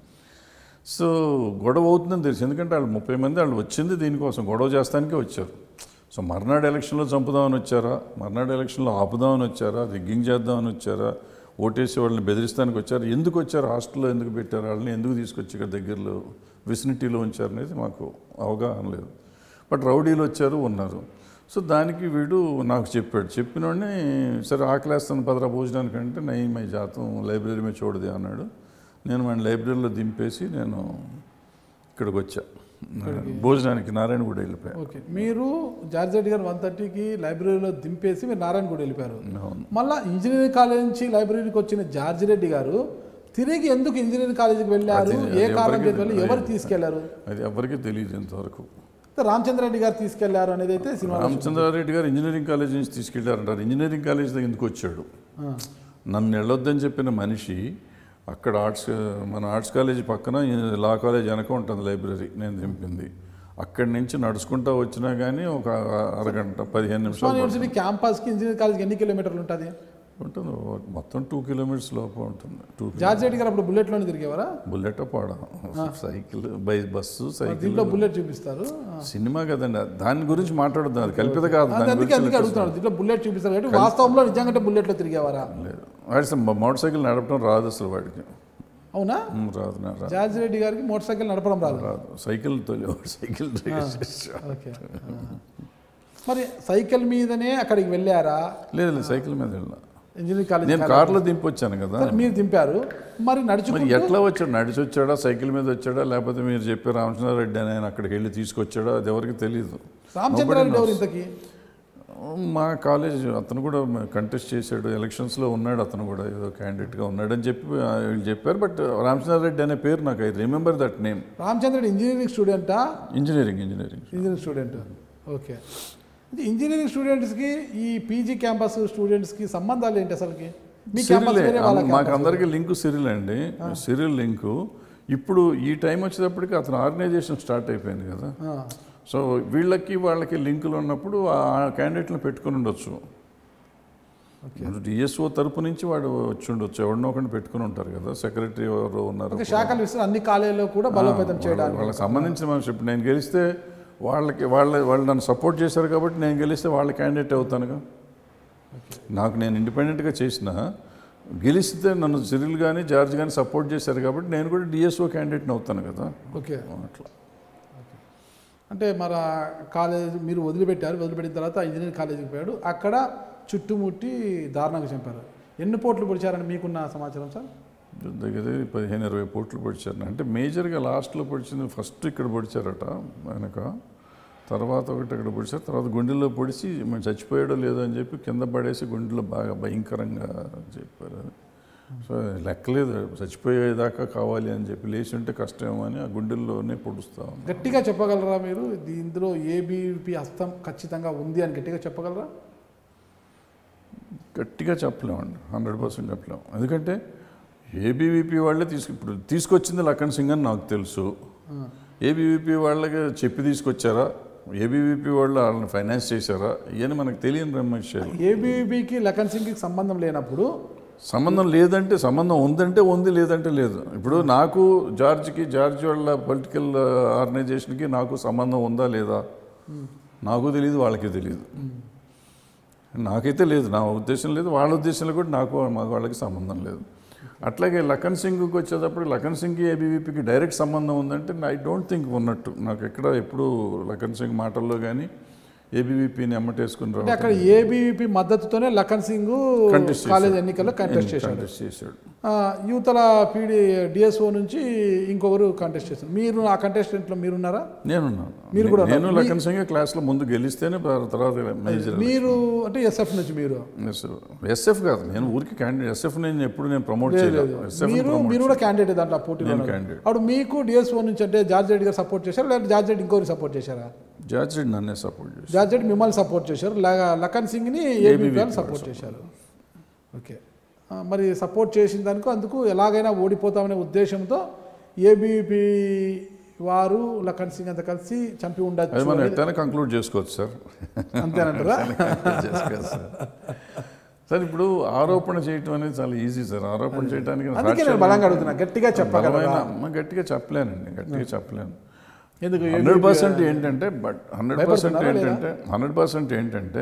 సో గొడవ అవుతుందని తెలుసు ఎందుకంటే వాళ్ళు ముప్పై మంది వాళ్ళు వచ్చింది దీనికోసం గొడవ చేస్తానికే వచ్చారు సో మర్నాడు ఎలక్షన్లో చంపుదామని వచ్చారా మర్నాడు ఎలక్షన్లో ఆపుదామని వచ్చారా రిగ్గింగ్ చేద్దామని వచ్చారా ఓటేసి వాళ్ళని బెదిరిస్తానికి వచ్చారు ఎందుకు వచ్చారు హాస్టల్లో ఎందుకు పెట్టారు వాళ్ళని ఎందుకు తీసుకొచ్చి ఇక్కడ దగ్గరలో విసినిటీలో ఉంచారు అనేది మాకు అవగాహన లేదు బట్ రౌడీలు వచ్చారు ఉన్నారు సో దానికి వీడు నాకు చెప్పాడు చెప్పినోడిని సరే ఆకలేస్తాను పదరా భోజనానికి అంటే నై మై జాతం లైబ్రరీ మీద చూడదే అన్నాడు నేను మన లైబ్రరీలో దింపేసి నేను ఇక్కడికి వచ్చా భోజనానికి నారాయణగూడ వెళ్ళిపోయా ఓకే మీరు జార్జ్ రెడ్డి గారు వన్ థర్టీకి లైబ్రరీలో దింపేసి మీరు నారాయణగూడ వెళ్ళిపోయారు అవును మళ్ళా ఇంజనీరింగ్ కాలేజ్ నుంచి లైబ్రరీకి వచ్చిన జార్జ్ రెడ్డి గారు తిరిగి ఎందుకు ఇంజనీరింగ్ కాలేజీకి వెళ్ళారు అది- ఏ అది కారణం ఎవరికీ చేత వెళ్ళి ఎవరు తీసుకెళ్లారు అది ఎవరికీ తెలియదు ఇంతవరకు రామచంద్ర రెడ్డి గారు తీసుకెళ్లారు అనేది అయితే సినిమా రామచంద్రారెడ్డి గారు ఇంజనీరింగ్ కాలేజ్ నుంచి తీసుకెళ్లారంటారు ఇంజనీరింగ్ కాలేజ్ దగ్గర ఎందుకు వచ్చాడు నన్ను వెళ్ళొద్దని చెప్పిన మనిషి అక్కడ ఆర్ట్స్ మన ఆర్ట్స్ కాలేజీ పక్కన లా కాలేజ్ వెనక ఉంటుంది లైబ్రరీ నేను దింపింది అక్కడి నుంచి నడుచుకుంటా వచ్చినా కానీ ఒక అరగంట పదిహేను ఉస్మాన్ నిమిషాలు యూనివర్సిటీ క్యాంపస్కి ఇంజనీరింగ్ కాలేజ్కి ఎన్ని కిలోమీటర్లు ఉంటుంది ఉంటుంది మొత్తం టూ కిలోమీటర్స్ లోపల ఉంటుంది టూ జార్జ్ రెడ్డి గారు అప్పుడు బుల్లెట్లోనే తిరిగేవారా బుల్లెట్ పాడ సైకిల్ బై బస్సు సైకిల్ దీంట్లో బుల్లెట్ చూపిస్తారు ఆ. సినిమా కదండి దాని గురించి మాట్లాడద్దు అది కల్పిత కాదు అది దాని అందుకే అందుకే గురించి అడుగుతున్నాడు దీంట్లో బుల్లెట్ చూపిస్తారు కాబట్టి వాస్తవంలో నిజంగా బుల్లెట్లో తిరిగేవారా లేదు వాడి అసలు మోటార్ సైకిల్ నడపడం రాదు అసలు వాడికి అవునా ఉమ్, రాదు నా రాదు జార్జ్ రెడ్డి గారికి మోటార్ సైకిల్ నడపడం రాదు రాదు సైకిల్ తోలేవాడు సైకిల్ డ్రైవ్ చేసేవాడు. ఓకే ఆ. మరి సైకిల్ మీదనే అక్కడికి వెళ్ళారా లేదు లేదు సైకిల్ మీద వెళ్ళినా ఇంజనీరింగ్ కాలేజ్ నేను కార్లో దింపొచ్చాను కదా సరే, మీరు దింపారు మరి మరి నడుచుకుంటూ ఎట్లా వచ్చాడు నడిచి వచ్చాడా సైకిల్ మీద వచ్చాడా లేకపోతే మీరు చెప్పే రామచంద్రారెడ్డి అని ఆయన అక్కడికి వెళ్ళి తీసుకొచ్చాడా అది ఎవరికి తెలియదు రామచంద్రారెడ్డి ఎవరు ఇంతకి మా కాలేజ్ అతను కూడా కంటెస్ట్ చేశాడు ఎలక్షన్స్లో ఉన్నాడు అతను కూడా ఏదో క్యాండిడేట్గా ఉన్నాడని చెప్పి ఆ, వీళ్ళు చెప్పారు బట్ రామచంద్రారెడ్డి అనే పేరు నాకు I remember that name Ramachandrudu engineering స్టూడెంటా engineering engineering engineering student okay అంటే ఇంజనీరింగ్ స్టూడెంట్స్కి ఈ పీజీ క్యాంపస్ స్టూడెంట్స్కి సంబంధాలు ఏంటి అసలుకి మీ క్యాంపస్ సిరిలే వేరే వాళ్ళ మాకు అందరికీ లింకు సిరిల్ అండి సిరిల్ లింకు ఇప్పుడు ఈ టైం వచ్చేటప్పటికి అతను ఆర్గనైజేషన్ స్టార్ట్ అయిపోయింది కదా ఆ, సో వీళ్ళకి వాళ్ళకి లింకులు ఉన్నప్పుడు ఆ క్యాండిడేట్లను పెట్టుకుని ఉండొచ్చు డిఎస్ఓ తరపు నుంచి వాడు వచ్చి ఉండొచ్చు ఎవరినో ఒకరిని పెట్టుకుని ఉంటారు కదా సెక్రటరీ ఎవరు ఉన్నారు ఓకే శాఖలు ఇస్తారు అన్ని కాలేజీలో కూడా బలోపేతం వాళ్ళ- చేయడానికి వాళ్ళకి సంబంధించిన మనిషి ఇప్పుడు నేను గెలిస్తే వాళ్ళకి వాళ్ళ వాళ్ళు నన్ను సపోర్ట్ చేశారు కాబట్టి నేను గెలిస్తే వాళ్ళ క్యాండిడేట్ అవుతానుగా నాకు నేను ఇండిపెండెంట్గా చేసిన గెలిస్తే నన్ను సిరిల్ కానీ జార్జ్ కానీ సపోర్ట్ చేశారు కాబట్టి నేను కూడా డిఎస్ఓ క్యాండిడేట్ని అవుతాను కదా ఓకే అట్లా అంటే మరి ఆ కాలేజ్ మీరు వదిలిపెట్టారు వదిలిపెట్టిన తర్వాత ఇంజనీరింగ్ కాలేజీకి పోయాడు అక్కడ చుట్టుముట్టి దారుణంగా చంపారు ఎన్ని పోట్లు పొడిచారని మీకున్న సమాచారం సార్ దగ్గర దగ్గర పదిహేను ఇరవై పోట్లు పొడిచారు అంటే మేజర్గా లాస్ట్లో పొడిచింది ఫస్ట్ ఇక్కడ పొడిచారట వెనక తర్వాత ఒకటి అక్కడ పొడిచారు తర్వాత గుండెల్లో పొడిచి మేము చచ్చిపోయాడో లేదో అని చెప్పి కింద పడేసి గుండెలో బాగా భయంకరంగా చెప్పారు సో లెక్కలేదు చచ్చిపోయేదాకా కావాలి అని చెప్పి లేచి ఉంటే కష్టమేమో అని ఆ గుండెల్లోనే పొడుస్తా ఉంది గట్టిగా చెప్పగలరా మీరు ఇది ఇందులో ఏబీపీ హస్తం ఖచ్చితంగా ఉంది అని గట్టిగా చెప్పగలరా గట్టిగా చెప్పలేమండి హండ్రెడ్ పర్సెంట్ చెప్పలేము ఎందుకంటే ఏబీవీపీ వాళ్ళే తీసుకు ఇప్పుడు తీసుకొచ్చింది లఖన్ సింగ్ అని నాకు తెలుసు ఏబీవీపీ వాళ్ళకి చెప్పి తీసుకొచ్చారా ఏబీవీపీ వాళ్ళు వాళ్ళని ఫైనాన్స్ చేశారా ఇవన్నీ మనకు తెలియని విషయాలు ఏబీపీకి లఖన్ సింగ్కి సంబంధం లేనప్పుడు సంబంధం లేదంటే సంబంధం ఉందంటే ఉంది లేదంటే లేదు ఇప్పుడు నాకు జార్జ్కి జార్జ్ వాళ్ళ పొలిటికల్ ఆర్గనైజేషన్కి నాకు సంబంధం ఉందా లేదా నాకు తెలియదు వాళ్ళకి తెలియదు నాకైతే లేదు నా ఉద్దేశం లేదు వాళ్ళ ఉద్దేశంలో కూడా నాకు మా వాళ్ళకి సంబంధం లేదు అట్లాగే లఖన్ సింగ్కి వచ్చేటప్పుడు లఖన్ సింగ్కి ఏబీవీపీకి డైరెక్ట్ సంబంధం ఉందంటే ఐ డోంట్ థింక్ ఉన్నట్టు నాకు ఎక్కడ ఎప్పుడు లఖన్ సింగ్ మాటల్లో కానీ ఏబీవీపీని ఎమ్మటేసుకుని అంటే రావడం అక్కడ ఏబీవీపీ మద్దతుతోనే లఖన్ సింగ్ Contest చేశాడు. కాలేజ్ ఎన్నికల్లో కంటెస్ట్ చేశాడు contest చేశాడు ఆ, యువతల పీడి డిఎస్ఓ నుంచి ఇంకొకరు కంటెస్ట్ చేశారు మీరు ఆ కంటెస్టెంట్లో మీరున్నారా నేనున్నాను మీరు కూడా నేను ఉన్నారు. లఖన్ సింగ్ క్లాస్లో ముందు గెలిస్తేనే తర్వాత మేజర్ మీరు అంటే ఎస్ఎఫ్ నుంచి మీరు ఎస్ఎఫ్ కాదు నేను ఊరికి క్యాండిడేట్ ఎస్ఎఫ్ నేను ఎప్పుడు నేను ప్రమోట్ లేదు, చేయలేదు లేదు. ఎస్ఎఫ్ మీరు మీరు కూడా క్యాండిడేట్ దాంట్లో పోటీలో నేను ఉన్నారు. candidate. అప్పుడు మీకు డిఎస్ఓ నుంచి అంటే జార్జ్ రెడ్డి గారు సపోర్ట్ చేశారు లేదా జార్జ్ రెడ్డి ఇంకొకరు సపోర్ట్ చేశారా జార్జ్ రెడ్డి నన్నే సపోర్ట్ చేసి జార్జ్ రెడ్డి మిమ్మల్ని సపోర్ట్ చేశారు ల- లఖన్ సింగ్ని ఏబీపీ వాళ్ళు సపోర్ట్ చేశారు ఓకే ఆ, మరి సపోర్ట్ చేసిన దానికి అందుకు ఎలాగైనా ఓడిపోతామనే ఉద్దేశంతో ఏబీపీ వారు లఖన్ సింగ్ అంతా కలిసి చంపి అది ఉండొచ్చు మనం అనేది ఎట్లయినా కంక్లూడ్ చేసుకోవచ్చు సార్ అంతేనంటారా చేసుకోవచ్చు సార్ సార్ ఇప్పుడు ఆరోపణ చేయటం అనేది చాలా ఈజీ సార్ ఆరోపణ చేయడానికి అందుకే నేను సాక్ష్యాలు- బలంగా అడుగుతున్నా గట్టిగా చెప్పగలరా బలమైన అమ్మ గట్టిగా చెప్పలేనండి గట్టిగా చెప్పలేను ఎందుకు హండ్రెడ్ పర్సెంట్ ఏంటంటే బట్ హండ్రెడ్ పర్సెంట్ భయపడుతున్నారా లేదా? ఏంటంటే హండ్రెడ్ పర్సెంట్ ఏంటంటే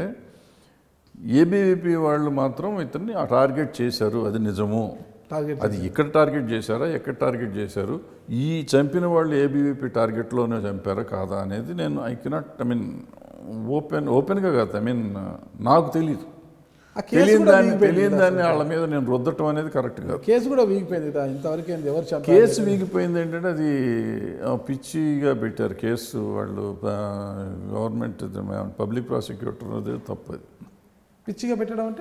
ఏబీవీపీ వాళ్ళు మాత్రం ఇతన్ని ఆ టార్గెట్ చేశారు అది నిజము టార్గెట్ అది ఇక్కడ టార్గెట్ చేశారా ఎక్కడ టార్గెట్ చేశారు ఈ చంపిన వాళ్ళు ఏబీవీపీ టార్గెట్లోనే చంపారా కాదా అనేది నేను I cannot I mean open ఓపెన్గా కాదు ఐ మీన్ నాకు తెలియదు ఆ కేసు తెలియని కూడా దాన్ని వీగిపోయింది తెలియని కదా దాన్ని వాళ్ళ మీద నేను రుద్దటం అనేది కరెక్ట్ కాదు కేసు కూడా వీగిపోయింది కదా ఇంతవరకు ఏంది ఎవరు చంపారు కేసు వీగిపోయింది ఏంటంటే అది ఆ, పిచ్చిగా పెట్టారు కేసు వాళ్ళు గవర్నమెంట్ పబ్లిక్ ప్రాసిక్యూటర్ అది తప్పు అది పిచ్చిగా పెట్టడం అంటే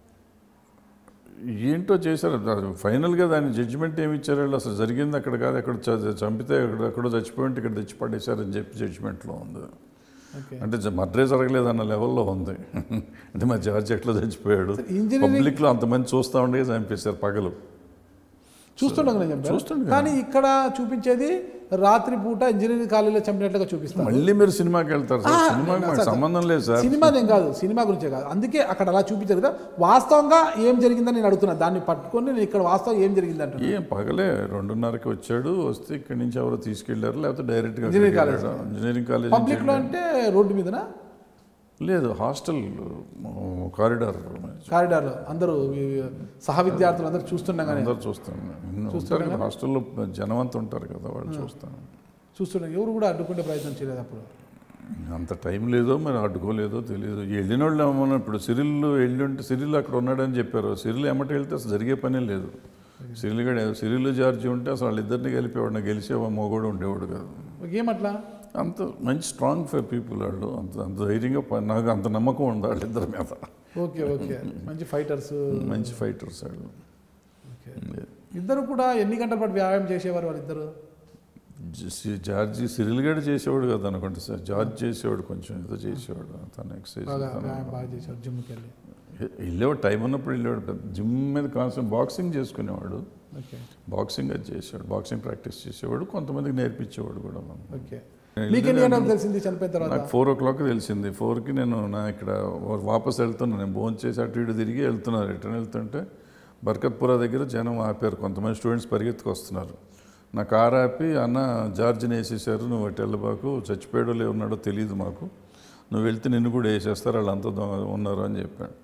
ఏంటో చేశారు అది ఫైనల్గా దాని జడ్జిమెంట్ ఏమి ఇచ్చారు వాళ్ళు అసలు జరిగింది అక్కడ కాదు అక్కడ చ- చంపితే అక్కడ ఎక్కడో చచ్చిపోయి ఉంటే ఇక్కడ తెచ్చి పడేశారని చెప్పి జడ్జిమెంట్లో ఉంది ఓకే అంటే జ- మర్డరే జరగలేదు అన్న లెవెల్లో ఉంది అంటే మా జార్జ్ ఎట్లా చచ్చిపోయాడు ఇంజనీరింగ్ పబ్లిక్లో అంతమంది చూస్తూ ఉండగా చంపేశారు పగలు చూస్తుండగా నేను చెప్పాను చూస్తుండగా. కానీ ఇక్కడ చూపించేది రాత్రి పూట ఇంజనీరింగ్ కాలేజీలో చంపినట్లుగా చూపిస్తారు మళ్ళీ మీరు సినిమాకి వెళ్తారు సార్ ఆ, సినిమాకి మాకు సార్, సంబంధం లేదు సార్ సినిమాదేం కాదు సినిమా గురించే కాదు అందుకే అక్కడ అలా చూపించారు కదా వాస్తవంగా ఏం జరిగిందని నేను అడుగుతున్నా దాన్ని పట్టుకొని నేను ఇక్కడ వాస్తవం ఏం జరిగింది అంటున్నా ఏం పగలే రెండున్నరకి వచ్చాడు వస్తే ఇక్కడి నుంచి ఎవరో తీసుకెళ్లారు లేకపోతే డైరెక్ట్గా ఇంజనీరింగ్ అక్కడికి కాలేజ్. వెళ్ళాడు. ఇంజనీరింగ్ కాలేజ్ పబ్లిక్ లో అంటే రోడ్డు మీదనా లేదు హాస్టల్ కారిడార్ కారిడార్లో అందరూ ఈ సహ విద్యార్థులు అందరూ చూస్తుండగానే అందరు చూస్తాను ఉంటారు కదా హాస్టల్లో జనం అంతా ఉంటారు కదా వాళ్ళు చూస్తాను చూస్తుండగా ఎవరు కూడా అడ్డుకునే ప్రయత్నం చేయలేదు అప్పుడు అంత టైం లేదో మరి అడ్డుకోలేదో తెలియదు ఈ వెళ్ళిన వాళ్ళు ఏమన్నా ఇప్పుడు సిరిల్ వెళ్ళి ఉంటే సిరిల్ అక్కడ ఉన్నాడని చెప్పారు సిరిల్ ఎమ్మటి వెళ్తే అసలు జరిగే పనే లేదు సిరిల్ గడ సిరిల్ జార్జి ఉంటే అసలు వాళ్ళిద్దరిని కలిపేవాడిని గెలిచే మగోడు ఉండేవాడు కాదు ఏమట్లా అంత మంచి స్ట్రాంగ్ ఫర్ పీపుల్ వాళ్ళు అంత అంత ధైర్యంగా ప- నాకు అంత నమ్మకం ఉంది వాళ్ళిద్దరి మీద ఓకే ఓకే మంచి ఫైటర్స్ మంచి ఫైటర్స్ వాళ్ళు ఇద్దరు కూడా ఎన్ని గంటల పాటు వ్యాయామం చేసేవారు వాళ్ళిద్దరు జ- జార్జి సిరిల్ గడ చేసేవాడు కదా అనుకుంటా సార్ జార్జ్ చేసేవాడు కొంచెం ఏదో చేసేవాడు తను ఎక్సర్సైజ్ బాగా వ్యాయామం బాగా చేసేవారు జిమ్కి వెళ్ళి వెళ్ళేవాడు టైం ఉన్నప్పుడు వెళ్ళేవాడు పెద్ద జిమ్ మీద కాన్సెప్ట్ బాక్సింగ్ చేసుకునేవాడు ఓకే బాక్సింగ్ అది చేసేవాడు బాక్సింగ్ ప్రాక్టీస్ చేసేవాడు కొంతమందికి నేర్పించేవాడు కూడా మనం ఓకే మీకు ఎన్ని గంటలకు తెలిసింది చనిపోయిన తర్వాత నాకు ఫోర్ ఓ క్లాక్ తెలిసింది ఫోర్కి నేను నా ఇక్కడ వాపస్ వెళ్తున్నాను నేను భోజనం చేసి అటు ఇటు తిరిగి వెళ్తున్నాను రిటర్న్ వెళ్తుంటే బర్కత్పురా దగ్గర జనం ఆపారు కొంతమంది స్టూడెంట్స్ పరిగెత్తుకు వస్తున్నారు నా కార్ ఆపి అన్న జార్జిని వేసేసారు నువ్వు అటు వెళ్ళబాకు చచ్చిపోయాడో లే ఉన్నాడో తెలియదు మాకు నువ్వు వెళ్తే నిన్ను కూడా వేసేస్తారు వాళ్ళంతా దొంగ ఉన్నారు అని చెప్పాడు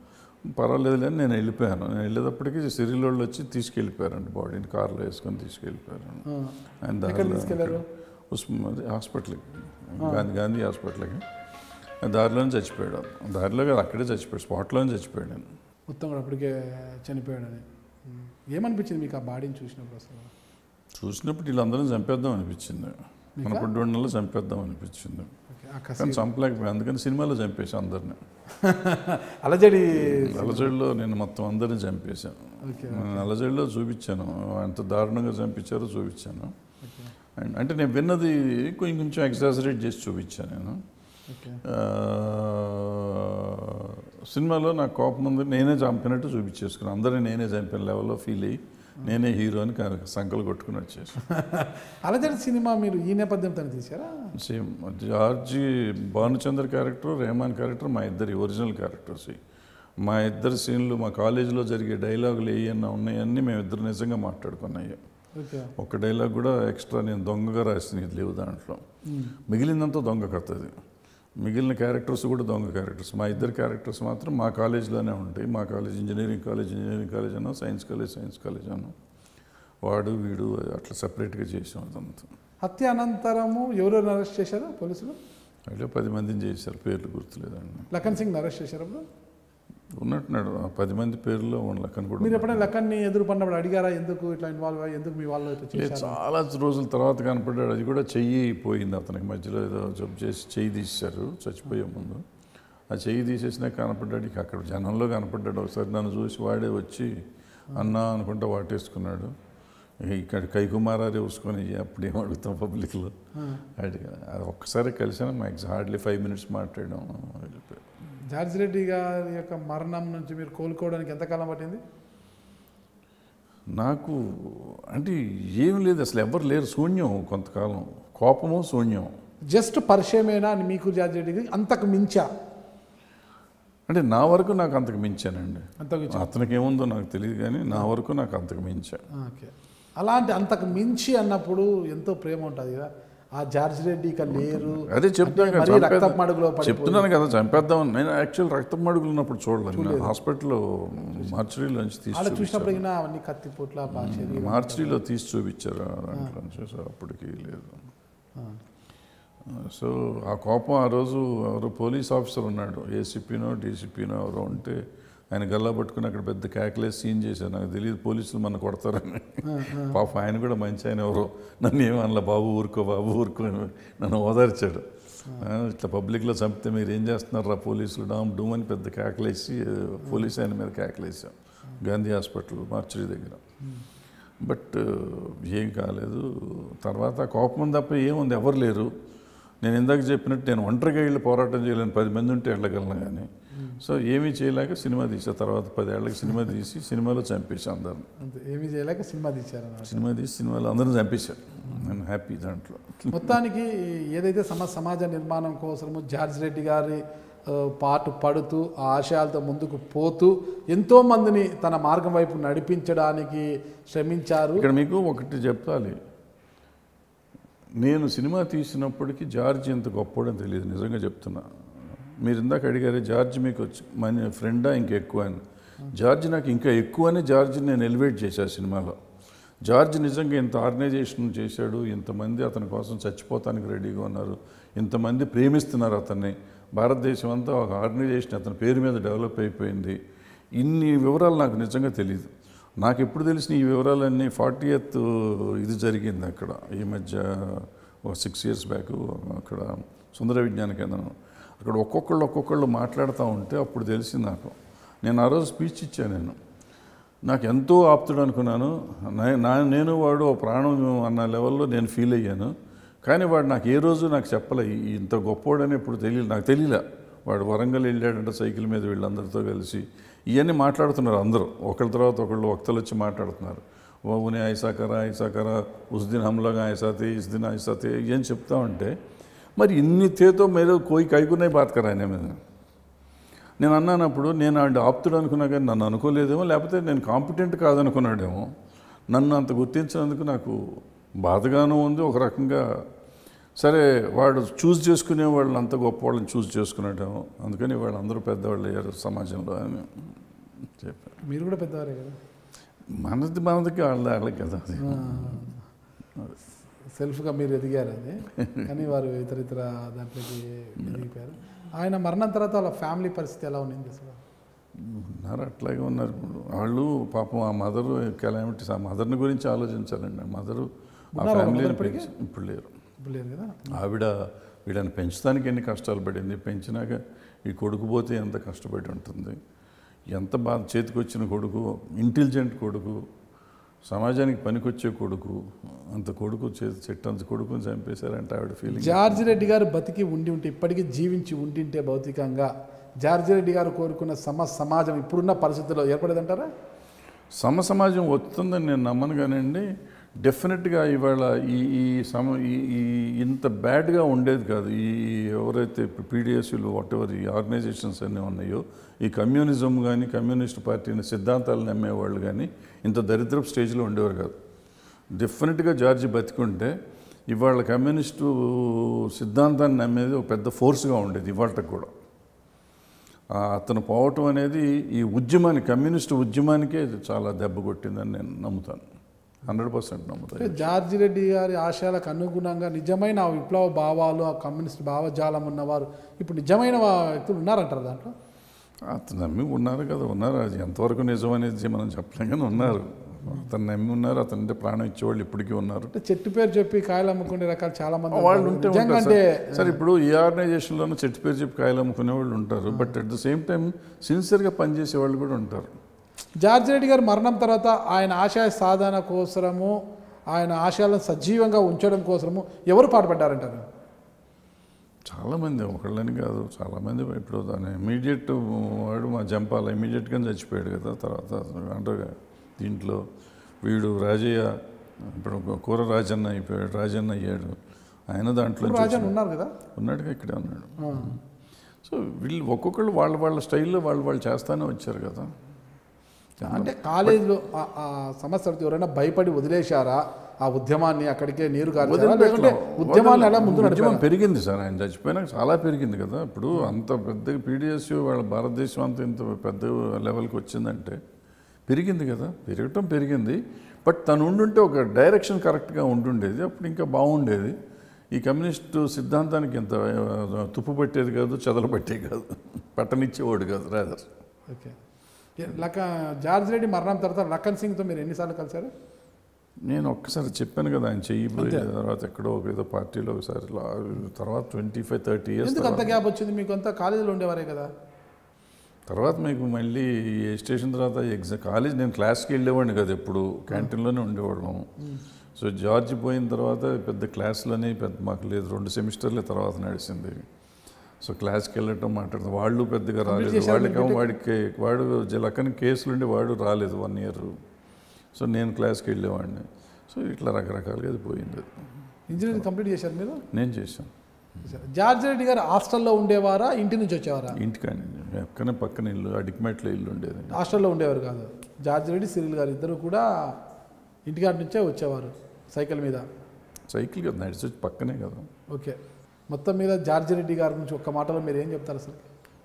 పర్వాలేదులే అని నేను వెళ్ళిపోయాను నేను వెళ్ళేటప్పటికి సిరిల్ వాళ్ళు వచ్చి తీసుకెళ్ళిపోయారండి బాడీని కార్లో వేసుకొని తీసుకెళ్ళిపోయారు ఆ. ఆయన ఎక్కడ దారిలో తీసుకెళ్లారు ఉస్మా అది హాస్పిటల్కి గాంధీ గాంధీ హాస్పిటల్కి దారిలోనే చచ్చిపోయాడు దారిలో కాదు అక్కడే చచ్చిపోయాడు స్పాట్లోనే చచ్చిపోయాడు నేను మొత్తం కూడా అప్పటికే చనిపోయాడని ఉమ్. ఏమనిపించింది మీకు ఆ బాడీని చూసినప్పుడు అసలు చూసినప్పుడు వీళ్ళందరం చంపేద్దాం అనిపించింది మన మీకా? పుట్టిన చంపేద్దాం అనిపించింది ఓకే, ఆ కసి కానీ చంపలేకపోయాను అందుకని సినిమాలో చంపేసి అందరిని అలజడి అలజడిలో నేను మొత్తం అందరిని చంపేశాను ఓకే నేను అలజడిలో చూపించాను ఎంత దారుణంగా చంపించారో చూపించాను ఓకే అండ్ అంటే నేను విన్నది కొంచెం కొంచెం ఎగ్జాజరేట్ చేసి చూపించాను నేను ఓకే ఆ, సినిమాలో నాకు కోపం ఉంది నేనే చంపినట్టు చూపించేసుకున్నాను అందరినీ నేనే చంపిన లెవెల్లో ఫీల్ అయ్యి నేనే హీరో అని కా- సంకలు కొట్టుకుని వచ్చేసి అలజడి సినిమా మీరు ఈ నేపథ్యంతో తీసారా same George Bhanuchandra character Rahman character మా ఇద్దరి ఒరిజినల్ క్యారెక్టర్స్ మా ఇద్దరి సీన్లు మా కాలేజీలో జరిగే డైలాగులు ఏమన్నా ఉన్నాయన్నీ మేము ఇద్దరు నిజంగా మాట్లాడుకున్నాయి ఓకే ఒక డైలాగ్ కూడా ఎక్స్ట్రా నేను దొంగగా రాసినది లేవు దాంట్లో మిగిలిందంతా దొంగ కథ అది మిగిలిన క్యారెక్టర్స్ కూడా దొంగ క్యారెక్టర్స్ మా ఇద్దరు క్యారెక్టర్స్ మాత్రం మా కాలేజీలోనే ఉంటాయి మా college engineering college engineering college అన్నా సైన్స్ కాలేజ్ సైన్స్ కాలేజ్ అన్నా వాడు వీడు అట్లా సపరేట్గా చేసాం అదంతా హత్య అనంతరము ఎవరెవరు అరెస్ట్ చేశారు పోలీసులు అట్లా పది మందిని చేశారు పేర్లు గుర్తులేదండి లఖన్ సింగ్ అరెస్ట్ చేశారు అప్పుడు ఉన్నట్టున్నాడు ఆ పది మంది పేర్లో ఉన్న లెక్కన కూడా మీరు ఎప్పుడైనా లఖన్ని ఎదురు పడినప్పుడు అడిగారా ఎందుకు ఇట్లా ఇన్వాల్వ్ అయ్యి ఎందుకు మీ వాళ్ళు ఇట్లా లేదు, చేశారు చాలా రోజుల తర్వాత కనపడ్డాడు అది కూడా చెయ్యి పోయింది అతనికి మధ్యలో ఏదో జబ్బు చేసి చెయ్యి తీశారు చచ్చిపోయే ముందు ఆ చెయ్యి తీసేసినా కనపడ్డాడు ఇక అక్కడ జనంలో కనపడ్డాడు ఒకసారి నన్ను చూసి వాడే వచ్చి అన్నా అనుకుంటా వాటేసుకున్నాడు ఇక ఇక్కడ కైకుమారారే చూసుకొని అప్పుడు ఏం అడుగుతాం పబ్లిక్లో అడిగా అది ఒక్కసారి కలిసాను మ్యాక్స్ హార్డ్లీ ఫైవ్ మినిట్స్ మాట్లాడాం వెళ్ళిపోయాడు జార్జ్ రెడ్డి గారి యొక్క మరణం నుంచి మీరు కోలుకోవడానికి ఎంతకాలం పట్టింది నాకు అంటే ఏం లేదు అసలు ఎవరు లేరు శూన్యం కొంతకాలం కోపము శూన్యం జస్ట్ పరిచయమేనా అని మీకు జార్జ్ రెడ్డికి అంతకు మించా అంటే నా వరకు నాకు అంతకు మించానండి అంతకు మించా అతనికి ఏముందో నాకు తెలియదు కానీ నా వరకు నాకు అంతకు మించా ఓకే అలాంటి అంతకు మించి అన్నప్పుడు ఎంతో ప్రేమ ఉంటుంది కదా ఆ జార్జ్ రెడ్డి ఇక లేరు అదే చెప్తాను అంటే కదా, మరీ చంపేద్దాం. రక్తపు మడుగులో పడిపోయి- చెప్తున్నాను కదా చంపేద్దామని నేను యాక్చువల్ రక్తం మడుగులు ఉన్నప్పుడు చూడలేదు నేను హాస్పిటల్లో మార్చరీలో నుంచి తీసి ఆడ చూసినప్పుడు చూపించారు అయినా అవన్నీ కత్తిపోట్ల బా- శరీరం మార్చరీలో తీసి చూపించారు ఆ దాంట్లో నుంచి. సో అప్పటికి లేదు ఆ. సో ఆ కోపం ఆ రోజు ఎవరో పోలీస్ ఆఫీసర్ ఉన్నాడు ఏసీపీనో డీసీపీనో ఎవరో ఉంటే ఆయన గల్లా పట్టుకుని అక్కడ పెద్ద క్యాక్లేసి సీన్ చేశారు నాకు తెలియదు పోలీసులు మన కొడతారని పాప ఆయన కూడా మంచి ఆయన ఎవరో నన్ను ఏమనలా బాబు ఊరుకో బాబు ఊరుకో అని నన్ను ఓదార్చాడు ఆ, ఇట్లా పబ్లిక్లో చంపితే మీరు ఏం చేస్తున్నారా పోలీసులు డామ్ డూమ్ అని పెద్ద కేకలేసి పోలీస్ ఆయన మీద కేకలేసాం గాంధీ హాస్పిటల్ మార్చరీ దగ్గర బట్ ఏం కాలేదు తర్వాత కోపం తప్ప ఏముంది ఎవరు లేరు నేను ఇందాక చెప్పినట్టు నేను ఒంటరిగా వెళ్ళి పోరాటం చేయలేను పది మంది ఉంటే వెళ్ళగలను కానీ సో ఏమీ చేయలేక సినిమా తీసా తర్వాత పదేళ్ళకి సినిమా తీసి సినిమాలో చంపేసి అందరిని అంతే ఏమీ చేయలేక సినిమా తీశారు అన్నమాట. సినిమా తీసి సినిమాలో అందరిని చంపేశారు నేను హ్యాపీ దాంట్లో మొత్తానికి ఏదైతే సమ సమాజ నిర్మాణం కోసము జార్జ్ రెడ్డి గారి ఆ, పాటు పడుతూ ఆ ఆశయాలతో ముందుకు పోతూ ఎంతో మందిని తన మార్గం వైపు నడిపించడానికి శ్రమించారు ఇక్కడ మీకు ఒకటి చెప్పాలి నేను సినిమా తీసినప్పటికీ జార్జ్ ఎంత గొప్పడని తెలియదు నిజంగా చెప్తున్నా మీరు ఇందాక అడిగారు జార్జ్ మీకు వచ్చి మన ఫ్రెండా ఇంకా ఎక్కువ అని జార్జ్ నాకు ఇంకా ఎక్కువనే జార్జ్ నేను ఎలివేట్ చేశా సినిమాలో జార్జ్ నిజంగా ఇంత ఆర్గనైజేషన్ చేశాడు ఇంతమంది అతని కోసం చచ్చిపోతానికి రెడీగా ఉన్నారు ఇంతమంది ప్రేమిస్తున్నారు అతన్ని భారతదేశం అంతా ఒక ఆర్గనైజేషన్ అతని పేరు మీద డెవలప్ అయిపోయింది ఇన్ని వివరాలు నాకు నిజంగా తెలియదు నాకు ఎప్పుడు తెలిసిన ఈ వివరాలన్నీ ఫార్టీ ఎత్ ఇది జరిగింది అక్కడ ఈ మధ్య ఒక సిక్స్ ఇయర్స్ బ్యాక్ అక్కడ సుందర విజ్ఞాన కేంద్రం అక్కడ ఒక్కొక్కళ్ళు ఒక్కొక్కళ్ళు మాట్లాడుతూ ఉంటే అప్పుడు తెలిసింది నాకు నేను ఆ రోజు స్పీచ్ ఇచ్చాను నేను నాకు ఎంతో ఆప్తుడు అనుకున్నాను నా- నా నేను వాడు ఓ ప్రాణం అన్న లెవెల్లో నేను ఫీల్ అయ్యాను కానీ వాడు నాకు ఏ రోజు నాకు చెప్పలే ఈ- ఇంత గొప్పోడని ఇప్పుడు తెలియదు నాకు తెలియలే వాడు వరంగల్ వెళ్ళాడంటే సైకిల్ మీద వీళ్ళందరితో కలిసి ఇవన్నీ మాట్లాడుతున్నారు అందరూ ఒకళ్ళ తర్వాత ఒకళ్ళు వక్తలు వచ్చి మాట్లాడుతున్నారు ఓ ఉనే ఐసా కరా ఐసా కరా ఉస్ దిన్ హమ్లాగా ఐసా తే ఇస్ దిన్ ఐసా తే ఇవన్నీ చెప్తా ఉంటే మరి ఇన్ని తేతో మీరు కోయి కైకున్నాయి బాత్ కరా ఆయన మీద నేను అన్నానప్పుడు నేను ఆవిడ ఆప్తుడు అనుకున్నా కానీ నన్ను అనుకోలేదేమో లేకపోతే నేను కాంపిటెంట్ కాదనుకున్నాడేమో నన్ను అంత గుర్తించినందుకు నాకు బాధగాను ఉంది ఒక రకంగా సరే వాడు చూస్ చేసుకునే వాళ్ళని అంత గొప్ప వాళ్ళని చూస్ చేసుకున్నాడేమో అందుకని వాళ్ళందరూ పెద్దవాళ్ళు అయ్యారు సమాజంలో అని చెప్పారు మీరు కూడా పెద్దవారే కదా మనది మనదికి వాళ్ళ వాళ్ళకి కదా అది సెల్ఫ్గా మీరు ఎదిగారు అది కానీ వారు ఇతర ఇతర దాంట్లోకి ఎదిగిపోయారు ఆయన మరణం తర్వాత వాళ్ళ ఫ్యామిలీ పరిస్థితి ఎలా ఉంది అసలు ఉన్నారు అట్లాగే ఉన్నారు ఇప్పుడు వాళ్ళు పాపం ఆ మదర్ కెలామిటీస్ ఆ మదర్ని గురించి ఆలోచించాలండి ఆ మదరు ఆ ఉన్నారా వాళ్ళ ఫ్యామిలీని mother ఇప్పటికీ? పెంచి ఇప్పుడు లేరు ఇప్పుడు లేదు కదా ఆవిడ వీళ్ళని పెంచడానికి ఎన్ని కష్టాలు పడింది పెంచినాక ఈ కొడుకు పోతే ఎంత కష్టపడి ఉంటుంది ఎంత బాధ చేతికి వచ్చిన కొడుకు ఇంటెలిజెంట్ కొడుకు సమాజానికి పనికొచ్చే కొడుకు అంత కొడుకు చేతి చెట్టంత కొడుకుని చంపేశారంటే ఆవిడ ఫీలింగ్ జార్జ్ రెడ్డి గారు బతికి ఉండి ఉంటే ఇప్పటికీ జీవించి ఉండింటే భౌతికంగా జార్జ్ రెడ్డి గారు కోరుకున్న సమ సమాజం ఇప్పుడున్న పరిస్థితుల్లో ఏర్పడేదంటారా సమ సమాజం వస్తుందని నేను నమ్మను కానండి డెఫినెట్గా ఇవాళ ఈ ఈ సమ ఈ ఈ ఇంత బ్యాడ్గా ఉండేది కాదు ఈ ఎవరైతే పీడిఎస్యులు వాట్ ఎవర్ ఈ ఆర్గనైజేషన్స్ అన్నీ ఉన్నాయో ఈ కమ్యూనిజం కానీ కమ్యూనిస్ట్ పార్టీని సిద్ధాంతాలు నమ్మేవాళ్ళు కానీ ఇంత దరిద్రపు స్టేజ్లో ఉండేవారు కాదు డెఫినెట్గా జార్జి బతికుంటే ఇవాళ కమ్యూనిస్టు సిద్ధాంతాన్ని నమ్మేది ఒక పెద్ద ఫోర్స్గా ఉండేది ఇవాళకి కూడా ఆ అతను పోవటం అనేది ఈ ఉద్యమానికి కమ్యూనిస్ట్ ఉద్యమానికే ఇది చాలా దెబ్బ కొట్టిందని నేను నమ్ముతాను హండ్రెడ్ పర్సెంట్ నమ్ముతాను అంటే జార్జ్ రెడ్డి గారి ఆశయాలకు అనుగుణంగా నిజమైన ఆ విప్లవ భావాలు ఆ కమ్యూనిస్ట్ భావజాలం ఉన్నవారు ఇప్పుడు నిజమైన వా- వ్యక్తులు ఉన్నారంటారు దాంట్లో అతను నమ్మి ఉన్నారు కదా ఉన్నారు అది ఎంతవరకు నిజం అనేది మనం చెప్పలేం కానీ ఉన్నారు అతను నమ్మి ఉన్నారు అతని అంటే ప్రాణం ఇచ్చేవాళ్ళు ఇప్పటికీ ఉన్నారు అంటే చెట్టు పేరు చెప్పి కాయలు అమ్ముకునే రకాలు చాలా మంది వాళ్ళు ఉంటారు. ఉంటే నిజంగా ఉంటారు అంటే సార్. సార్ ఇప్పుడు ఈ ఆర్గనైజేషన్లోనూ చెట్టు పేరు చెప్పి కాయలు అమ్ముకునే వాళ్ళు ఉంటారు but at the same time సిన్సియర్గా పనిచేసే వాళ్ళు కూడా ఉంటారు జార్జ్ రెడ్డి గారి మరణం తర్వాత ఆయన ఆశయ సాధన కోసము ఆయన ఆశయాలను సజీవంగా ఉంచడం కోసము ఎవరు పాటుపడ్డారంటారు చాలామంది ఒకళ్ళని కాదు చాలామంది ఇప్పుడు దాని ఇమీడియట్ వాడు మా జంపాల ఇమీడియట్గా చచ్చిపోయాడు కదా తర్వాత అంటే దీంట్లో వీడు రాజయ్య ఇప్పుడు కూర రాజన్న అయిపోయాడు రాజన్న అయ్యాడు ఆయన దాంట్లో నుంచి రాజన్ ఉన్నారు కదా ఉన్నాడుగా ఇక్కడే ఉన్నాడు సో వీళ్ళు ఒక్కొక్కళ్ళు వాళ్ళ వాళ్ళ స్టైల్లో వాళ్ళు వాళ్ళు చేస్తానే వచ్చారు కదా అంటే కాలేజీలో ఆ- ఆ సమస్య ఎవరైనా భయపడి వదిలేశారా ఆ ఉద్యమాన్ని అక్కడికే నీరు కాల్చారా? లేకుంటే ఉద్యమాన్ని అలా ముందు ఉద్యమం నడిపారా? పెరిగింది సార్ ఆయన చచ్చిపోయినాక చాలా పెరిగింది కదా ఇప్పుడు అంత పెద్ద పీడిఎస్ వాళ్ళ భారతదేశం అంత ఇంత పెద్ద లెవెల్కి వచ్చిందంటే పెరిగింది కదా పెరగటం పెరిగింది బట్ తను ఉండుంటే ఒక డైరెక్షన్ కరెక్ట్గా ఉండుండేది అప్పుడు ఇంకా బాగుండేది ఈ కమ్యూనిస్టు సిద్ధాంతానికి ఇంత ఆ, తుప్పు పట్టేది కాదు చెదలు పట్టేది కాదు పట్టనిచ్చేవాడు కాదు రాదర్ ఓకే ఏ, లక జార్జ్ రెడ్డి మరణం తర్వాత లఖన్ సింగ్తో మీరు ఎన్నిసార్లు కలిశారు నేను ఒక్కసారి చెప్పాను కదా ఆయన చెయ్యిపోయి తర్వాత ఎక్కడో ఒక ఏదో పార్టీలో ఒకసారి లా- తర్వాత ట్వంటీ ఫైవ్ థర్టీ ఇయర్స్ ఎందుకు అంత గ్యాప్ వచ్చింది మీకు అంతా కాలేజీలో ఉండేవారే కదా తర్వాత మీకు మళ్ళీ ఏ స్టేషన్ తర్వాత ఎగ్జామ్ కాలేజ్ నేను క్లాస్కి వెళ్ళేవాడిని కదా ఎప్పుడు క్యాంటీన్లోనే ఉండేవాళ్ళం సో జార్జ్ పోయిన తర్వాత పెద్ద క్లాసులని పెద్ద మాకు లేదు రెండు సెమిస్టర్ల తర్వాత నడిచింది సో క్లాస్కి వెళ్ళటం మాట్లాడతాం వాళ్ళు పెద్దగా రాలేదు చేశారా వాళ్ళకి మీరు వాడికి వాడు జలకని కేసులుండి వాడు రాలేదు వన్ ఇయర్ సో నేను క్లాస్కి వెళ్ళేవాడిని సో ఇట్లా రకరకాలుగా అది పోయింది అది. ఇంజనీరింగ్ కంప్లీట్ చేశారు మీరు నేను చేశాను జార్జ్ రెడ్డి గారు హాస్టల్లో ఉండేవారా ఇంటి నుంచి వచ్చేవారా ఇంటికాని పక్కనే పక్కన ఇల్లు అడికిమెట్ల ఇల్లు ఉండేది హాస్టల్లో ఉండేవారు కాదు జార్జ్ రెడ్డి సిరిల్ గారు ఇద్దరు కూడా ఇంటికాడ నుంచే వచ్చేవారు సైకిల్ మీద సైకిల్ కదా నడిచి వచ్చి పక్కనే కదా ఓకే మొత్తం మీద జార్జ్ రెడ్డి గారి గురించి ఒక్క మాటలో మీరు ఏం చెప్తారు అసలు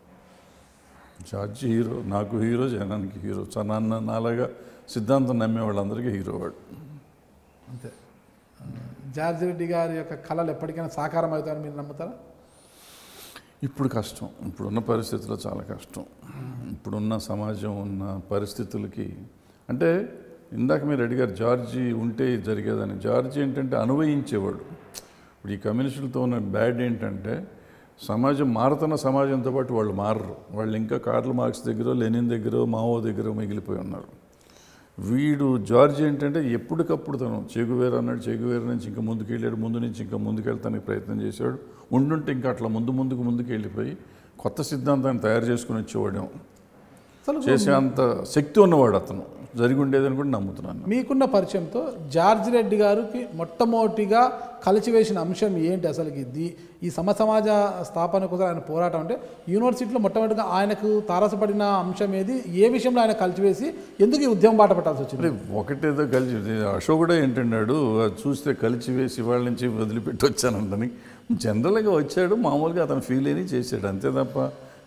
జార్జి హీరో నాకు హీరో జనానికి హీరో చ- నన్ను నాలాగా సిద్ధాంతం నమ్మే వాళ్ళందరికీ హీరో వాడు అంతే జార్జ్ రెడ్డి గారి యొక్క కళలు ఎప్పటికైనా సాకారం అవుతాయని మీరు నమ్ముతారా ఇప్పుడు కష్టం ఇప్పుడున్న పరిస్థితుల్లో చాలా కష్టం ఇప్పుడున్న సమాజం ఉన్న పరిస్థితులకి అంటే ఇందాక మీరు అడిగారు జార్జి ఉంటే ఇది జరిగేదని జార్జి ఏంటంటే అనుభవించేవాడు ఇప్పుడు ఈ కమ్యూనిస్టులతో ఉన్న బ్యాడ్ ఏంటంటే సమాజం మారుతున్న సమాజంతో పాటు వాళ్ళు మారరు వాళ్ళు ఇంకా కార్ల్ మార్క్స్ దగ్గర లెనిన్ దగ్గర మావో దగ్గర మిగిలిపోయి ఉన్నారు వీడు జార్జ్ ఏంటంటే ఎప్పటికప్పుడు తను చెగువేరు అన్నాడు చెగువేరు నుంచి ఇంకా ముందుకు వెళ్ళాడు ముందు నుంచి ఇంకా ముందుకు వెళ్తానికి ప్రయత్నం చేశాడు ఉండుంటే ఇంకా అట్లా ముందు ముందుకు ముందుకు వెళ్ళిపోయి కొత్త సిద్ధాంతాన్ని తయారు చేసుకుని వచ్చేవాడేమో అసలు చేసే అంత శక్తి ఉన్నవాడు అతను జరిగి ఉండేదని కూడా నమ్ముతున్నాను మీకున్న పరిచయంతో జార్జ్ రెడ్డి గారికి మొట్టమొదటిగా కలిసివేసిన అంశం ఏంటి అసలుకి దీ ఈ సమ సమాజ స్థాపన కోసం ఆయన పోరాటం అంటే యూనివర్సిటీలో మొట్టమొదటిగా ఆయనకు తారసపడిన అంశం ఏది ఏ విషయంలో ఆయన కలిసివేసి ఎందుకు ఈ ఉద్యమం బాట పట్టాల్సి వచ్చింది అంటే ఒకటేదో కలిసి అశోక్ కూడా ఏంటన్నాడు అది చూస్తే కలిసి వేసి వాళ్ళ నుంచి వదిలిపెట్టి వచ్చానంటని జనరల్గా వచ్చాడు మామూలుగా అతను ఫీల్ అని చేశాడు అంతే తప్ప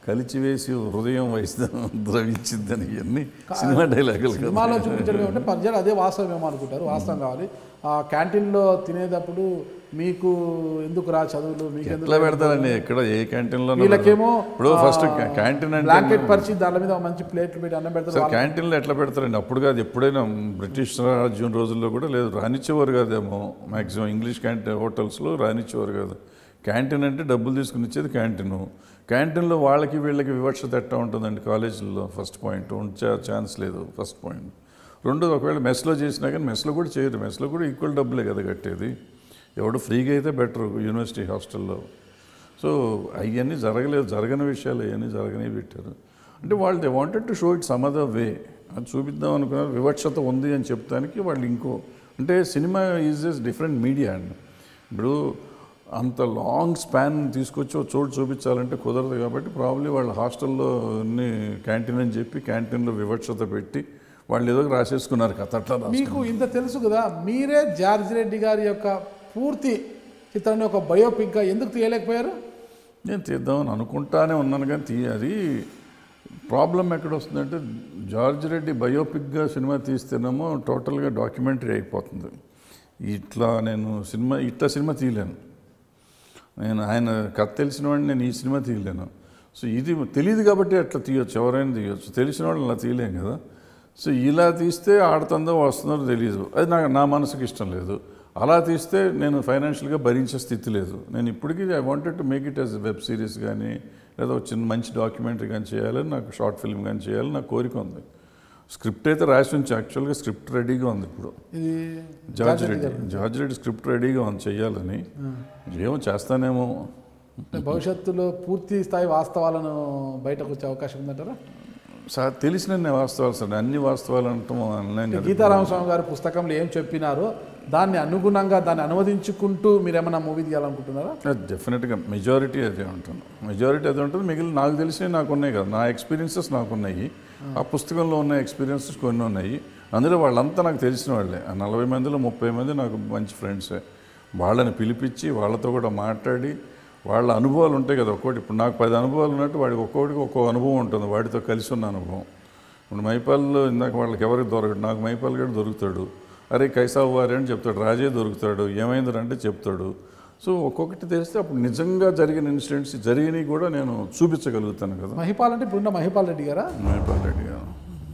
కలిచివేసి హృదయం వయసు ద్రవించిందని ఇవన్నీ సినిమా డైలాగులు కదా సినిమాలో చూపించడం అంటే ప్రజలు అదే వాస్తవం ఏమో అనుకుంటారు వాస్తవం కావాలి ఆ క్యాంటీన్లో తినేటప్పుడు మీకు ఎందుకు రా చదువులు మీకు ఎందుకు ఎట్లా పెడతారండి ఎక్కడ ఏ క్యాంటీన్లో వీళ్ళకేమో ఇప్పుడు ఫస్ట్ క్యాంటీన్ అంటే బ్లాంకెట్ పరిచి దాని మీద మంచి ప్లేట్లు పెట్టి అన్నం పెడతారు సార్ క్యాంటీన్లో ఎట్లా పెడతారండి అప్పుడు కాదు ఎప్పుడైనా బ్రిటిష్ రాజ్యం రోజుల్లో కూడా లేదు రానిచ్చేవారు కాదేమో మ్యాక్సిమం ఇంగ్లీష్ క్యాంటీన్ హోటల్స్లో రానిచ్చేవారు కాదు క్యాంటీన్ అంటే డబ్బులు తీసుకుని ఇచ్చేది క్యాంటీన్ క్యాంటీన్లో వాళ్ళకి వీళ్ళకి వివక్షత ఎట్టా ఉంటుందండి కాలేజీల్లో ఫస్ట్ పాయింట్ ఉంచే ఛాన్స్ లేదు ఫస్ట్ పాయింట్ రెండోది ఒకవేళ మెస్లో చేసినా కానీ మెస్లో కూడా చేయరు మెస్లో కూడా ఈక్వల్ డబ్బులే కదా కట్టేది ఎవడు ఫ్రీగా అయితే బెటర్ యూనివర్సిటీ హాస్టల్లో సో అవన్నీ జరగలేదు జరగని విషయాలు అవన్నీ జరగనే పెట్టారు అంటే వాళ్ళు they wanted to show it some other way అది చూపిద్దాం అనుకున్నారు వివక్షత ఉంది అని చెప్తానికి వాళ్ళు ఇంకో అంటే cinema is as different media అండి ఇప్పుడు అంత లాంగ్ స్పాన్ తీసుకొచ్చి ఒక చోటు చూపించాలంటే కుదరదు కాబట్టి ప్రాబ్లీ వాళ్ళు హాస్టల్లో అన్ని క్యాంటీన్ అని చెప్పి క్యాంటీన్లో వివక్షత పెట్టి వాళ్ళు ఏదో రాసేసుకున్నారు కథ అట్లా రాసుకున్నారు. మీకు ఇంత తెలుసు కదా మీరే జార్జ్ రెడ్డి గారి యొక్క పూర్తి చిత్రాన్ని ఒక బయోపిక్గా ఎందుకు తీయలేకపోయారు నేను తీద్దామని అనుకుంటానే ఉన్నాను కానీ తీ అది ప్రాబ్లం ఎక్కడ వస్తుందంటే జార్జ్ రెడ్డి బయోపిక్గా సినిమా తీస్తేనేమో టోటల్గా డాక్యుమెంటరీ అయిపోతుంది ఇట్లా నేను సినిమా ఇట్లా సినిమా తీయలేను నేను ఆయన కథ తెలిసిన వాడిని నేను ఈ సినిమా తీయలేను సో ఇది తెలియదు కాబట్టి అట్లా తీయొచ్చు ఎవరైనా తీయొచ్చు తెలిసిన వాళ్ళు అలా తీయలేం కదా సో ఇలా తీస్తే ఆడుతుందో వస్తుందో తెలియదు అది నాకు నా మనసుకి ఇష్టం లేదు అలా తీస్తే నేను ఫైనాన్షియల్గా భరించే స్థితి లేదు నేను ఇప్పటికీ I wanted to make it as web series కానీ లేదా ఒక చిన్న మంచి డాక్యుమెంటరీ కానీ చేయాలని నాకు షార్ట్ ఫిల్మ్ కానీ చేయాలని నాకు కోరిక ఉంది స్క్రిప్ట్ అయితే రాసి ఉంచి యాక్చువల్గా స్క్రిప్ట్ రెడీగా ఉంది ఇప్పుడు ఇది George Reddy George Reddy script రెడీగా ఉంది చెయ్యాలని ఏమో చేస్తానేమో అంటే భవిష్యత్తులో పూర్తి స్థాయి వాస్తవాలను బయటకు వచ్చే అవకాశం ఉందంటారా సార్ తెలిసిన వాస్తవాలు సార్ అన్ని వాస్తవాలు అంటాం అనలేం కదా గీతారామస్వామి గారి పుస్తకంలో ఏం చెప్పినారో దాన్ని అనుగుణంగా దాన్ని అనువదించుకుంటూ మీరు ఏమైనా మూవీ తీయాలనుకుంటున్నారా డెఫినెట్గా మెజారిటీ అదే ఉంటుంది మెజారిటీ అదే ఉంటుంది మిగిలిన నాకు తెలిసినవి నాకు ఉన్నాయి కదా నా ఎక్స్పీరియన్సెస్ నాకు ఉన్నాయి ఆ పుస్తకంలో ఉన్న ఎక్స్పీరియన్సెస్ కొన్ని ఉన్నాయి అందులో వాళ్ళంతా నాకు తెలిసిన వాళ్ళే ఆ నలభై మందిలో ముప్పై మంది నాకు మంచి ఫ్రెండ్సే వాళ్ళని పిలిపించి వాళ్ళతో కూడా మాట్లాడి వాళ్ళ అనుభవాలు ఉంటాయి కదా ఒక్కోటి ఇప్పుడు నాకు పది అనుభవాలు ఉన్నట్టు వాడికి ఒక్కొక్కటికి ఒక్కో అనుభవం ఉంటుంది వాడితో కలిసి ఉన్న అనుభవం ఇప్పుడు మైపాల్లో ఇందాక వాళ్ళకి ఎవరికి దొరకడు నాకు మైపాల్ గడు దొరుకుతాడు అరే కైసా వారే అని చెప్తాడు రాజే దొరుకుతాడు ఏమైంది అంటే చెప్తాడు సో ఒక్కొక్కటి తెలిస్తే అప్పుడు నిజంగా జరిగిన ఇన్సిడెంట్స్ జరిగినవి కూడా నేను చూపించగలుగుతాను కదా మహిపాల్ అంటే ఇప్పుడున్న మహిపాల్ రెడ్డి గారా మైపాల్ రెడ్డి గారు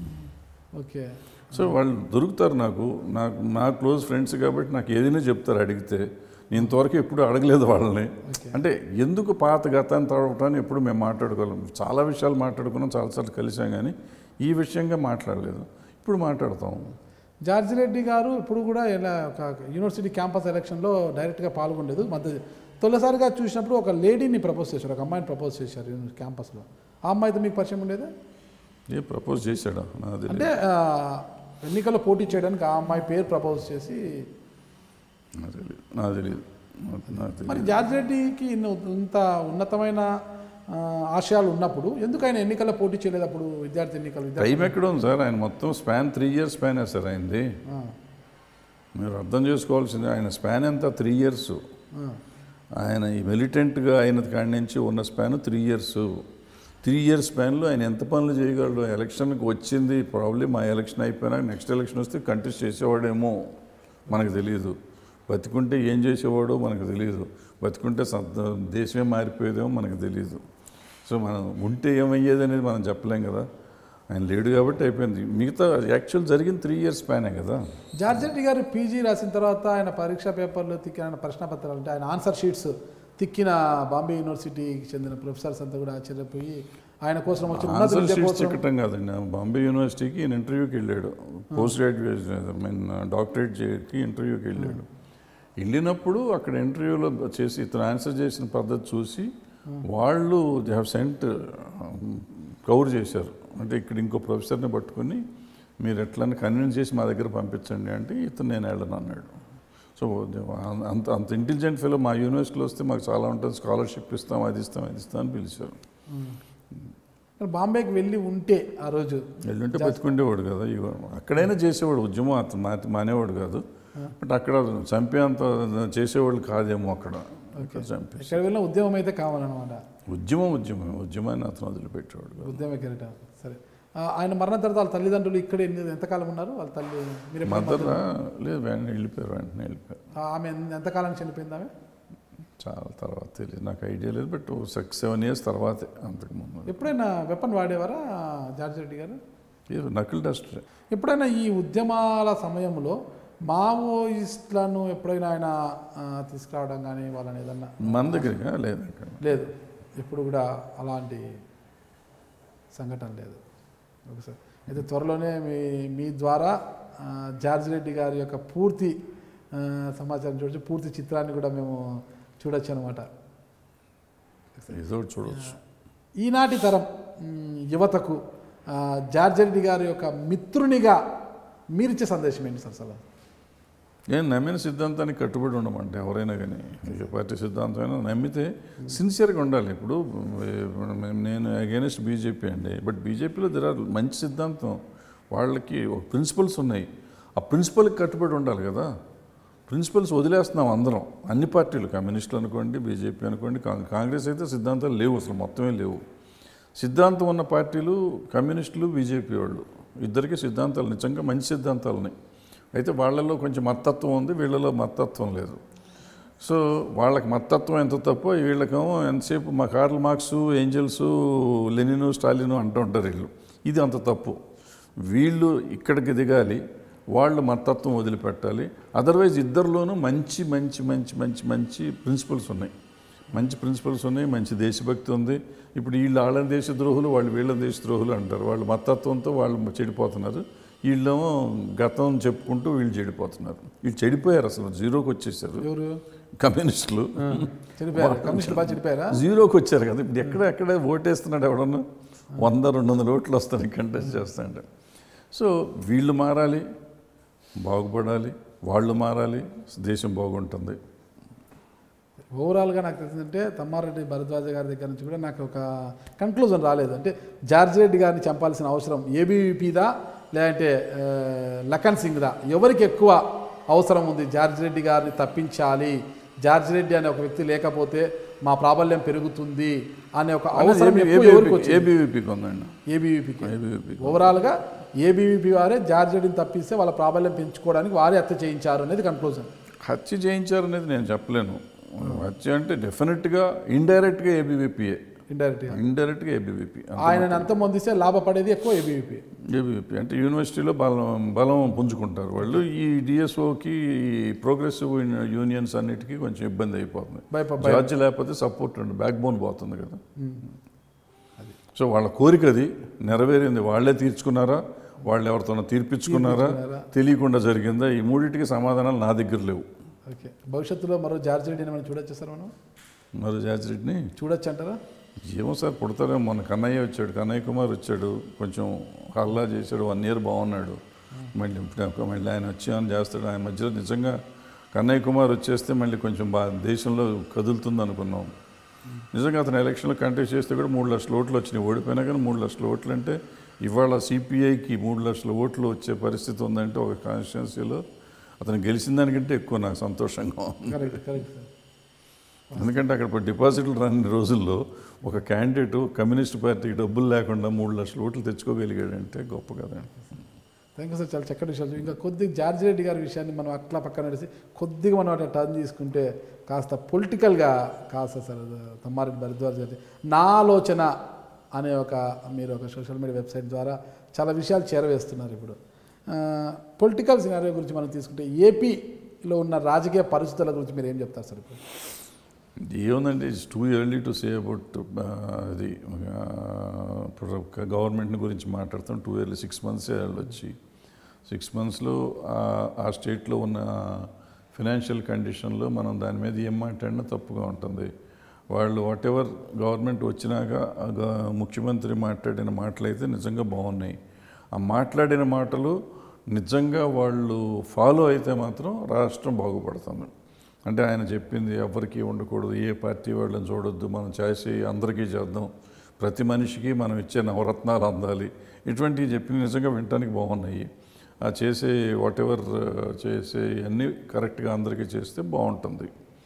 ఓకే సో వాళ్ళు దొరుకుతారు నాకు నాకు నా క్లోజ్ ఫ్రెండ్స్ కాబట్టి నాకు ఏదైనా చెప్తారు అడిగితే నేను ఇంతవరకు ఎప్పుడు అడగలేదు వాళ్ళని అంటే ఎందుకు పాత గతాన్ని తడవటాన్ని ఎప్పుడు మేము మాట్లాడుకోలేం చాలా విషయాలు మాట్లాడుకున్నాం చాలాసార్లు కలిసాం కానీ ఈ విషయంగా మాట్లాడలేదు ఇప్పుడు మాట్లాడతాం జార్జి రెడ్డి గారు ఇప్పుడు కూడా ఇలా ఒక యూనివర్సిటీ క్యాంపస్ ఎలక్షన్లో డైరెక్ట్గా పాల్గొనలేదు మధ్య తొలిసారిగా చూసినప్పుడు ఒక లేడీని ప్రపోజ్ చేశారు ఒక అమ్మాయిని ప్రపోజ్ చేశారు యూని- క్యాంపస్లో ఆ అమ్మాయితో మీకు పరిచయం ఉండేదా ఏ ప్రపోజ్ చేశాడా నాది అంటే ఆ, ఎన్నికల్లో పోటీ చేయడానికి ఆ అమ్మాయి పేరు ప్రపోజ్ చేసి నాకు తెలియదు నాకు తెలియదు నాకు- నాకు తెలియదు మరి జార్జి రెడ్డికి ఇన్ని ఇంత ఉన్నతమైన ఆ, ఆశయాలు ఉన్నప్పుడు ఎందుకు ఆయన ఎన్నికల్లో పోటీ చేయలేదు అప్పుడు విద్యార్థి ఎన్నికలు విద్యార్థి టైం ఎక్కడ ఉంది సార్ ఆయన మొత్తం span three years span sir ఆయనది ఆ, మీరు అర్థం చేసుకోవాల్సింది ఆయన స్పాన్ ఎంత త్రీ ఇయర్స్ ఆ. ఆయన ఈ మిలిటెంట్గా అయిన కాడి నుంచి ఉన్న span three years three years స్పాన్లో ఆయన ఎంత పనులు చేయగలడు ఎలక్షన్కి వచ్చింది ప్రాబ్లమ్ ఆ ఎలక్షన్ అయిపోయినా నెక్స్ట్ ఎలక్షన్ వస్తే కంటెస్ట్ చేసేవాడేమో మనకు తెలియదు బతికుంటే ఏం చేసేవాడో మనకు తెలియదు బతికుంటే సొంత దేశమే మారిపోయేదేమో మనకు తెలియదు సో మనం ఉంటే ఏమయ్యేది అనేది మనం చెప్పలేం కదా ఆయన లేడు కాబట్టి అయిపోయింది మిగతా యాక్చువల్ జరిగిన త్రీ ఇయర్స్ స్పానే కదా జార్జ్ రెడ్డి గారు పీజీ రాసిన తర్వాత ఆయన పరీక్షా పేపర్లు తిక్కిన ఆయన ప్రశ్న పత్రాలు అంటే ఆయన ఆన్సర్ షీట్స్ తిక్కిన బాంబే యూనివర్సిటీకి చెందిన ప్రొఫెసర్స్ అంతా కూడా ఆశ్చర్యపోయి ఆయన కోసం వచ్చిన ఉన్నత ఆన్సర్ విద్య షీట్స్ కోసం చిక్కటం కాదండి ఆ బాంబే యూనివర్సిటీకి ఈయన ఇంటర్వ్యూకి వెళ్ళాడు post graduation I mean doctorate చేయకి ఇంటర్వ్యూకి వెళ్ళాడు వెళ్ళినప్పుడు అక్కడ ఇంటర్వ్యూలో చేసి ఇతను ఆన్సర్ చేసిన పద్ధతి చూసి వాళ్ళు దే హ్యావ్ సెంట్ కవర్ చేశారు అంటే ఇక్కడ ఇంకో ప్రొఫెసర్ని పట్టుకొని మీరు ఎట్లని కన్విన్స్ చేసి మా దగ్గర పంపించండి అంటే ఇతను నేను వెళ్ళను అన్నాడు సో అంత అంత ఇంటెలిజెంట్ ఫెలో మా యూనివర్సిటీలో వస్తే మాకు చాలా ఉంటుంది స్కాలర్షిప్ ఇస్తాం అది ఇస్తాం అది ఇస్తాం అని పిలిచారు మరి బాంబేకి వెళ్ళి ఉంటే ఆ రోజు వెళ్ళుంటే బతుకుండేవాడు కదా ఇగో అక్కడైనా చేసేవాడు ఉద్యమం అతను మా మానేవాడు కాదు బట్ అక్కడ చంపేంత చేసేవాళ్ళు కాదేమో అక్కడ ఇక్కడ చంపేసి ఎక్కడ వెళ్ళినా ఉద్యమం అయితే కావాలన్నమాట ఉద్యమం ఉద్యమం ఉద్యమాన్ని అతను వదిలిపెట్టేవాడు కాదు. ఉద్యమ కిరీటం సరే ఆ, ఆయన మరణం తర్వాత వాళ్ళ తల్లిదండ్రులు ఇక్కడ ఎన్ని ఎంతకాలం ఉన్నారు వాళ్ళ తల్లి మీరు ఎప్పుడు మదర్ లేదు వెంటనే వెళ్ళిపోయారు వెంటనే వెళ్ళిపోయారు ఆ, ఆమె ఎన్- ఎంతకాలం చనిపోయింది ఆమె చాలా తర్వాత తెలియదు నాకు ఐడియా లేదు బట్ సిక్స్ సెవెన్ ఇయర్స్ తర్వాతే అంతకుముందు ఎప్పుడైనా వెపన్ వాడేవారా జార్జ్ రెడ్డి గారు ఇది నకిల్ డస్ట్ ఎప్పుడైనా ఈ ఉద్యమాల సమయంలో మావోయిస్టులను ఎప్పుడైనా ఆయన ఆ, తీసుకురావడం కానీ వాళ్ళని ఏదన్నా మన దగ్గరగా లేదు అక్కడ లేదు ఎప్పుడు కూడా అలాంటి సంఘటన లేదు ఓకే సార్ అయితే త్వరలోనే మీ మీ ద్వారా ఆ, జార్జ్ రెడ్డి గారి యొక్క పూర్తి ఆ, సమాచారం చూడొచ్చు పూర్తి చిత్రాన్ని కూడా మేము చూడొచ్చు అనమాట ఏదో ఒకటి చూడవచ్చు ఈనాటి తరం మ్, యువతకు ఆ, జార్జ్ రెడ్డి గారి యొక్క మిత్రునిగా మీరిచ్చే సందేశం ఏంటి సార్ అసలు నేను నమ్మిన సిద్ధాంతానికి కట్టుబడి ఉండమంటే ఎవరైనా కానీ ఏ పార్టీ సిద్ధాంతమైనా నమ్మితే సిన్సియర్గా ఉండాలి ఇప్పుడు ఏ, నేను అగేనెస్ట్ బీజేపీ అండి బట్ బీజేపీలో దిర్ ఆర్ మంచి సిద్ధాంతం వాళ్ళకి ఒక ప్రిన్సిపల్స్ ఉన్నాయి ఆ ప్రిన్సిపల్కి కట్టుబడి ఉండాలి కదా ప్రిన్సిపల్స్ వదిలేస్తున్నాం అందరం అన్ని పార్టీలు కమ్యూనిస్టులు అనుకోండి బీజేపీ అనుకోండి కాంగ్- కాంగ్రెస్ అయితే సిద్ధాంతాలు లేవు అసలు మొత్తమే లేవు సిద్ధాంతం ఉన్న పార్టీలు కమ్యూనిస్టులు బీజేపీ వాళ్ళు ఇద్దరికి సిద్ధాంతాలు నిజంగా మంచి సిద్ధాంతాలు ఉన్నాయి అయితే వాళ్ళలో కొంచెం మత్తత్వం ఉంది వీళ్ళలో మత్తత్వం లేదు సో వాళ్ళకి మత్తత్వం ఎంత తప్పో వీళ్ళకేమో ఎంతసేపు మా Karl Marx Engels Lenin Stalin అంటూ ఉంటారు వీళ్ళు ఇది అంత తప్పు వీళ్ళు ఇక్కడికి దిగాలి వాళ్ళు మత్తత్వం వదిలిపెట్టాలి అదర్వైజ్ ఇద్దరిలోనూ మంచి మంచి మంచి మంచి మంచి ప్రిన్సిపల్స్ ఉన్నాయి మంచి ప్రిన్సిపల్స్ ఉన్నాయి మంచి దేశభక్తి ఉంది ఇప్పుడు వీళ్ళు వాళ్ళ దేశ ద్రోహులు వాళ్ళు వీళ్ళ దేశ ద్రోహులు అంటారు వాళ్ళు మతత్వంతో వాళ్ళు చెడిపోతున్నారు వీళ్ళేమో గతం చెప్పుకుంటూ వీళ్ళు చెడిపోతున్నారు వీళ్ళు చెడిపోయారు అసలు జీరోకి వచ్చేసారు ఎవరు కమ్యూనిస్టులు చనిపోయారా కమ్యూనిస్టులు బాగా చనిపోయారా జీరోకి వచ్చారు కదా ఇప్పుడు ఎక్కడ ఎక్కడ ఓటేస్తున్నాడు ఎవడన్నా వంద రెండు వందల ఓట్లు వస్తాను కంటెస్ట్ చేస్తాంటే సో వీళ్ళు మారాలి బాగుపడాలి వాళ్ళు మారాలి దేశం బాగుంటుంది ఓవరాల్గా నాకు తెలిసిందంటే తమ్మారెడ్డి భరద్వాజ గారి దగ్గర నుంచి కూడా నాకు ఒక కన్క్లూజన్ రాలేదు అంటే జార్జ్ రెడ్డి గారిని చంపాల్సిన అవసరం ఏబీవీపీదా లేదంటే ఆ, లఖన్ సింగ్దా ఎవరికి ఎక్కువ అవసరం ఉంది జార్జ్ రెడ్డి గారిని తప్పించాలి జార్జ్ రెడ్డి అనే ఒక వ్యక్తి లేకపోతే మా ప్రాబల్యం పెరుగుతుంది అనే ఒక అవసరం ఎక్కువ ఎవరికి వచ్చింది ఏబీవీపీకి ఉందండి ఏబీవీపీకి ఏబీవీపీ ఓవరాల్గా ఏబీవీపీ వారే జార్జ్ రెడ్డిని తప్పిస్తే వాళ్ళ ప్రాబల్యం పెంచుకోవడానికి వారే హత్య చేయించారు అనేది కన్క్లూజన్ హత్య చేయించారనేది నేను చెప్పలేను హత్య అంటే డెఫినెట్గా ఇండైరెక్ట్గా ఏబీవీపీఏ ఇండైరెక్ట్గా ఇండైరెక్ట్గా ఏబీవీపీ ఆయనని అంతమొందిస్తే లాభపడేది ఎక్కువ ఏబీవీపీ ఏబీవీపీ అంటే యూనివర్సిటీలో బలం బలం పుంజుకుంటారు వాళ్ళు ఈ డిఎస్ఓకి ప్రోగ్రెసివ్ యూనియన్స్ అన్నిటికీ కొంచెం ఇబ్బంది అయిపోతుంది భయప- జార్జ్ లేకపోతే సపోర్ట్ అండి బ్యాక్ బోన్ పోతుంది కదా సో వాళ్ళ కోరిక అది నెరవేరింది వాళ్ళే తీర్చుకున్నారా వాళ్ళు ఎవరితోనో తీర్పించుకున్నారా తెలియకుండా జరిగిందా ఈ మూడింటికి సమాధానాలు నా దగ్గర లేవు ఓకే భవిష్యత్తులో మరో జార్జ్ రెడ్డిని మనం చూడొచ్చు సార్ మనం మరి జార్జ్ రెడ్డిని చూడొచ్చు అంటారా ఏమో సార్ పుడతారేమో మొన్న కన్నయ్య వచ్చాడు కన్నయ్య కుమార్ వచ్చాడు కొంచెం హల్లా చేశాడు వన్ ఇయర్ బాగున్నాడు మళ్ళీ ఇప్పుడు మళ్ళీ ఆయన వచ్చి అని చేస్తాడు ఆయన మధ్యలో నిజంగా కన్నయ్య కుమార్ వచ్చేస్తే మళ్ళీ కొంచెం బా దేశంలో కదులుతుంది అనుకున్నాం నిజంగా అతను ఎలక్షన్లో కంటెస్ట్ చేస్తే కూడా మూడు లక్షల ఓట్లు వచ్చినాయి ఓడిపోయినా కానీ మూడు లక్షల ఓట్లు అంటే ఇవాళ సిపిఐకి మూడు లక్షల ఓట్లు వచ్చే పరిస్థితి ఉందంటే ఒక కాన్స్టిట్యున్సీలో అతను గెలిచిన దానికంటే ఎక్కువ నాకు సంతోషంగా ఉంది కరెక్ట్ కరెక్ట్ సార్ ఎందుకంటే అక్కడ ఇప్పుడు డిపాజిట్లు రాని రోజుల్లో ఒక క్యాండిడేట్ కమ్యూనిస్ట్ పార్టీకి డబ్బులు లేకుండా మూడు లక్షల ఓట్లు తెచ్చుకోగలిగాడంటే గొప్ప కదండి థ్యాంక్ యూ సార్ చాలా చక్కటి విషయాలు ఇంకా కొద్దిగా జార్జ్ రెడ్డి గారి విషయాన్ని మనం అట్లా పక్కన నడిచి కొద్దిగా మనం అట్లా టర్న్ తీసుకుంటే కాస్త పొలిటికల్గా కాస్త సార్ తమ్మారెడ్డి భరద్వాజ్ గారి నా ఆలోచన అనే ఒక మీరు ఒక సోషల్ మీడియా వెబ్సైట్ ద్వారా చాలా విషయాలు చేరవేస్తున్నారు ఇప్పుడు పొలిటికల్ సినారియో గురించి మనం తీసుకుంటే ఏపీలో ఉన్న రాజకీయ పరిస్థితుల గురించి మీరు ఏం చెప్తారు సార్ ఇప్పుడు ఏముందంటే it's too early to say about అది ఇప్పుడు గవర్నమెంట్ గురించి మాట్లాడుతాం టూ ఇయర్లీ సిక్స్ మంత్సే వాళ్ళు వచ్చి సిక్స్ మంత్స్లో ఆ స్టేట్లో ఉన్న ఫినాన్షియల్ కండిషన్లో మనం దాని మీద ఏం మాట్లాడినా తప్పుగా ఉంటుంది వాళ్ళు వాట్ ఎవర్ గవర్నమెంట్ వచ్చినాక ఆ గ- ముఖ్యమంత్రి మాట్లాడిన మాటలైతే నిజంగా బాగున్నాయి ఆ మాట్లాడిన మాటలు నిజంగా వాళ్ళు ఫాలో అయితే మాత్రం రాష్ట్రం బాగుపడుతుంది అంటే ఆయన చెప్పింది ఎవరికి ఉండకూడదు ఏ పార్టీ వాళ్ళని చూడొద్దు మనం చేసి అందరికీ చేద్దాం ప్రతి మనిషికి మనం ఇచ్చే నవరత్నాలు అందాలి ఇటువంటివి చెప్పి నిజంగా వినటానికి బాగున్నాయి ఆ చేసే వాట్ ఎవర్ చేసే అన్నీ కరెక్ట్గా అందరికీ చేస్తే బాగుంటుంది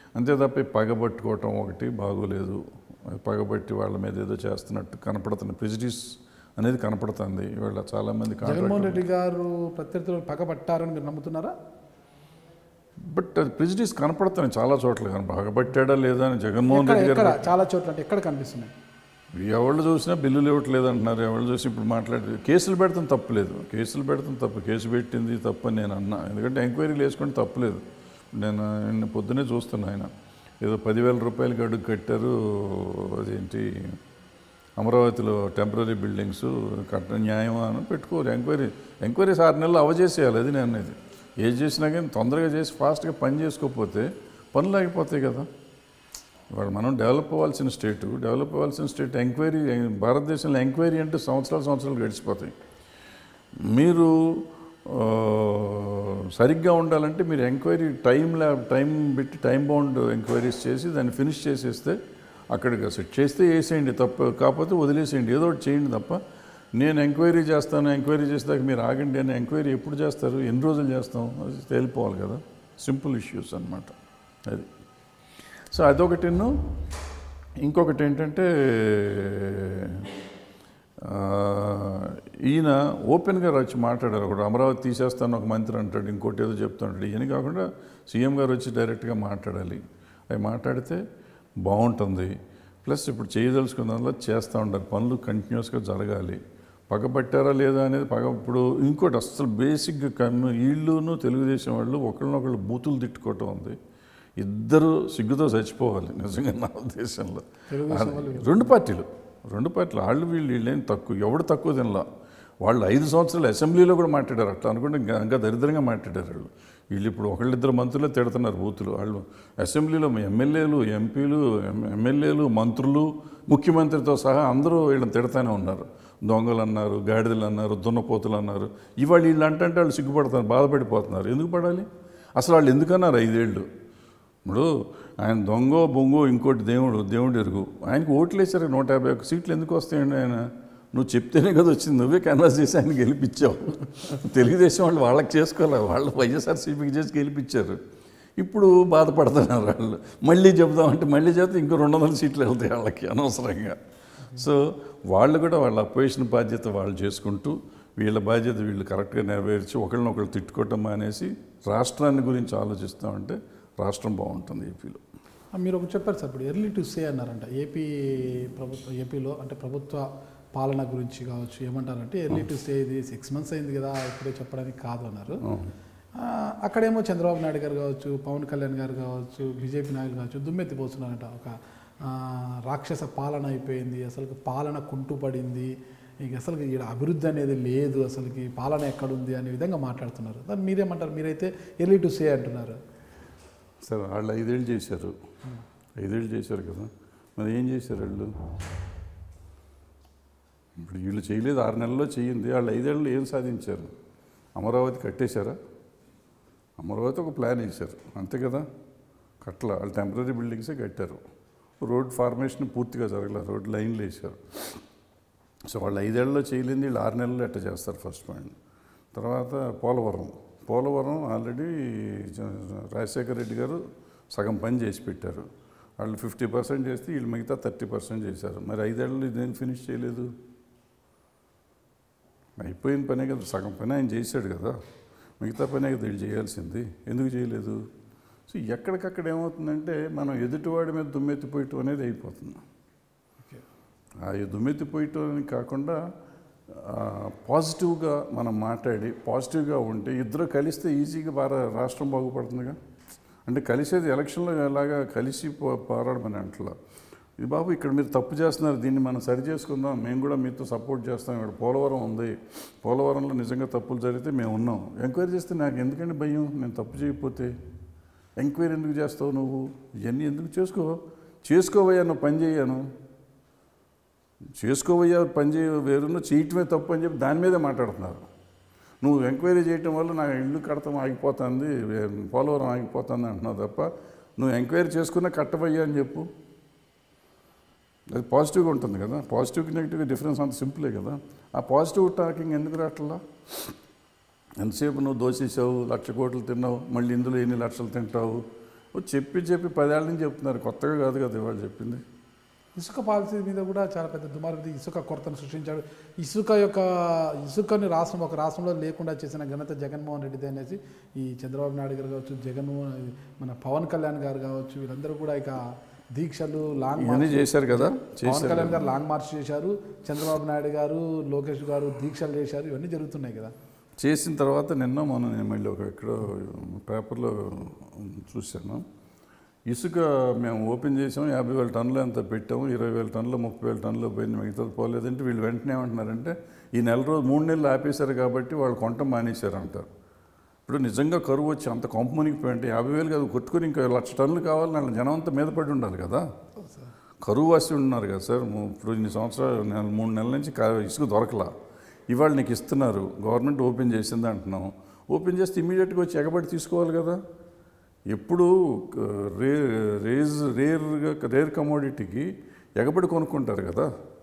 అంతే తప్ప ఈ పగబట్టుకోవటం ఒకటి బాగోలేదు పగబట్టి వాళ్ళ మీద ఏదో చేస్తున్నట్టు కనపడుతుంది ప్రెజిడిస్ అనేది కనపడుతుంది ఇవాళ చాలామంది జగన్మోహన్ కాంట్రాక్ట్ రెడ్డి గారు ప్రత్యర్థులను పగబట్టారని మీరు నమ్ముతున్నారా బట్ అది ప్రెజిడిస్ కనపడుతున్నాయి చాలా చోట్ల కనప పగబట్టాడా లేదా అని జగన్మోహన్ ఎక్కడ రెడ్డి ఎక్కడ గారు చాలా చోట్ల అంటే ఎక్కడ కనిపిస్తున్నాయి ఎవళ్ళు చూసినా బిల్లులు ఇవ్వట్లేదు అంటున్నారు ఎవళ్ళు చూసి ఇప్పుడు మాట్లాడి కేసులు పెడతాం తప్పులేదు కేసులు పెడతాం తప్పు కేసు పెట్టింది తప్పు అని నేను అన్నా ఎందుకంటే ఎంక్వైరీలు వేసుకుంటే తప్పులేదు నేను నిన్న పొద్దునే చూస్తున్నా ఆయన ఏదో పదివేల రూపాయలకి అడుగు కట్టారు అదేంటి అమరావతిలో టెంపరీ బిల్డింగ్స్ కట్ట న్యాయమా అని పెట్టుకోరు ఎంక్వైరీ ఎంక్వైరీస్ ఆరు నెలలు అవజేసేయాలి అది నేను అనేది ఏది చేసినా కానీ తొందరగా చేసి ఫాస్ట్గా పని చేసుకోకపోతే పనులు ఆగిపోతాయి కదా ఇవాళ మనం డెవలప్ అవ్వాల్సిన స్టేట్ డెవలప్ అవ్వాల్సిన స్టేట్ ఎంక్వైరీ భారతదేశంలో ఎంక్వైరీ అంటే సంవత్సరాలు సంవత్సరాలు గడిచిపోతాయి మీరు ఆ, సరిగ్గా ఉండాలంటే మీరు ఎంక్వైరీ టైం ల్యాబ్ టైం పెట్టి టైం బౌండ్ ఎంక్వైరీస్ చేసి దాన్ని ఫినిష్ చేసేస్తే అక్కడికి సెట్ చేస్తే వేసేయండి తప్ప కాకపోతే వదిలేసేయండి ఏదో ఒకటి చేయండి తప్ప నేను ఎంక్వైరీ చేస్తాను ఎంక్వైరీ చేసేదాకా మీరు ఆగండి అని ఎంక్వైరీ ఎప్పుడు చేస్తారు ఎన్ని రోజులు చేస్తాం అది తేలిపోవాలి కదా సింపుల్ ఇష్యూస్ అన్నమాట అది సో అదొకటిను ఇంకొకటి ఏంటంటే ఆ, ఈయన ఓపెన్గా వచ్చి మాట్లాడారు ఒకటి అమరావతి తీసేస్తాను ఒక మంత్రి అంటాడు ఇంకోటి ఏదో చెప్తుంటాడు ఈయన కాకుండా సీఎం గారు వచ్చి డైరెక్ట్గా మాట్లాడాలి అవి మాట్లాడితే బాగుంటుంది ప్లస్ ఇప్పుడు చేయదలుచుకున్న దానిలో చేస్తూ ఉండాలి పనులు కంటిన్యూస్గా జరగాలి పగబట్టారా లేదా అనేది పగ ఇప్పుడు ఇంకోటి అసలు బేసిక్గా కమ్ము వీళ్ళును తెలుగుదేశం వాళ్ళు ఒకళ్ళనొకళ్ళు బూతులు తిట్టుకోవటం ఉంది ఇద్దరు సిగ్గుతో చచ్చిపోవాలి నిజంగా నా ఉద్దేశంలో తెలుగుదేశం వాళ్ళు రెండు పార్టీలు రెండు పార్టీలు వాళ్ళు వీళ్ళు వీళ్ళేం తక్కువ ఎవడు తక్కువ తినలా వాళ్ళు ఐదు సంవత్సరాలు అసెంబ్లీలో కూడా మాట్లాడారు అట్లా అనుకుంటే ఇంకా ఇంకా దరిద్రంగా మాట్లాడారు వాళ్ళు వీళ్ళు ఇప్పుడు ఒకళ్ళిద్దరు మంత్రులే తిడుతున్నారు బూతులు వాళ్ళు అసెంబ్లీలో ఎమ్మెల్యేలు ఎంపీలు ఎమ్మెల్యేలు మంత్రులు ముఖ్యమంత్రితో సహా అందరూ వీళ్ళని తిడతానే ఉన్నారు దొంగలు అన్నారు గాడిదలు అన్నారు దున్నపోతులు అన్నారు ఇవాళ వీళ్ళు అంటే వాళ్ళు సిగ్గుపడుతున్నారు బాధపడిపోతున్నారు ఎందుకు పడాలి అసలు వాళ్ళు ఎందుకన్నారు ఐదేళ్ళు ఇప్పుడు ఆయన దొంగో బొంగో ఇంకోటి దేవుడు దేవుడు ఎరుగు ఆయనకు ఓట్లు వేసారు నూట యాభై ఒక్క సీట్లు ఎందుకు వస్తాయండి ఆయన నువ్వు చెప్తేనే కదా వచ్చింది నువ్వే కన్వర్స్ చేసి ఆయన గెలిపించావు తెలుగుదేశం వాళ్ళు వాళ్ళకి చేసుకోవాలి వాళ్ళు వైఎస్ఆర్సీపీకి చేసి గెలిపించారు ఇప్పుడు బాధపడుతున్నారు వాళ్ళు మళ్ళీ చెబుదామంటే మళ్ళీ చెబితే ఇంకో రెండు వందల సీట్లు వెళ్తాయి వాళ్ళకి అనవసరంగా సో వాళ్ళు కూడా వాళ్ళ అపోజిషన్ బాధ్యత వాళ్ళు చేసుకుంటూ వీళ్ళ బాధ్యత వీళ్ళు కరెక్ట్గా నెరవేర్చి ఒకళ్ళనొకళ్ళు తిట్టుకోవటం మానేసి రాష్ట్రాన్ని గురించి ఆలోచిస్తామంటే రాష్ట్రం బాగుంటుంది ఏపీలో ఆ, మీరు ఒకటి చెప్పారు సార్ ఇప్పుడు ఎర్లీ టు సే అన్నారంట ఏపీ ప్రభుత్వ ఏపీలో అంటే ప్రభుత్వ పాలన గురించి కావచ్చు ఏమంటారంటే ఎర్లీ టు సే ఇది సిక్స్ మంత్స్ అయింది కదా ఇప్పుడే చెప్పడానికి కాదు అన్నారు ఆ, అక్కడేమో చంద్రబాబు నాయుడు గారు కావచ్చు పవన్ కళ్యాణ్ గారు కావచ్చు బీజేపీ నాయకులు కావచ్చు దుమ్మెత్తిపోతున్నారంట ఒక ఆ, రాక్షస పాలన అయిపోయింది అసలు పాలన కుంటుపడింది ఇక అసలు ఈడ అభివృద్ధి అనేది లేదు అసలుకి పాలన ఎక్కడుంది అనే విధంగా మాట్లాడుతున్నారు దాన్ని మీరేమంటారు మీరైతే ఎర్లీ టు సే అంటున్నారు సరే వాళ్ళు ఐదేళ్ళు చేశారు ఐదేళ్ళు చేశారు కదా మరి ఏం చేశారు వాళ్ళు ఇప్పుడు వీళ్ళు చేయలేదు ఆరు నెలల్లో చేయింది వాళ్ళు ఐదేళ్ళు ఏం సాధించారు అమరావతి కట్టేశారా అమరావతి ఒక ప్లాన్ వేశారు అంతే కదా కట్టల వాళ్ళు టెంపరీ బిల్డింగ్సే కట్టారు రోడ్ ఫార్మేషన్ పూర్తిగా జరగలేదు రోడ్ లైన్లు వేశారు సో వాళ్ళు ఐదేళ్లలో చేయలేంది వీళ్ళు ఆరు నెలలు ఎట్ట చేస్తారు ఫస్ట్ పాయింట్ తర్వాత పోలవరం పోలవరం ఆల్రెడీ జ- రాజశేఖర రెడ్డి గారు సగం పని చేసి పెట్టారు వాళ్ళు ఫిఫ్టీ పర్సెంట్ చేస్తే వీళ్ళు మిగతా థర్టీ పర్సెంట్ చేశారు మరి ఐదేళ్ళు ఇదేం ఫినిష్ చేయలేదు అయిపోయిన పనే కదా సగం పని ఆయన చేశాడు కదా మిగతా పనే కదా వీళ్ళు చేయాల్సింది ఎందుకు చేయలేదు సో ఎక్కడికక్కడ ఏమవుతుందంటే మనం ఎదుటివాడి మీద దుమ్మెత్తిపోయటం అనేది అయిపోతుంది ఆ దుమ్మెత్తిపోయటం అని కాకుండా ఆ, పాజిటివ్గా మనం మాట్లాడి పాజిటివ్గా ఉంటే ఇద్దరు కలిస్తే ఈజీగా బాగా రాష్ట్రం బాగుపడుతుందిగా అంటే కలిసేది ఎలక్షన్లో ఎలాగా కలిసి పో- పోరాడమని అంటలా ఇది బాబు ఇక్కడ మీరు తప్పు చేస్తున్నారు దీన్ని మనం సరి చేసుకుందాం మేము కూడా మీతో సపోర్ట్ చేస్తాం ఇక్కడ పోలవరం ఉంది పోలవరంలో నిజంగా తప్పులు జరిగితే మేము ఉన్నాం ఎంక్వైరీ చేస్తే నాకు ఎందుకండి భయం నేను తప్పు చేయకపోతే ఎంక్వైరీ ఎందుకు చేస్తావు నువ్వు ఇవన్నీ ఎందుకు చేసుకో చేసుకోవయ్యా నువ్వు పని చేయను చేసుకోవయ్యా పని చేయ వేరును చేయటమే తప్పు అని చెప్పి దాని మీదే మాట్లాడుతున్నారు నువ్వు ఎంక్వైరీ చేయటం వల్ల నా ఇల్లు కడతాం ఆగిపోతుంది పోలవరం ఆగిపోతుంది అంటున్నావు తప్ప నువ్వు ఎంక్వైరీ చేసుకున్నా కట్టబయ్యా అని చెప్పు అది పాజిటివ్గా ఉంటుంది కదా పాజిటివ్కి నెగిటివ్ డిఫరెన్స్ అంత సింపులే కదా ఆ పాజిటివ్ టాకింగ్ ఎందుకు రావట్లా ఎంతసేపు నువ్వు దోషేసావు లక్ష కోట్లు తిన్నావు మళ్ళీ ఇందులో ఎన్ని లక్షలు తింటావు ఓ చెప్పి చెప్పి పదేళ్ళ నుంచి చెప్తున్నారు కొత్తగా కాదు కదా ఇవాళ చెప్పింది ఇసుక పాలసీ మీద కూడా చాలా పెద్ద దుమారం ఇసుక కొరతను సృష్టించాడు ఇసుక యొక్క ఇసుకని రాష్ట్రం ఒక రాష్ట్రంలో లేకుండా చేసిన ఘనత జగన్మోహన్ రెడ్డిది అనేసి ఈ చంద్రబాబు నాయుడు గారు కావచ్చు జగన్మోహన్ మన పవన్ కళ్యాణ్ గారు కావచ్చు వీళ్ళందరూ కూడా ఇక దీక్షలు లాంగ్ ఇవన్నీ మార్చ్ చేశారు కదా పవన్ చేశారు కళ్యాణ్ కదా. గారు లాంగ్ మార్చ్ చేశారు చంద్రబాబు నాయుడు గారు లోకేష్ గారు దీక్షలు చేశారు ఇవన్నీ జరుగుతున్నాయి కదా చేసిన తర్వాత నిన్న మొన్న నేను మళ్ళీ ఒక ఎక్కడో పేపర్లో చూశాను ఇసుక మేము ఓపెన్ చేసాం యాభై వేల టన్నులు ఎంత పెట్టాము ఇరవై వేల టన్నులు ముప్పై వేల టన్నులు పోయింది మిగతాది పోలేదంటే వీళ్ళు వెంటనే ఏమంటున్నారంటే ఈ నెల రోజు మూడు నెలలు ఆపేశారు కాబట్టి వాళ్ళు కొంట మానేశారు అంటారు ఇప్పుడు నిజంగా కరువు వచ్చి అంత కొంప మునిగిపోయింటే యాభై వేలు కాదు కొట్టుకొని ఇంకా లక్ష టన్నులు కావాలని వాళ్ళ జనం అంతా మీద పడి ఉండాలి కదా కరువు వాసి ఉన్నారు కదా సార్ ము- ఇప్పుడు ఇన్ని సంవత్సరాలు నెల మూడు నెలల నుంచి కా- ఇసుక దొరకలా ఇవాళ నీకు ఇస్తున్నారు గవర్నమెంట్ ఓపెన్ చేసింది అంటున్నాం ఓపెన్ చేస్తే ఇమీడియట్గా వచ్చి ఎగబడి తీసుకోవాలి కదా ఎప్పుడు క- రే రేజ్ రేర్గా రేర్ కమోడిటీకి ఎగబడి కొనుక్కుంటారు కదా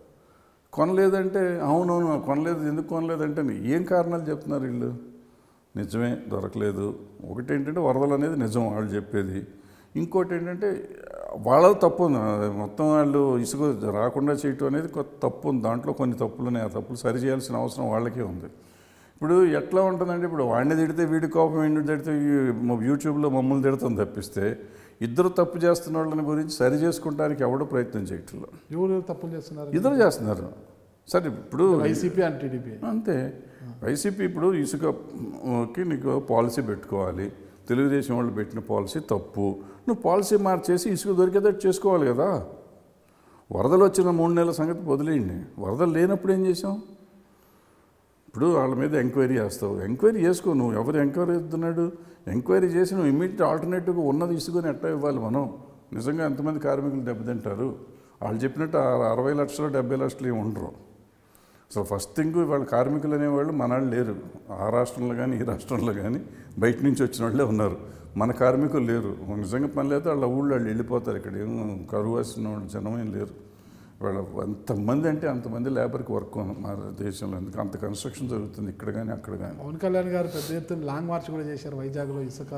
కొనలేదంటే అవునవును కొనలేదు ఎందుకు కొనలేదంటే ఏం కారణాలు చెప్తున్నారు వీళ్ళు నిజమే దొరకలేదు ఒకటి ఏంటంటే వరదలు అనేది నిజం వాళ్ళు చెప్పేది ఇంకోటి ఏంటంటే వాళ్ళ తప్పు ఉంది మొత్తం వాళ్ళు ఇసుక రాకుండా చేయటం అనేది కొత్త తప్పు ఉంది దాంట్లో కొన్ని తప్పులు ఉన్నాయి ఆ తప్పులు సరి చేయాల్సిన అవసరం వాళ్ళకే ఉంది ఇప్పుడు ఎట్లా ఉంటుందంటే ఇప్పుడు వాడిని తిడితే వీడి కోపం వీడిని తిడితే ఈ- మ- యూట్యూబ్లో మమ్మల్ని తిడుతుంది తప్పిస్తే ఇద్దరు తప్పు చేస్తున్న వాళ్ళని గురించి సరి చేసుకోవడానికి ఎవడో ప్రయత్నం చేయట్లేదు ఎవరు తప్పులు చేస్తున్నారు ఇద్దరు చేస్తున్నారు సరే ఇప్పుడు వైసీపీ అండ్ టీడీపీ అంతే వైసీపీ ఇప్పుడు ఇసుకకి నీకు పాలసీ పెట్టుకోవాలి తెలుగుదేశం వాళ్ళు పెట్టిన పాలసీ తప్పు నువ్వు పాలసీ మార్చేసి ఇసుక దొరికేటట్టు చేసుకోవాలి కదా వరదలు వచ్చిన మూడు నెలల సంగతి వదిలేయండి వరదలు లేనప్పుడు ఏం చేసాం ఇప్పుడు వాళ్ళ మీద ఎంక్వైరీ చేస్తావు ఎంక్వైరీ చేసుకో నువ్వు ఎవరు ఎంక్వైరీ చేస్తున్నాడు ఎంక్వైరీ చేసి నువ్వు ఇమ్మీడియట్ ఆల్టర్నేటివ్గా ఉన్నది ఇసుకొని ఎట్టా ఇవ్వాలి మనం నిజంగా ఎంతమంది కార్మికులు దెబ్బతింటారు వాళ్ళు చెప్పినట్టు ఆ అరవై లక్షలు డెబ్బై లక్షలు ఏమి ఉండరు సో ఫస్ట్ థింగ్ వాళ్ళ కార్మికులు అనేవాళ్ళు మన వాళ్ళు లేరు ఆ రాష్ట్రంలో కానీ ఈ రాష్ట్రంలో కానీ బయట నుంచి వచ్చిన వాళ్ళే ఉన్నారు మన కార్మికులు లేరు నిజంగా పని లేదు వాళ్ళ ఊళ్ళో వాళ్ళు వెళ్ళిపోతారు ఇక్కడ ఏం కరువు వచ్చిన వాళ్ళు జనమేం లేరు వాళ్ళ అంతమంది అంటే అంతమంది లేబర్కి వర్క్ ఉంది మా దేశంలో ఎందుకు అంత కన్స్ట్రక్షన్ జరుగుతుంది ఇక్కడ కానీ అక్కడ కానీ పవన్ కళ్యాణ్ గారు పెద్ద ఎత్తున లాంగ్ మార్చ్ కూడా చేశారు వైజాగ్లో ఇసుక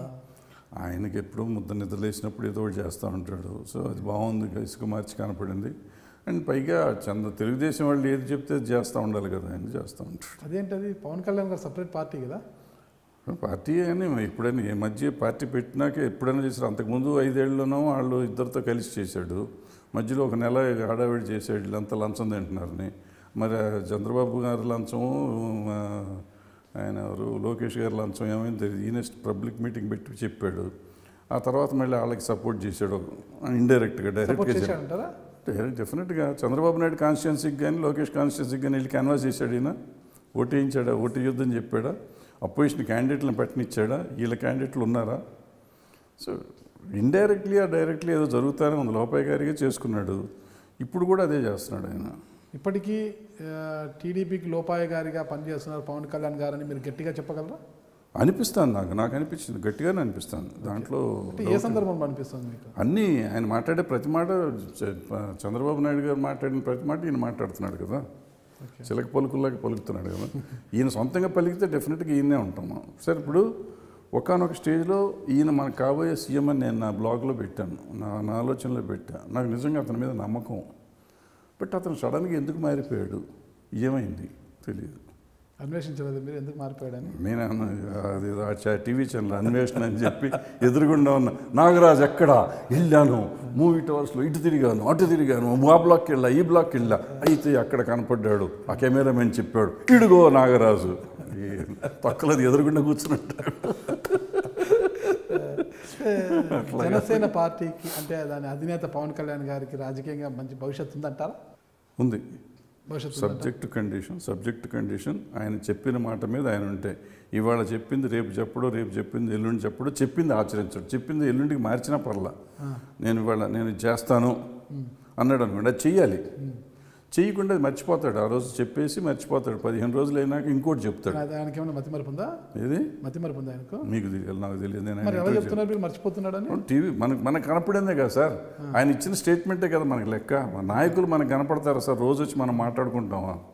ఆయనకి ఎప్పుడు ముద్ద నిద్రలేసినప్పుడు ఏదో ఒకటి చేస్తూ ఉంటాడు సో అది బాగుంది ఇసుక మార్చి కనపడింది అండ్ పైగా చంద్ర తెలుగుదేశం వాళ్ళు ఏది చెప్తే అది చేస్తూ ఉండాలి కదా ఆయన చేస్తూ ఉంటాడు అదేంటది పవన్ కళ్యాణ్ గారు సపరేట్ పార్టీ కదా పార్టీ అని ఎప్పుడైనా ఈ మధ్య పార్టీ పెట్టినాక ఎప్పుడైనా చేశారు అంతకుముందు ఐదేళ్లనో వాళ్ళు ఇద్దరితో కలిసి చేశాడు మధ్యలో ఒక నెల హడావిడి చేశాడు వీళ్ళంతా లంచం తింటున్నారని మరి ఆ చంద్రబాబు గారి లంచము ఆ, ఆయన ఎవరు లోకేష్ గారి లంచం ఏమైంది తెలియదు ఈయన పబ్లిక్ మీటింగ్ పెట్టి చెప్పాడు ఆ తర్వాత మళ్ళీ వాళ్ళకి సపోర్ట్ చేశాడు ఇండైరెక్ట్గా సపోర్ట్ డైరెక్ట్గా చేశాడంటారా డెఫినెట్గా చంద్రబాబు నాయుడు కాన్స్టిట్యున్సీకి కానీ లోకేష్ కాన్స్టిట్యున్సీకి కానీ వెళ్ళి క్యాన్వాస్ చేశాడు ఈయన ఓటు వేయించాడా ఓటు యుద్ధం చెప్పాడా అపోజిషన్ క్యాండిడేట్లను పెట్టనిచ్చాడా వీళ్ళ క్యాండిడేట్లు ఉన్నారా సో ఇండైరెక్ట్లీ ఆ డైరెక్ట్లీ ఏదో జరుగుతానే ఉంది లోపాయకారిగా చేసుకున్నాడు ఇప్పుడు కూడా అదే చేస్తున్నాడు ఆయన ఇప్పటికీ ఆ, టీడీపీకి లోపాయగారిగా పనిచేస్తున్నారు పవన్ కళ్యాణ్ గారని మీరు గట్టిగా చెప్పగలరా అనిపిస్తాను నాకు నాకు అనిపించింది గట్టిగానే అనిపిస్తాను దాంట్లో అంటే ఏ సందర్భంలో అనిపిస్తుంది మీకు అన్నీ ఆయన మాట్లాడే ప్రతి మాట చ- చంద్రబాబు నాయుడు గారు మాట్లాడిన ప్రతి మాట ఈయన మాట్లాడుతున్నాడు కదా ఓకే చిలక పలుకుల్లాగా పలుకుతున్నాడు కదా ఈయన సొంతంగా పలికితే డెఫినెట్గా ఈయనే ఉంటాము సరే ఇప్పుడు ఒకనొక స్టేజ్లో ఈయన మనకు కాబోయే సీఎం అని నేను నా బ్లాగ్లో పెట్టాను నా నా ఆలోచనలో పెట్టాను నాకు నిజంగా అతని మీద నమ్మకం బట్ అతను సడన్గా ఎందుకు మారిపోయాడు ఏమైంది తెలియదు అన్వేషించలేదు మీరు ఎందుకు మారిపోయాడని నేను అన్న- అది ఆ చ- టీవీ ఛానల్ అన్వేషణ అని చెప్పి ఎదురుగుండా ఉన్న నాగరాజ్ ఎక్కడా వెళ్ళాను మూవీ టవర్స్లో ఇటు తిరిగాను అటు తిరిగాను ఆ బ్లాక్కి వెళ్ళా ఈ బ్లాక్కి వెళ్ళా అయితే అక్కడ కనపడ్డాడు ఆ కెమెరామెన్ చెప్పాడు ఇడుగో నాగరాజు ఈ పక్కలది ఎదురుగుండా కూర్చున్నట్టాడు జనసేన పార్టీకి అంటే దాని అధినేత పవన్ కళ్యాణ్ గారికి రాజకీయంగా మంచి భవిష్యత్తు ఉందంటారా ఉంది భవిష్యత్తు ఉందంటారా? సబ్జెక్ట్ కండిషన్ సబ్జెక్ట్ కండిషన్ ఆయన చెప్పిన మాట మీద ఆయన ఉంటే ఇవాళ చెప్పింది రేపు చెప్పడు రేపు చెప్పింది ఎల్లుండి చెప్పడు చెప్పింది ఆచరించడు చెప్పింది ఎల్లుండికి మార్చినా పర్లా నేను ఇవాళ నేను ఇది చేస్తాను అన్నాడు అనుకోండి అది చెయ్యాలి చేయకుండా అది మర్చిపోతాడు ఆ రోజు చెప్పేసి మర్చిపోతాడు పదిహేను రోజులు అయినాక ఇంకోటి చెప్తాడు అది ఆయనకి ఏమైనా మతి మరపు ఉందా ఏది మతి మరపు ఉందా ఆయనకు మీకు తెలియాలి నాకు తెలియదు నేను మరి ఆయన ఎలా ఇంటర్వ్యూ చెప్తున్నారు మీరు మర్చిపోతున్నాడని టీవీ మనకు మనకు కనపడిందే కదా సార్ ఆయన ఇచ్చిన స్టేట్మెంటే కదా మనకి లెక్క మన నాయకులు మనకు కనపడతారా సార్ రోజు వచ్చి మనం మాట్లాడుకుంటామా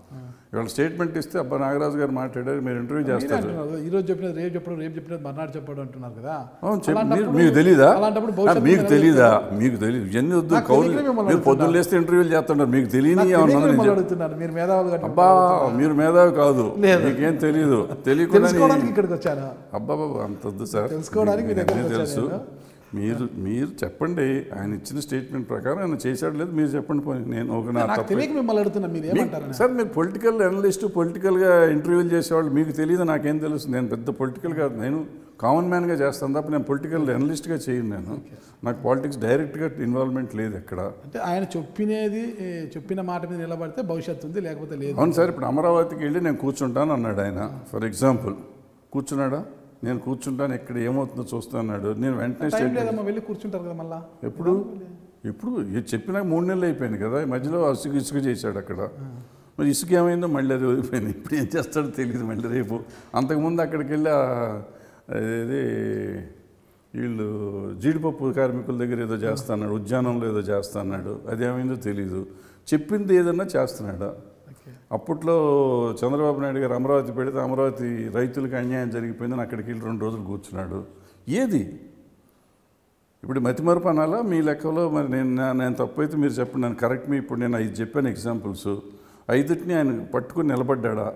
ఇవాళ స్టేట్మెంట్ ఇస్తే అబ్బా నాగరాజు గారు మాట్లాడారు మీరు ఇంటర్వ్యూ మీరే చేస్తారు అంటున్నారు కదా, ఈ రోజు చెప్పినది రేపు చెప్పడం రేపు చెప్పినది మర్నాడు చెప్పడం అంటున్నారు కదా అవును చెప్పు. మీరు అలాంటప్పుడు- మీకు తెలీదా అలాంటప్పుడు ఆ, భవిష్యత్తు మీకు మీద తెలీదా మీకు తెలియదు ఇవన్నీ వద్దు నాకు కౌలు తెలియకనే మిమ్మల్ని మీరు పొద్దున్న లేస్తే ఇంటర్వ్యూలు చేస్తుంటారు మీకు తెలియని నాకు ఏమన్నా తెలియక నేను మిమ్మల్ని చెప్- అడుగుతున్నాను మీరు మేధావులు కట్టి అబ్బా మీరు మేధావి కాదు లేదు. మీకేం తెలియదు తెలియకుండా తెలుసుకోవడానికి ఇక్కడికి వచ్చాను అబ్బా అంత వద్దు సార్ తెలుసుకోవడానికి మీ మీకు దగ్గరికి అన్నీ వచ్చాను తెలుసు మీరు మీరు చెప్పండి ఆయన ఇచ్చిన స్టేట్మెంట్ ప్రకారం ఆయన చేశాడు లేదు మీరు చెప్పండి పోనీ నేను ఒక నా నాకు తప్పు తెలియక మిమ్మల్ని అడుగుతున్నా మీరు మీకు- ఏమంటారని సార్ మీరు పొలిటికల్ అనలిస్ట్ పొలిటికల్గా ఇంటర్వ్యూలు చేసేవాళ్ళు మీకు తెలియదు నాకేం తెలుసు నేను పెద్ద పొలిటికల్గా నేను కామన్ మ్యాన్గా చేస్తాను తప్ప నేను పొలిటికల్ అనలిస్ట్గా చేయను నేను నాకు పాలిటిక్స్ డైరెక్ట్గా ఇన్వాల్వ్మెంట్ లేదు ఎక్కడ అంటే ఆయన చెప్పినది ఏ, చెప్పిన మాట మీద నిలబడితే భవిష్యత్తు ఉంది లేకపోతే లేదు అవును సార్ ఇప్పుడు అమరావతికి వెళ్ళి నేను కూర్చుంటాను అన్నాడు ఆయన ఫర్ ఎగ్జాంపుల్ కూర్చున్నాడా నేను కూర్చుంటాను ఇక్కడ ఏమవుతుందో చూస్తాను అన్నాడు నేను వెంటనే టైం స్టేట్మెంట్ లేదమ్మా వెళ్ళి కూర్చుంటారు కదా మళ్ళా ఎప్పుడు ఇప్పుడు ఇది చెప్పినాక మూడు నెలలు అయిపోయింది కదా ఈ మధ్యలో ఇసుక ఇసుక చేశాడు అక్కడ మరి ఇసుక ఏమైందో మళ్ళీ అది వదిలిపోయింది ఇప్పుడు ఏం చేస్తాడో తెలియదు మళ్ళీ రేపు అంతకుముందు అక్కడికి వెళ్ళి ఆ- అదేది వీళ్ళు జీడిపప్పు కార్మికుల దగ్గర ఏదో చేస్తున్నాడు ఉద్యానంలో ఏదో చేస్తున్నాడు అదేమైందో తెలియదు చెప్పింది ఏదన్నా చేస్తున్నాడా ఓకే అప్పట్లో చంద్రబాబు నాయుడు గారు అమరావతి పెడితే అమరావతి రైతులకు అన్యాయం జరిగిపోయిందని అక్కడికి వెళ్ళి రెండు రోజులు కూర్చున్నాడు ఏది ఇప్పుడు మతిమరుపు అనాలా మీ లెక్కలో మరి నేను నా- నేను తప్పు అయితే మీరు చెప్పండి నేను కరెక్ట్ మీ ఇప్పుడు నేను ఐదు చెప్పాను ఎగ్జాంపుల్స్ ఐదుటిని ఆయన పట్టుకుని నిలబడ్డా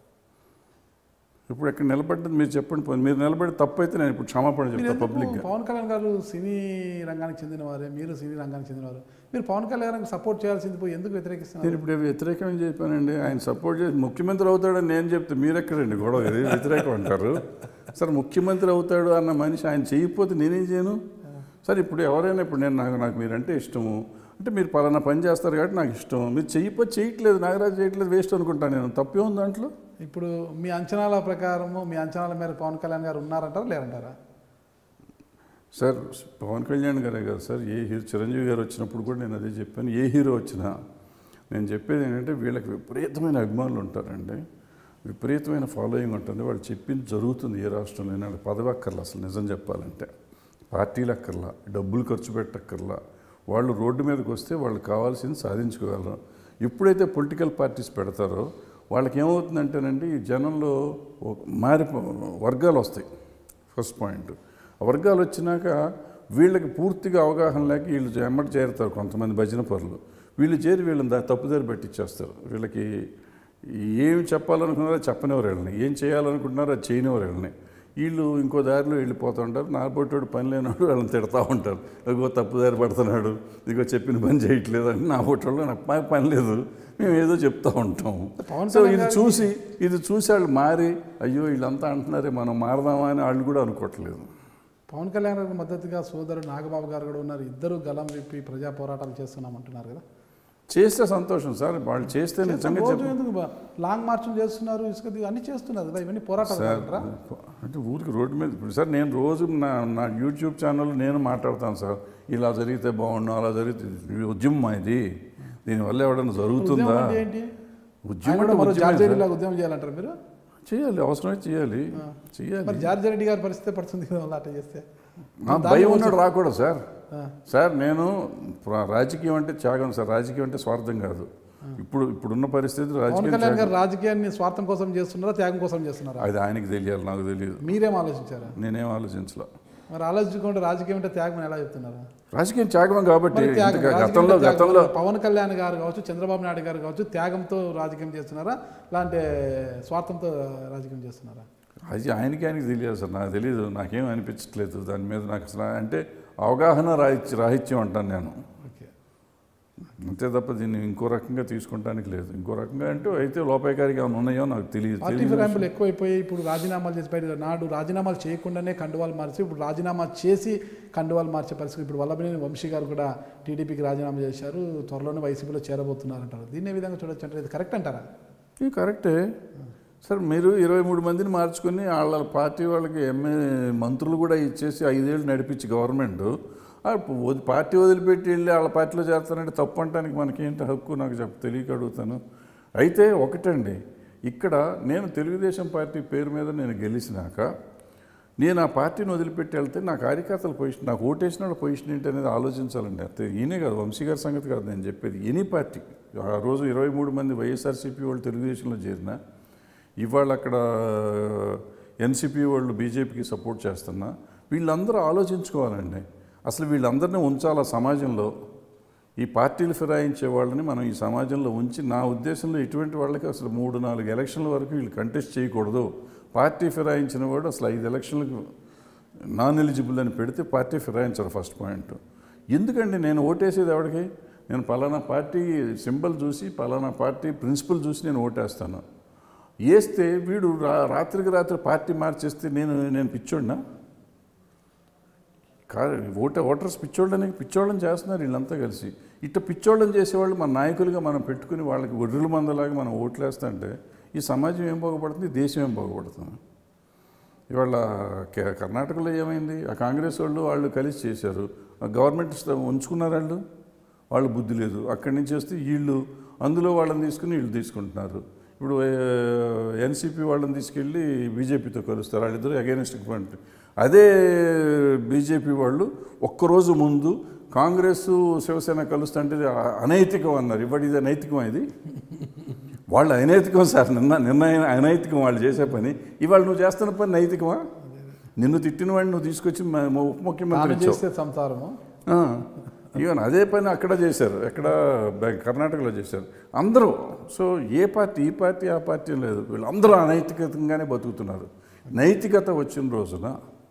ఇప్పుడు ఎక్కడ నిలబడ్డది మీరు చెప్పండి పోనీ. మీరు నిలబడి తప్పు అయితే నేను ఇప్పుడు క్షమాపణ మీరు చెప్తాను ఎందుకు పబ్లిక్గా పవన్ కళ్యాణ్ గారు సినీ రంగానికి చెందినవారే మీరు సినీ రంగానికి చెందినవారు మీరు పవన్ కళ్యాణ్ గారికి సపోర్ట్ చేయాల్సింది పోయి ఎందుకు వ్యతిరేకిస్తున్నారు నేను ఇప్పుడు వ్యతిరేకం ఏం చెప్పానండి ఆయన సపోర్ట్ చేసి ముఖ్యమంత్రి అవుతాడని నేను చెప్తే మీరెక్కడండి గొడవ ఇది వ్యతిరేకం అంటారు సార్ ముఖ్యమంత్రి అవుతాడు అన్న మనిషి ఆయన చేయకపోతే నేనేం చేయను సార్ ఇప్పుడు ఎవరైనా ఇప్పుడు నేను నాకు నాకు మీరంటే ఇష్టము అంటే మీరు పలానా పని చేస్తారు కాబట్టి నాకు ఇష్టం మీరు చెయ్యకపోతే చేయట్లేదు నాగరాజు చేయట్లేదు వేస్ట్ అనుకుంటాను నేను తప్పే ఉంది దాంట్లో ఇప్పుడు మీ అంచనాల ప్రకారము మీ అంచనాల మేర పవన్ కళ్యాణ్ గారు ఉన్నారంటారా లేరంటారా సార్ పవన్ కళ్యాణ్ గారే కదా సార్ ఏ హీరో చిరంజీవి గారు వచ్చినప్పుడు కూడా నేను అదే చెప్పాను ఏ హీరో వచ్చినా నేను చెప్పేది ఏంటంటే వీళ్ళకి విపరీతమైన అభిమానులు ఉంటారండి విపరీతమైన ఫాలోయింగ్ ఉంటుంది వాళ్ళు చెప్పింది జరుగుతుంది ఏ రాష్ట్రంలో వాళ్ళకి పదవి అక్కర్లా అసలు నిజం చెప్పాలంటే పార్టీలు అక్కర్లా డబ్బులు ఖర్చు పెట్టక్కర్లా వాళ్ళు రోడ్డు మీదకి వస్తే వాళ్ళకి కావాల్సింది సాధించుకోగలరు ఎప్పుడైతే పొలిటికల్ పార్టీస్ పెడతారో వాళ్ళకి ఏమవుతుందంటేనండి ఈ జనంలో ఒక మారి వర్గాలు వస్తాయి ఫస్ట్ పాయింట్ ఆ వర్గాలు వచ్చినాక వీళ్ళకి పూర్తిగా అవగాహన లేక వీళ్ళు ఎమ్మటి చేరుతారు కొంతమంది భజన పరులు వీళ్ళు చేరి వీళ్ళని దా తప్పుదారి పట్టించేస్తారు వీళ్ళకి ఏం చెప్పాలనుకున్నారో చెప్పనివారు వీళ్ళని ఏం చేయాలనుకుంటున్నారో అది చేయనివారు వీళ్ళని వీళ్ళు ఇంకో దారిలో వెళ్ళిపోతూ ఉంటారు నా పొట్టోడు పని లేనివాడు వాళ్ళని తిడతా ఉంటారు ఇగో తప్పుదారి పడుతున్నాడు ఇగో చెప్పిన పని చేయట్లేదు అని నా పొట్టోళ్ళు నాకు ప- పని లేదు మేము ఏదో చెప్తూ ఉంటాం పవన్ సో కళ్యాణ్ ఇది గారికి- చూసి ఇది చూసి వాళ్ళు మారి అయ్యో వీళ్ళంతా అంటున్నారే మనం మారదామా అని వాళ్ళు కూడా అనుకోవట్లేదు పవన్ కళ్యాణ్ గారికి మద్దతుగా సోదరుడు నాగబాబు గారు కూడా ఉన్నారు ఇద్దరు గలం విప్పి ప్రజా పోరాటాలు చేస్తున్నాం అంటున్నారు కదా చేస్తే సంతోషం సార్ వాళ్ళు చేస్తే నిజంగా రోజు చెప్ప ఎందుకు బా- లాంగ్ మార్చులు చేస్తున్నారు ఇసుక ది- అన్ని చేస్తున్నారు కదా ఇవన్నీ పోరాటాలు సార్ కాదంటారా? అంటే ఊరికి రోడ్డు మీద ఇప్పుడు సార్ నేను రోజు నా నా యూట్యూబ్ ఛానల్ నేను మాట్లాడతాను సార్ ఇలా జరిగితే బాగుండు అలా జరిగితే ఇది ఉద్యమం మా ఇది దీనివల్ల ఎవడన్నా జరుగుతుందా ఉద్యమం అంటే ఏంటి ఆయన ఉద్యమం కూడా అంటే మరో ఉద్యమమే జార్జ్ రెడ్డి సార్. లాగా ఉద్యమం చేయాలంటారు మీరు చేయాలి అవసరమైతే చేయాలి చేయాలి మరి జార్జ్ రెడ్డి గారి పరిస్థితి పడుతుంది కదా వాళ్ళు అట్లా చేస్తే ఆ భయం ఉన్నాడు రాకూడదు సార్ ఆ. సార్ నేను ప్ర- రాజకీయం అంటే త్యాగం సార్ రాజకీయం అంటే స్వార్థం కాదు ఇప్పుడు ఇప్పుడున్న పరిస్థితి పవన్ రాజకీయం కళ్యాణ్ త్యాగం. గారు రాజకీయాన్ని స్వార్థం కోసం చేస్తున్నారా త్యాగం కోసం చేస్తున్నారా అది ఆయనకి తెలియాలి నాకు తెలియదు మీరేం ఆలోచించారా నేనేం ఆలోచించలే మరి ఆలోచించుకుంటే రాజకీయం అంటే త్యాగం అని ఎలా చెప్తున్నారు రాజకీయం త్యాగం కాబట్టి మరి త్యాగం, ఇంతగా రాజకీయం గతంలో అంటే త్యాగం. గతంలో పవన్ కళ్యాణ్ గారు కావచ్చు చంద్రబాబు నాయుడు గారు కావచ్చు త్యాగంతో రాజకీయం చేస్తున్నారా లేదంటే స్వార్థంతో రాజకీయం చేస్తున్నారా అది ఆయనకి ఆయనకి తెలియదు సార్ నాకు తెలియదు నాకేం అనిపించట్లేదు దాని మీద నాకు అసలు అంటే అవగాహన రాహిత్య రాహిత్యం అంటాను నేను ఓకే అంతే తప్ప దీన్ని ఇంకో రకంగా తీసుకుంటానికి లేదు ఇంకో రకంగా అంటే అయితే లోపాయకారిగా ఏమైనా ఉన్నాయో నాకు తెలియదు పార్టీ తెలియదు ఫిరాయింపులు ఎక్కువైపోయి ఇప్పుడు రాజీనామాలు చేసి బయట నాడు రాజీనామాలు చేయకుండానే కండువాలు మార్చి ఇప్పుడు రాజీనామా చేసి కండువాలు మార్చే పరిస్థితి ఇప్పుడు వల్లభనేని వంశీ గారు కూడా టీడీపీకి రాజీనామా చేశారు త్వరలోనే వైసీపీలో చేరబోతున్నారంటారు దీన్ని ఏ విధంగా చూడొచ్చు అంటే ఇది కరెక్ట్ అంటారా ఇది కరెక్టే సార్ మీరు ఇరవై మూడు మందిని మార్చుకొని వాళ్ళ పార్టీ వాళ్ళకి ఎంఏ మంత్రులు కూడా ఇచ్చేసి ఐదేళ్ళు నడిపించి గవర్నమెంట్ ఆ వది- పార్టీ వదిలిపెట్టి వెళ్ళి వాళ్ళ పార్టీలో చేస్తానంటే తప్పు అంటానికి మనకేంటి హక్కు నాకు చెప్ప తెలియక అడుగుతాను అయితే ఒకటండి ఇక్కడ నేను తెలుగుదేశం పార్టీ పేరు మీద నేను గెలిచినాక నేను ఆ పార్టీని వదిలిపెట్టి వెళ్తే నా కార్యకర్తల పొజిషన్ నాకు ఓటేసిన వాళ్ళ పొజిషన్ ఏంటి అనేది ఆలోచించాలండి అంతే ఈయనే కాదు వంశీ గారి సంగతి కాదు నేను చెప్పేది ఎనీ పార్టీ ఆ రోజు ఇరవై మూడు మంది వైఎస్ఆర్సీపీ వాళ్ళు తెలుగుదేశంలో చేరిన ఇవాళ అక్కడ ఎన్సీపీ వాళ్ళు బీజేపీకి సపోర్ట్ చేస్తున్నా వీళ్ళందరూ ఆలోచించుకోవాలండి అసలు వీళ్ళందరినీ ఉంచాలా సమాజంలో ఈ పార్టీలు ఫిరాయించే వాళ్ళని మనం ఈ సమాజంలో ఉంచి నా ఉద్దేశంలో ఇటువంటి వాళ్ళకి అసలు మూడు నాలుగు ఎలక్షన్ల వరకు వీళ్ళు కంటెస్ట్ చేయకూడదు పార్టీ ఫిరాయించిన వాడు అసలు ఐదు ఎలక్షన్లకు నాన్ ఎలిజిబుల్ అని పెడితే పార్టీ ఫిరాయించరు ఫస్ట్ పాయింట్ ఎందుకండి నేను ఓటేసేది ఎవరికి నేను పలానా పార్టీ సింబల్ చూసి పలానా పార్టీ ప్రిన్సిపల్ చూసి నేను ఓటేస్తాను వేస్తే వీడు రా రాత్రికి రాత్రి పార్టీ మార్చేస్తే నేను నేను పిచ్చోడినా కాదు ఓట ఓటర్స్ పిచ్చోళ్ళని పిచ్చోళ్ళని చేస్తున్నారు వీళ్ళంతా కలిసి ఇట్ట పిచ్చోళ్ళని చేసేవాళ్ళు మన నాయకులుగా మనం పెట్టుకుని వాళ్ళకి గొర్రెల మందలాగా మనం ఓట్లేస్తుంటే ఈ సమాజం ఏం బాగుపడుతుంది దేశం ఏం బాగుపడుతుంది ఇవాళ కే- కర్ణాటకలో ఏమైంది ఆ కాంగ్రెస్ వాళ్ళు వాళ్ళు కలిసి చేశారు ఆ గవర్నమెంట్ స్ట- ఉంచుకున్నారు వాళ్ళు వాళ్ళు బుద్ధి లేదు అక్కడి నుంచి వస్తే వీళ్ళు అందులో వాళ్ళని తీసుకుని వీళ్ళు తీసుకుంటున్నారు ఇప్పుడు ఎన్సీపీ వాళ్ళని తీసుకెళ్ళి బీజేపీతో కలుస్తారు వాళ్ళిద్దరు అగైనెస్ట్ ఫ్రంట్ అదే బీజేపీ వాళ్ళు ఒక్కరోజు ముందు కాంగ్రెస్ శివసేన కలుస్తుంటే ఇది అనైతికం అన్నారు ఇవాడు ఇది నైతికం ఇది వాళ్ళు అనైతికం సార్ నిన్న నిన్న అనైతికం వాళ్ళు చేసే పని ఇవాళ నువ్వు చేస్తున్న పని నైతికమా నిన్ను తిట్టిన వాడిని నువ్వు తీసుకొచ్చి మ- మ- ఉప ముఖ్యమంత్రి తాను ఇచ్చావు చేస్తే సంసారము ఈవెన్ అదే పని అక్కడ చేశారు ఎక్కడ బె- కర్ణాటకలో చేశారు అందరూ సో ఏ పార్టీ ఈ పార్టీ ఆ పార్టీ లేదు వీళ్ళందరూ అనైతికంగానే బతుకుతున్నారు నైతికత వచ్చిన రోజున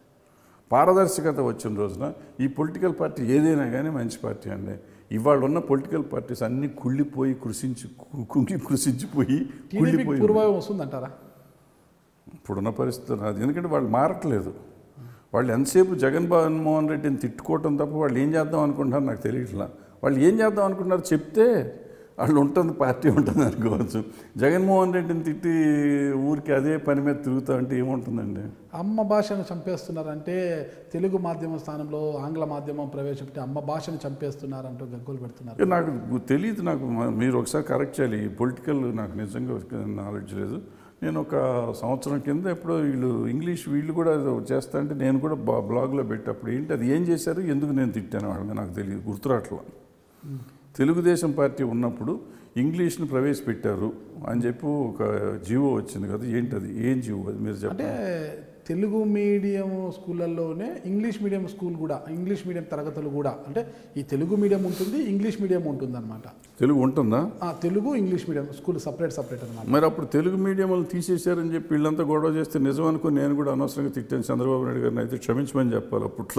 పారదర్శకత వచ్చిన రోజున ఈ పొలిటికల్ పార్టీ ఏదైనా కానీ మంచి పార్టీ అండి ఇవాళ ఉన్న పొలిటికల్ పార్టీస్ అన్నీ కుళ్ళిపోయి కృషించి కు- కుంగి కృషించిపోయి టీడీపీకి కుళ్ళిపోయి పూర్వం వస్తుందంటారా ఇప్పుడున్న పరిస్థితి రాదు ఎందుకంటే వాళ్ళు మారట్లేదు వాళ్ళు ఎంతసేపు జగన్మోహన్ రెడ్డిని తిట్టుకోవటం తప్ప వాళ్ళు ఏం చేద్దాం అనుకుంటున్నారు నాకు తెలియట్లా వాళ్ళు ఏం చేద్దాం అనుకుంటున్నారు చెప్తే వాళ్ళు ఉంటుంది పార్టీ ఉంటుంది అనుకోవచ్చు జగన్మోహన్ రెడ్డిని తిట్టి ఊరికి అదే పని మీద తిరుగుతా అంటే ఏముంటుందండి అమ్మ భాషను చంపేస్తున్నారంటే తెలుగు మాధ్యమం స్థానంలో ఆంగ్ల మాధ్యమం ప్రవేశపెట్టి అమ్మ భాషను చంపేస్తున్నారంటూ గగ్గోలు పెడుతున్నారు ఏ నాకు తెలియదు నాకు మ- మీరు ఒకసారి కరెక్ట్ చేయాలి పొలిటికల్ నాకు నిజంగా నాలెడ్జ్ లేదు నేను ఒక సంవత్సరం కింద ఎప్పుడో వీళ్ళు ఇంగ్లీష్ వీళ్ళు కూడా ఏదో చేస్తా అంటే నేను కూడా బా బ్లాగ్లో పెట్టేప్పుడు ఏంటి అది ఏం చేశారు ఎందుకు నేను తిట్టాను వాళ్ళని నాకు తెలియదు గుర్తురాట్లా తెలుగుదేశం పార్టీ ఉన్నప్పుడు ఇంగ్లీష్ని ప్రవేశపెట్టారు అని చెప్పి ఒక జీవో వచ్చింది కదా ఏంటది ఏం జీవో అది మీరు అంటే చెప్పండి తెలుగు మీడియం స్కూళ్ళల్లోనే ఇంగ్లీష్ మీడియం స్కూల్ కూడా ఇంగ్లీష్ మీడియం తరగతులు కూడా అంటే ఈ తెలుగు మీడియం ఉంటుంది ఇంగ్లీష్ మీడియం ఉంటుంది అనమాట తెలుగు ఉంటుందా Telugu English medium school separate separate అనమాట మరి అప్పుడు తెలుగు మీడియం వాళ్ళు తీసేశారని చెప్పి వీళ్ళంతా గొడవ చేస్తే నిజం అనుకుని నేను కూడా అనవసరంగా తిట్టాను చంద్రబాబు నాయుడు గారిని అయితే క్షమించమని చెప్పాలి అప్పట్లో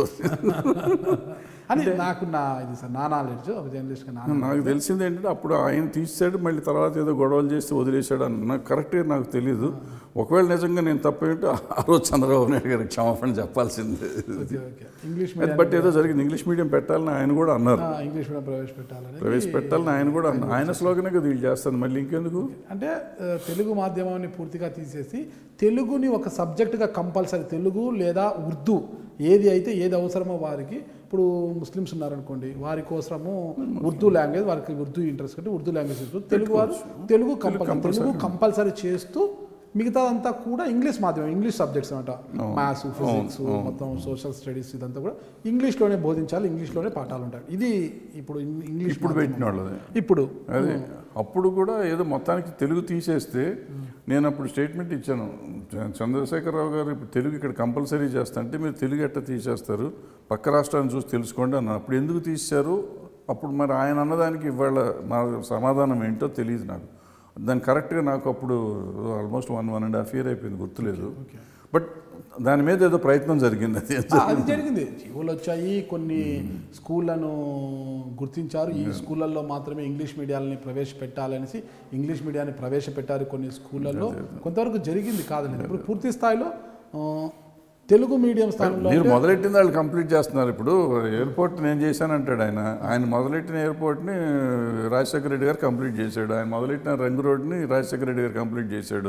అని నాకు నా ఇది సార్ నా నాలెడ్జ్ ఒక జర్నలిస్ట్గా నా నాకు తెలిసింది ఏంటంటే అప్పుడు ఆయన తీసాడు మళ్ళీ తర్వాత ఏదో గొడవలు చేసి వదిలేశాడు అని నాకు కరెక్ట్గా నాకు తెలియదు ఒకవేళ నిజంగా నేను తప్పేంటో ఆ రోజు చంద్రబాబు నాయుడు గారికి క్షమాపణ చెప్పాల్సిందే ఓకే ఓకే ఇంగ్లీష్ అది మీడియం బట్ ఏదో జరిగింది ఇంగ్లీష్ మీడియం పెట్టాలని ఆయన కూడా అన్నారు ఆ, ఇంగ్లీష్ మీడియం ప్రవేశపెట్టాలని ప్రవేశపెట్టాలని ఆయన కూడా అన్నారు ఆయన స్లోగనే కదా వీళ్ళు చేస్తాను మళ్ళీ ఇంకెందుకు అంటే ఆ, తెలుగు మాధ్యమాన్ని పూర్తిగా తీసేసి తెలుగుని ఒక సబ్జెక్టుగా కంపల్సరీ తెలుగు లేదా ఉర్దూ ఏది అయితే ఏది అవసరమో వారికి ఇప్పుడు ముస్లిమ్స్ ఉన్నారనుకోండి వారి కోసము ఉర్దూ లాంగ్వేజ్ వారికి ఉర్దూ ఇంట్రెస్ట్ కంటే ఉర్దూ లాంగ్వేజ్ ఇస్తుంది తెలుగు వారు తెలుగు కంపల్సరీ తెలుగు కంపల్సరీ చేస్తూ మిగతాదంతా కూడా ఇంగ్లీష్ మాధ్యమం ఇంగ్లీష్ సబ్జెక్ట్స్ అనమాట మ్యాథ్స్ ఫిజిక్స్ మొత్తం సోషల్ స్టడీస్ ఇదంతా కూడా ఇంగ్లీష్లోనే బోధించాలి ఇంగ్లీష్లోనే పాఠాలు ఉంటాయి ఇది ఇప్పుడు ఇం- ఇంగ్లీష్ ఇప్పుడు మాధ్యమం. పెట్టిన వాళ్ళది ఇప్పుడు అదే అప్పుడు కూడా ఏదో మొత్తానికి తెలుగు తీసేస్తే నేను అప్పుడు స్టేట్మెంట్ ఇచ్చాను చ- చంద్రశేఖరరావు గారు ఇప్పుడు తెలుగు ఇక్కడ కంపల్సరీ చేస్తా అంటే మీరు తెలుగు ఎట్ట తీసేస్తారు పక్క రాష్ట్రాన్ని చూసి తెలుసుకోండి అన్న అప్పుడు ఎందుకు తీశారు అప్పుడు మరి ఆయన అన్నదానికి ఇవాళ మా సమాధానం ఏంటో తెలియదు నాకు దాని కరెక్ట్గా నాకు అప్పుడు almost one one and half year అయిపోయింది గుర్తులేదు బట్ దాని మీద ఏదో ప్రయత్నం జరిగింది అది ఆ, అది జరిగింది జీవోలు వచ్చాయి కొన్ని స్కూళ్ళను గుర్తించారు ఈ స్కూళ్ళల్లో మాత్రమే ఇంగ్లీష్ మీడియాలని ప్రవేశపెట్టాలనేసి ఇంగ్లీష్ మీడియాన్ని ప్రవేశపెట్టారు కొన్ని స్కూళ్ళల్లో కొంతవరకు జరిగింది కాదని ఇప్పుడు పూర్తి స్థాయిలో ఆ, తెలుగు మీడియం స్థానంలో మీరు అంటే మొదలెట్టిన వాళ్ళు కంప్లీట్ చేస్తున్నారు ఇప్పుడు ఎయిర్పోర్ట్ నేను చేశానంటాడు ఆయన ఆయన మొదలెట్టిన ఎయిర్పోర్ట్ని రాజశేఖర రెడ్డి గారు కంప్లీట్ చేశాడు ఆయన మొదలెట్టిన రంగు రోడ్ని రాజశేఖర రెడ్డి గారు కంప్లీట్ చేశాడు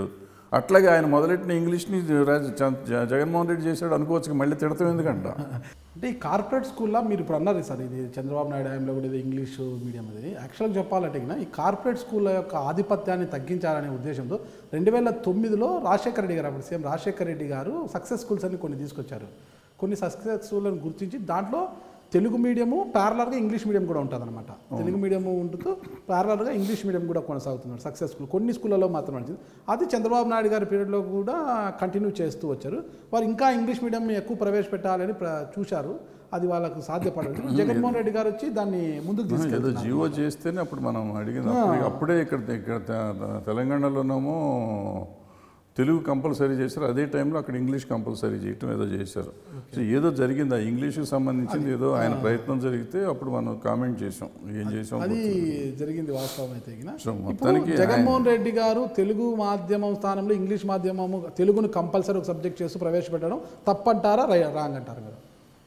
అట్లాగే ఆయన మొదలెట్టిన ఇంగ్లీష్ని రాజ- చ- జ- జగన్మోహన్ రెడ్డి చేశాడు అనుకోవచ్చు మళ్ళీ తిడతాం ఎందుకంట అంటే ఈ కార్పొరేట్ స్కూల్లో మీరు ఇప్పుడు అన్నారు సార్ ఇది చంద్రబాబు నాయుడు హయాంలో కూడా ఇది ఇంగ్లీష్ మీడియం ఇది యాక్చువల్గా చెప్పాలంటే గిన ఈ కార్పొరేట్ స్కూళ్ళ యొక్క ఆధిపత్యాన్ని తగ్గించాలనే ఉద్దేశంతో రెండు వేల తొమ్మిదిలో రాజశేఖర రెడ్డి గారు అప్పుడు సీఎం రాజశేఖర రెడ్డి గారు సక్సెస్ స్కూల్స్ అని కొన్ని తీసుకొచ్చారు కొన్ని సక్సెస్ స్కూళ్ళని గుర్తించి దాంట్లో తెలుగు మీడియము ప్యారలర్గా ఇంగ్లీష్ మీడియం కూడా ఉంటుంది అనమాట తెలుగు మీడియం ఉంటూ ప్యారలర్గా ఇంగ్లీష్ మీడియం కూడా కొనసాగుతున్నారు సక్సెస్ స్కూల్ కొన్ని స్కూళ్ళలో మాత్రం నడిచింది అది చంద్రబాబు నాయుడు గారి పీరియడ్లో కూడా కంటిన్యూ చేస్తూ వచ్చారు వారు ఇంకా ఇంగ్లీష్ మీడియం ఎక్కువ ప్రవేశపెట్టాలని ప్ర చూశారు అది వాళ్ళకు సాధ్యపడదు జగన్మోహన్ రెడ్డి గారు వచ్చి దాన్ని ముందుకు ఏదో తీసుకెళ్తున్నారు జియో చేస్తేనే అప్పుడు మనం అడిగింది అప్పుడే అప్పుడే ఇక్కడ ఇక్కడ తె- తెలంగాణలోనేమో తెలుగు కంపల్సరీ చేశారు అదే టైంలో అక్కడ ఇంగ్లీష్ కంపల్సరీ చేయటం ఏదో చేశారు సో ఏదో జరిగింది ఆ ఇంగ్లీష్కి సంబంధించింది ఏదో ఆయన ప్రయత్నం జరిగితే అప్పుడు మనం కామెంట్ చేసాం ఏం చేసాం అది జరిగింది వాస్తవం అయితే గిన. సో ఇప్పుడు మొత్తానికి జగన్మోహన్ రెడ్డి గారు తెలుగు మాధ్యమం స్థానంలో ఇంగ్లీష్ మాధ్యమము తెలుగును కంపల్సరీ ఒక సబ్జెక్ట్ చేస్తూ ప్రవేశపెట్టడం తప్పంటారా రై- రాంగ్ అంటారా మీరు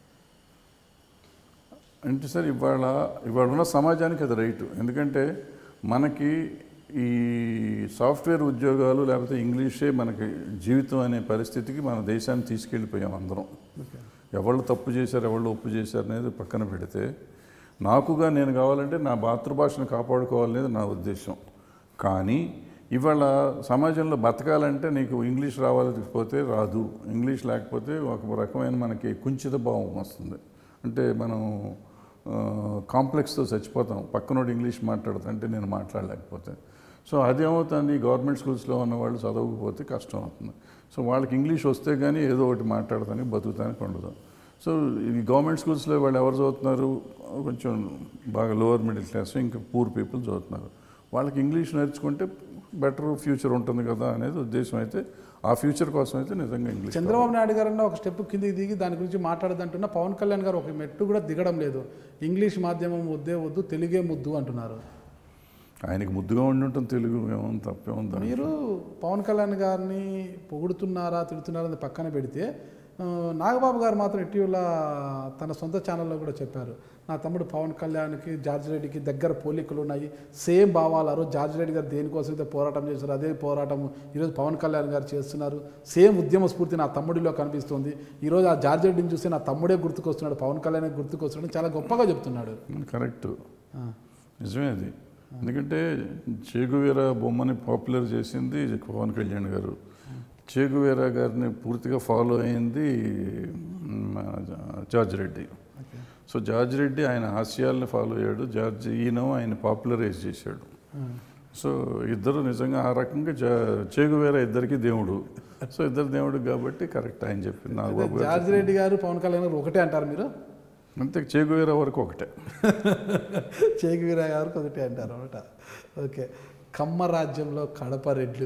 అంటే సార్ ఇవాళ ఇవాళ ఉన్న సమాజానికి అది రైటు ఎందుకంటే మనకి ఈ సాఫ్ట్వేర్ ఉద్యోగాలు లేకపోతే ఇంగ్లీషే మనకి జీవితం అనే పరిస్థితికి మన దేశాన్ని తీసుకెళ్ళిపోయాం అందరం ఎవళ్ళు తప్పు చేశారు ఎవళ్ళు ఒప్పు చేశారు అనేది పక్కన పెడితే నాకుగా నేను కావాలంటే నా మాతృభాషను కాపాడుకోవాలనేది నా ఉద్దేశం కానీ ఇవాళ సమాజంలో బతకాలంటే నీకు ఇంగ్లీష్ రావాలకపోతే రాదు ఇంగ్లీష్ లేకపోతే ఒక రకమైన మనకి కుంచిత భావం వస్తుంది అంటే మనం ఆ, కాంప్లెక్స్తో చచ్చిపోతాం పక్కనోడు ఇంగ్లీష్ మాట్లాడుతా అంటే నేను మాట్లాడలేకపోతే సో అదేమవుతుంది గవర్నమెంట్ స్కూల్స్లో ఉన్న వాళ్ళు చదవకపోతే కష్టం అవుతుంది సో వాళ్ళకి ఇంగ్లీష్ వస్తే కానీ ఏదో ఒకటి మాట్లాడతానికి బతుకుతానికి ఉండదు సో ఈ గవర్నమెంట్ స్కూల్స్లో వాళ్ళు ఎవరు చదువుతున్నారు కొంచెం బాగా లోవర్ మిడిల్ క్లాస్ ఇంకా పూర్ పీపుల్ చదువుతున్నారు వాళ్ళకి ఇంగ్లీష్ నేర్చుకుంటే బెటర్ ఫ్యూచర్ ఉంటుంది కదా అనేది ఉద్దేశం అయితే ఆ ఫ్యూచర్ కోసం అయితే నిజంగా ఇంగ్లీష్ చంద్రబాబు నాయుడు గారు అన్న ఒక స్టెప్ కిందికి దిగి దాని గురించి మాట్లాడదంటున్నా పవన్ కళ్యాణ్ గారు ఒక మెట్టు కూడా దిగడం లేదు ఇంగ్లీష్ మాధ్యమం వద్దే వద్దు తెలుగే ముద్దు అంటున్నారు ఆయనకి ముద్దుగా ఉండి ఉంటుంది తెలుగు ఏముంది తప్పేముందా మీరు పవన్ కళ్యాణ్ గారిని పొగుడుతున్నారా తిడుతున్నారా అని పక్కన పెడితే ఆ, నాగబాబు గారు మాత్రం ఇటీవల తన సొంత ఛానల్లో కూడా చెప్పారు నా తమ్ముడు పవన్ కళ్యాణ్కి జార్జ్ రెడ్డికి దగ్గర పోలికలు ఉన్నాయి సేమ్ భావాలు ఆ రోజు జార్జ్ రెడ్డి గారు దేనికోసం అయితే పోరాటం చేశారు అదే పోరాటం ఈరోజు పవన్ కళ్యాణ్ గారు చేస్తున్నారు సేమ్ ఉద్యమ స్ఫూర్తి నా తమ్ముడిలో కనిపిస్తుంది ఈరోజు ఆ జార్జ్ రెడ్డిని చూస్తే నా తమ్ముడే గుర్తుకొస్తున్నాడు పవన్ కళ్యాణ్ గుర్తుకొస్తున్నాడు చాలా గొప్పగా చెప్తున్నాడు కరెక్ట్ ఆ, నిజమే అది ఎందుకంటే చేగువీర బొమ్మని పాపులర్ చేసింది పవన్ కళ్యాణ్ గారు చేగువీర గారిని పూర్తిగా ఫాలో అయింది మ్, George Reddy okay. So George Reddy ఆయన ఆశయాల్ని ఫాలో అయ్యాడు జార్జ్ ఈయన ఆయన పాపులరైజ్ చేశాడు ఆ. సో ఇద్దరు నిజంగా ఆ రకంగా జా చేగువేర ఇద్దరికి దేవుడు సో ఇద్దరు దేవుడు కాబట్టి కరెక్ట్ ఆయన చెప్పింది నాగబాబు గారు జార్జ్ రెడ్డి గారు పవన్ కళ్యాణ్ గారు ఒకటే అంటారు మీరు అంతే చేగువేర వరకు ఒకటే చేగివీర గారికి ఒకటే అంటారు అనమాట ఓకే కమ్మ రాజ్యంలో కడప రెడ్లు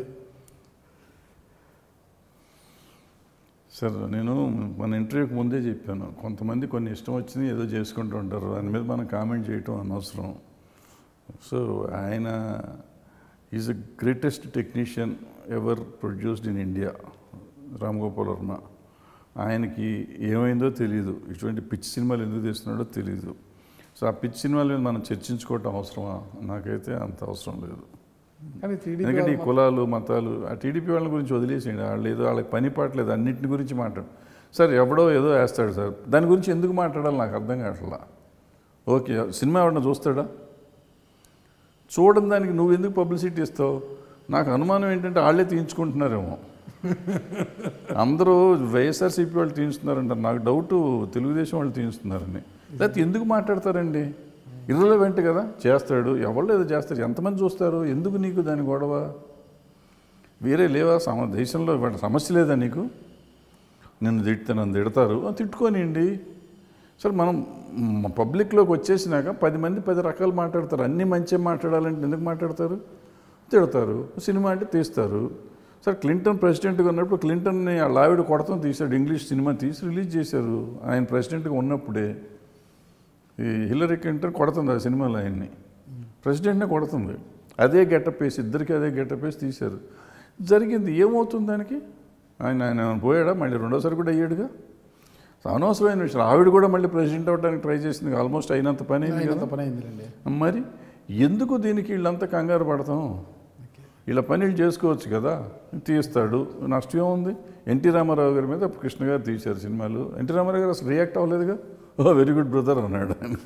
సార్ నేను మన ఇంటర్వ్యూకి ముందే చెప్పాను కొంతమంది కొన్ని ఇష్టం వచ్చింది ఏదో చేసుకుంటూ ఉంటారు దాని మీద మనం కామెంట్ చేయటం అనవసరం సో ఆయన is the greatest technician ever produced in India Ram Gopal Varma ఆయనకి ఏమైందో తెలియదు ఇటువంటి పిచ్చి సినిమాలు ఎందుకు తీస్తున్నాడో తెలియదు సో ఆ పిచ్చి సినిమాల మీద మనం చర్చించుకోవటం అవసరమా నాకైతే అంత అవసరం లేదు కానీ టీడీపీ ఎందుకంటే ఈ వాళ్ళు కులాలు మతాలు ఆ టీడీపీ వాళ్ళ గురించి వదిలేసేయండి వాళ్ళు ఏదో వాళ్ళకి పని పాటలేదు అన్నింటిని గురించి మాట్లాడు సార్ ఎవడో ఏదో వేస్తాడు సార్ దాని గురించి ఎందుకు మాట్లాడాలి నాకు అర్థం కావట్లా ఓకే సినిమా ఎవడన్నా చూస్తాడా చూడని దానికి నువ్వు ఎందుకు పబ్లిసిటీ ఇస్తావు నాకు అనుమానం ఏంటంటే వాళ్ళే తీయించుకుంటున్నారేమో అందరూ వైఎస్ఆర్సీపీ వాళ్ళు తీయించుతున్నారంటారు నాకు డౌట్ తెలుగుదేశం వాళ్ళు తీయించుతున్నారని లేకపోతే ఎందుకు మాట్లాడతారండి ఇర్రలవెంట్ కదా చేస్తాడు ఎవరు ఏదో చేస్తారు ఎంతమంది చూస్తారు ఎందుకు నీకు దాని గొడవ వేరే లేవా సమ దేశంలో ఇవాళ సమస్య లేదా నీకు నిన్ను తిడితే నన్ను తిడతారు ఆ, తిట్టుకోనియండి సరే మనం మ- పబ్లిక్లోకి వచ్చేసినాక పది మంది పది రకాలు మాట్లాడతారు అన్నీ మంచిగా మాట్లాడాలంటే ఎందుకు మాట్లాడతారు తిడతారు సినిమా అంటే తీస్తారు సరే క్లింటన్ ప్రెసిడెంట్గా ఉన్నప్పుడు క్లింటన్ని వాళ్ళ ఆవిడ కొడతాం తీశాడు ఇంగ్లీష్ సినిమా తీసి రిలీజ్ చేశారు ఆయన ప్రెసిడెంట్గా ఉన్నప్పుడే ఈ హిల్లరీ క్లింటన్ కొడుతుంది ఆ సినిమాలో ఆయన్ని ప్రెసిడెంట్నే కొడుతుంది అదే గెటప్ వేసి ఇద్దరికి అదే గెటప్ వేసి తీశారు జరిగింది ఏమవుతుంది దానికి ఆయన ఆయన ఏమైనా పోయాడా మళ్ళీ రెండోసారి కూడా అయ్యాడుగా సో అనవసరమైన విషయం ఆవిడ కూడా మళ్ళీ ప్రెసిడెంట్ అవ్వడానికి ట్రై చేసింది ఆల్మోస్ట్ అయినంత పని అయింది అయినంత కదా పని అయిందిలేండి మరి ఎందుకు దీనికి వీళ్ళంతా కంగారు పడతాం ఇలా పనులు చేసుకోవచ్చు కదా తీస్తాడు నష్టం ఏముంది ఎన్టీ రామారావు గారి మీద కృష్ణ గారు తీశారు సినిమాలు ఎన్టీ రామారావు గారు అసలు రియాక్ట్ అవ్వలేదుగా ఓ వెరీ గుడ్ బ్రదర్ అన్నాడు ఆయన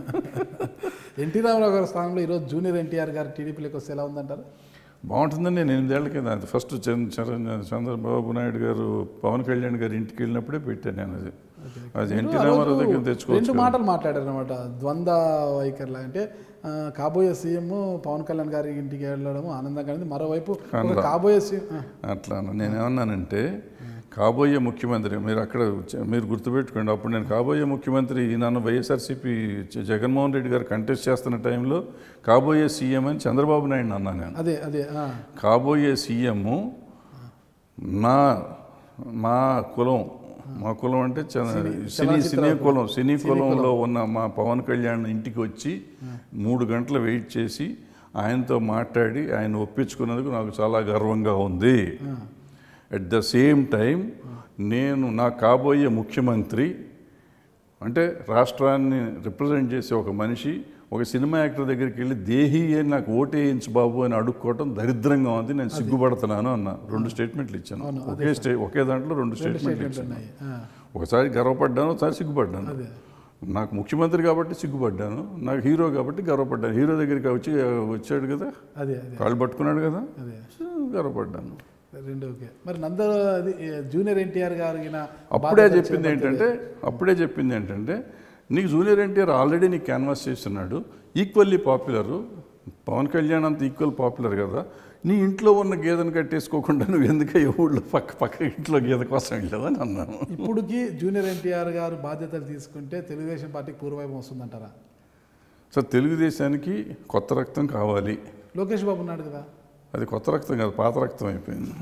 ఎన్టీ రామారావు గారి స్థానంలో ఈరోజు జూనియర్ ఎన్టీఆర్ గారు టీడీపీలోకి వస్తే ఎలా ఉందంటారు బాగుంటుందని నేను ఎనిమిదేళ్ల కింద అది ఫస్ట్ చంద్ర చంద్ర- చంద్రబాబు నాయుడు గారు పవన్ కళ్యాణ్ గారి ఇంటికి వెళ్ళినప్పుడే పెట్టాను నేను అది అది ఎన్టీ ఆ రామారావు రోజు దగ్గర రెండు తెచ్చుకోవచ్చు కదా. మాటలు మాట్లాడారు అనమాట ద్వంద్వ వైఖరిలా అంటే ఆ, కాబోయే సీఎం పవన్ కళ్యాణ్ గారి ఇంటికి వెళ్ళడం ఆనందంగా ఉంది మరోవైపు ఒక అనరా. కాబోయే సీఎం ఆ, అట్లా అన్న. నేనేమన్నానంటే కాబోయే ముఖ్యమంత్రి మీరు అక్కడ చ- మీరు గుర్తుపెట్టుకోండి అప్పుడు నేను కాబోయే ముఖ్యమంత్రి నన్ను వైఎస్ఆర్సీపీ జ- జగన్మోహన్ రెడ్డి గారు కంటెస్ట్ చేస్తున్న టైంలో కాబోయే సీఎం అని చంద్రబాబు నాయుడు అన్నాను నేను అదే అదే ఆ, కాబోయే సీఎం నా మా కులం మా కులం అంటే చ- సినీ సినీ కులం సినీ కులంలో ఉన్న మా పవన్ కళ్యాణ్ ఇంటికి వచ్చి మూడు గంటలు వెయిట్ చేసి ఆయనతో మాట్లాడి ఆయన ఒప్పించుకున్నందుకు నాకు చాలా గర్వంగా ఉంది అట్ ద సేమ్ టైం నేను నా కాబోయే ముఖ్యమంత్రి అంటే రాష్ట్రాన్ని రిప్రజెంట్ చేసే ఒక మనిషి ఒక సినిమా యాక్టర్ దగ్గరికి వెళ్ళి దేహి అని నాకు ఓటేయించు బాబు అని అడుక్కోవటం దరిద్రంగా ఉంది నేను సిగ్గుపడుతున్నాను అన్న రెండు స్టేట్మెంట్లు ఇచ్చాను ఒకే స్టే ఒకే దాంట్లో రెండు స్టేట్మెంట్లు ఇచ్చాను ఉన్నాయి ఆ, ఒకసారి గర్వపడ్డాను ఒకసారి సిగ్గుపడ్డాను అదే నాకు ముఖ్యమంత్రి కాబట్టి సిగ్గుపడ్డాను నాకు హీరో కాబట్టి గర్వపడ్డాను హీరో దగ్గరికి వచ్చి వచ్చాడు కదా అదే అదే కాళ్ళు పట్టుకున్నాడు కదా అదే సో గర్వపడ్డాను రెండు ఓకే మరి నందరు అది జూనియర్ ఎన్టీఆర్ గారి అప్పుడే చెప్పింది ఏంటంటే అప్పుడే చెప్పింది ఏంటంటే నీకు జూనియర్ ఎన్టీఆర్ ఆల్రెడీ నీకు క్యాన్వాస్ చేస్తున్నాడు ఈక్వల్లీ పాపులర్ పవన్ కళ్యాణ్ అంత ఈక్వల్ పాపులర్ కదా నీ ఇంట్లో ఉన్న గేదెను కట్టేసుకోకుండా నువ్వు ఎందుకు ఈ ఊళ్ళో పక్క పక్క ఇంట్లో గేదె కోసం వెళ్ళావని అన్నాను ఇప్పుడుకి జూనియర్ ఎన్టీఆర్ గారు బాధ్యతలు తీసుకుంటే తెలుగుదేశం పార్టీకి పూర్వవైపు వస్తుందంటారా సో తెలుగుదేశానికి కొత్త రక్తం కావాలి లోకేష్ బాబు ఉన్నాడు కదా అది కొత్త రక్తం కాదు పాత రక్తం అయిపోయింది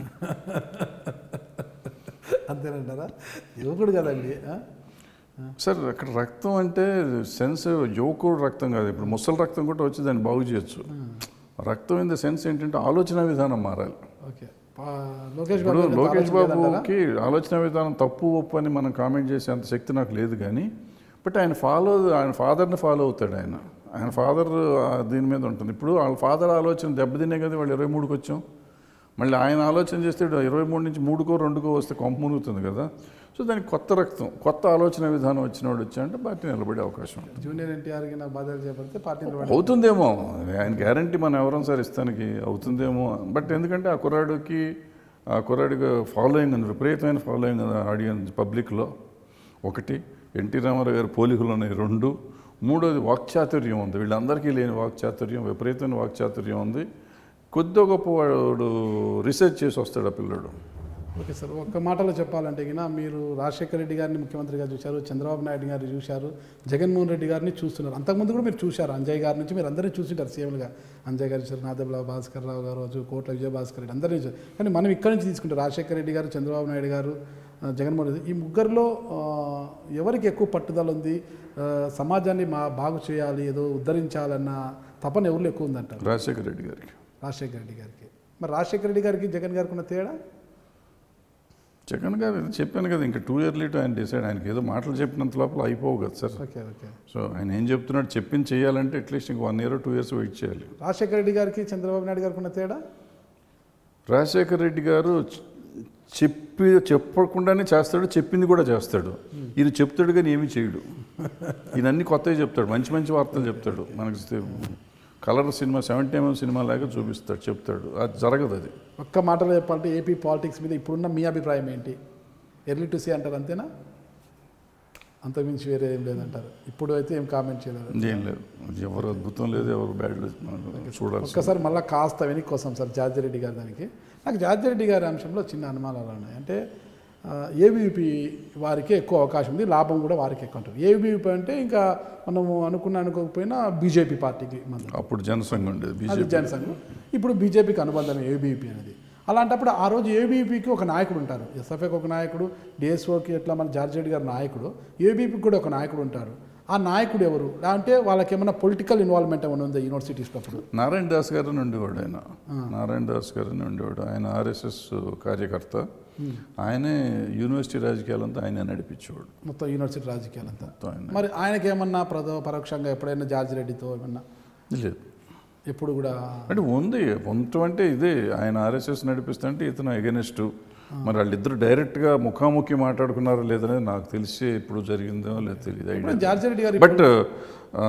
అంతేనంటారా యువకుడు కదండి ఆ? సార్ అక్కడ రక్తం అంటే సెన్స్ యువకుడు రక్తం కాదు ఇప్పుడు ముసలి రక్తం కూడా వచ్చి దాన్ని బాగు చేయొచ్చు రక్తం ఇన్ ద సెన్స్ ఏంటంటే ఆలోచన విధానం మారాలి ఓకే పా- లోకేష్ ఇప్పుడు బాబు లోకేష్ బాబుకి ఆలోచన విధానం తప్పు ఒప్పు అని మనం కామెంట్ చేసే అంత శక్తి నాకు లేదు కానీ బట్ ఆయన ఫాలో ఆయన ఫాదర్ని ఫాలో అవుతాడు ఆయన ఆయన ఫాదర్ దీని మీద ఉంటుంది ఇప్పుడు వాళ్ళ ఫాదర్ ఆలోచన దెబ్బతినే కదా వాళ్ళు ఇరవై మూడుకి వచ్చాం మళ్ళీ ఆయన ఆలోచన చేస్తే ఇరవై మూడు నుంచి మూడుకో రెండుకో వస్తే కొంప మునుగుతుంది కదా సో దానికి కొత్త రక్తం కొత్త ఆలోచన విధానం వచ్చినవాడు వచ్చాయంటే పార్టీ నిలబడే అవకాశం ఉంటుంది జూనియర్ ఎన్టీఆర్ కి నా బాధ్యతలు చేపడితే పార్టీలో పడి- అవుతుందేమో ఆయన గ్యారంటీ మనం ఎవరం సార్ ఇస్తానికి అవుతుందేమో బట్ ఎందుకంటే ఆ కుర్రాడికి ఆ కుర్రాడికి ఫాలోయింగ్ ఉంది విపరీతమైన ఫాలోయింగ్ ఉంది ఆడియన్స్ పబ్లిక్లో ఒకటి ఎన్టీ రామారావు గారి పోలికలు ఉన్నాయి రెండు మూడోది వాక్చాతుర్యం ఉంది వీళ్ళందరికీ లేని వాక్చాతుర్యం విపరీతమైన వాక్చాతుర్యం ఉంది కొద్ది గొప్ప వాడు రీసెర్చ్ చేసి వస్తాడు ఆ పిల్లడు ఓకే సార్ ఒక్క మాటలో చెప్పాలంటే గిన మీరు రాజశేఖర రెడ్డి గారిని ముఖ్యమంత్రిగా చూశారు చంద్రబాబు నాయుడు గారిని చూశారు జగన్మోహన్ రెడ్డి గారిని చూస్తున్నారు అంతకుముందు కూడా మీరు చూశారు అంజయ్ గారి నుంచి మీరు అందరినీ చూసింటారు సీఎంలుగా అంజయ్ గారు చూసారు నాదబుల భాస్కర్ రావు గారు రోజు కోట్ల విజయ భాస్కర్ రెడ్డి అందరినీ చూసారు కానీ మనం ఇక్కడి నుంచి తీసుకుంటే రాజశేఖర రెడ్డి గారు చంద్రబాబు నాయుడు గారు ఆ, జగన్మోహన్ రెడ్డి ఈ ముగ్గురులో ఆ, ఎవరికి ఎక్కువ పట్టుదల ఉంది ఆ, సమాజాన్ని మా బాగు చేయాలి ఏదో ఉద్ధరించాలన్న తపన ఎవరిలో ఎక్కువ ఉందంటారు రాజశేఖర రెడ్డి గారికి రాజశేఖర రెడ్డి గారికి మరి రాజశేఖర రెడ్డి గారికి జగన్ గారికి ఉన్న తేడా జగన్ గారు ఇది చెప్పాను కదా ఇంకా టూ ఇయర్ లీటర్ ఆయన డిసైడ్ ఆయనకి ఏదో మాటలు చెప్పినంత లోపల అయిపోవు కదా సార్ ఓకే ఓకే సో ఆయన ఏం చెప్తున్నాడు చెప్పింది చేయాలంటే అట్లీస్ట్ ఇంక one year two years wait చేయాలి రాజశేఖర రెడ్డి గారికి చంద్రబాబు నాయుడు గారికి ఉన్న తేడా రాజశేఖర రెడ్డి గారు చె- చెప్పి చెప్పకుండానే చేస్తాడు చెప్పింది కూడా చేస్తాడు ఈయన చెప్తాడు కానీ ఏమీ చేయడు ఈయన అన్ని కొత్తవి చెప్తాడు మంచి మంచి వార్తలు చెప్తాడు మనకి తె- colour cinema seventy MM cinema లాగా చూపిస్తాడు చెప్తాడు అది జరగదు అది ఒక్క మాటలో చెప్పాలంటే ఏపీ పాలిటిక్స్ మీద ఇప్పుడున్న మీ అభిప్రాయం ఏంటి ఎర్లీ టు సీ అంటారు అంతేనా అంతకుమించి వేరే ఏం లేదంటారు ఇప్పుడు అయితే ఏం కామెంట్ చేయలేదు ఏం లేదు ఎవరు అద్భుతం లేదు ఎవరు బ్యాడ్ లేదు మనం చూడాల్సి ఒక్కసారి మళ్ళీ కాస్త వెనక్కి కోసం సార్ జార్జిరెడ్డి గారి దానికి నాకు జార్జిరెడ్డి గారి అంశంలో చిన్న అనుమానాలు ఉన్నాయి అంటే ఏబీవీపీ వారికి ఎక్కువ అవకాశం ఉంది లాభం కూడా వారికి ఎక్కువ ఉంటుంది ఏబీవీపీ అంటే ఇంకా మనము అనుకున్న అనుకోకపోయినా బీజేపీ పార్టీకి మనం అప్పుడు జనసంఘ ఉండేది అది బీజేపీ జనసంఘం ఇప్పుడు బీజేపీకి అనుబంధం ఏబీవీపీ అనేది అలాంటప్పుడు ఆ రోజు ఏబీవీపీకి ఒక నాయకుడు ఉంటారు ఎస్ఎఫ్ఐకి ఒక నాయకుడు డిఎస్ఓకి ఎట్లా మన జార్జ్ రెడ్డి గారు నాయకుడు ఏబీపీకి కూడా ఒక నాయకుడు ఉంటారు ఆ నాయకుడు ఎవరు అంటే వాళ్ళకి ఏమైనా పొలిటికల్ ఇన్వాల్వ్మెంట్ ఏమైనా ఉందా యూనివర్సిటీస్లో అప్పుడు నారాయణ దాస్ గారు ఉండేవాడు ఆయన నారాయణ దాస్ గారు ఉండేవాడు ఆయన ఆర్ఎస్ఎస్ కార్యకర్త ఆయనే యూనివర్సిటీ రాజకీయాలంతా ఆయన నడిపించేవాడు మొత్తం యూనివర్సిటీ రాజకీయాలంతా మొత్తం ఆయన మరి ఆయనకి ఏమన్నా ప్రదో పరోక్షంగా ఎప్పుడైనా జార్జ్ రెడ్డితో ఏమన్నా లేదు ఎప్పుడు కూడా అంటే ఉంది ఉండటం అంటే ఇదే ఆయన ఆర్ఎస్ఎస్ నడిపిస్తుంటే ఇతను ఎగెనిస్ట్ మరి వాళ్ళిద్దరు డైరెక్ట్గా ముఖాముఖి మాట్లాడుకున్నారో లేదనేది నాకు తెలిసి ఇప్పుడు జరిగిందో లేదో తెలియదు ఇప్పుడు ఐడియా జార్జి రెడ్డి గారు బట్ ఆ,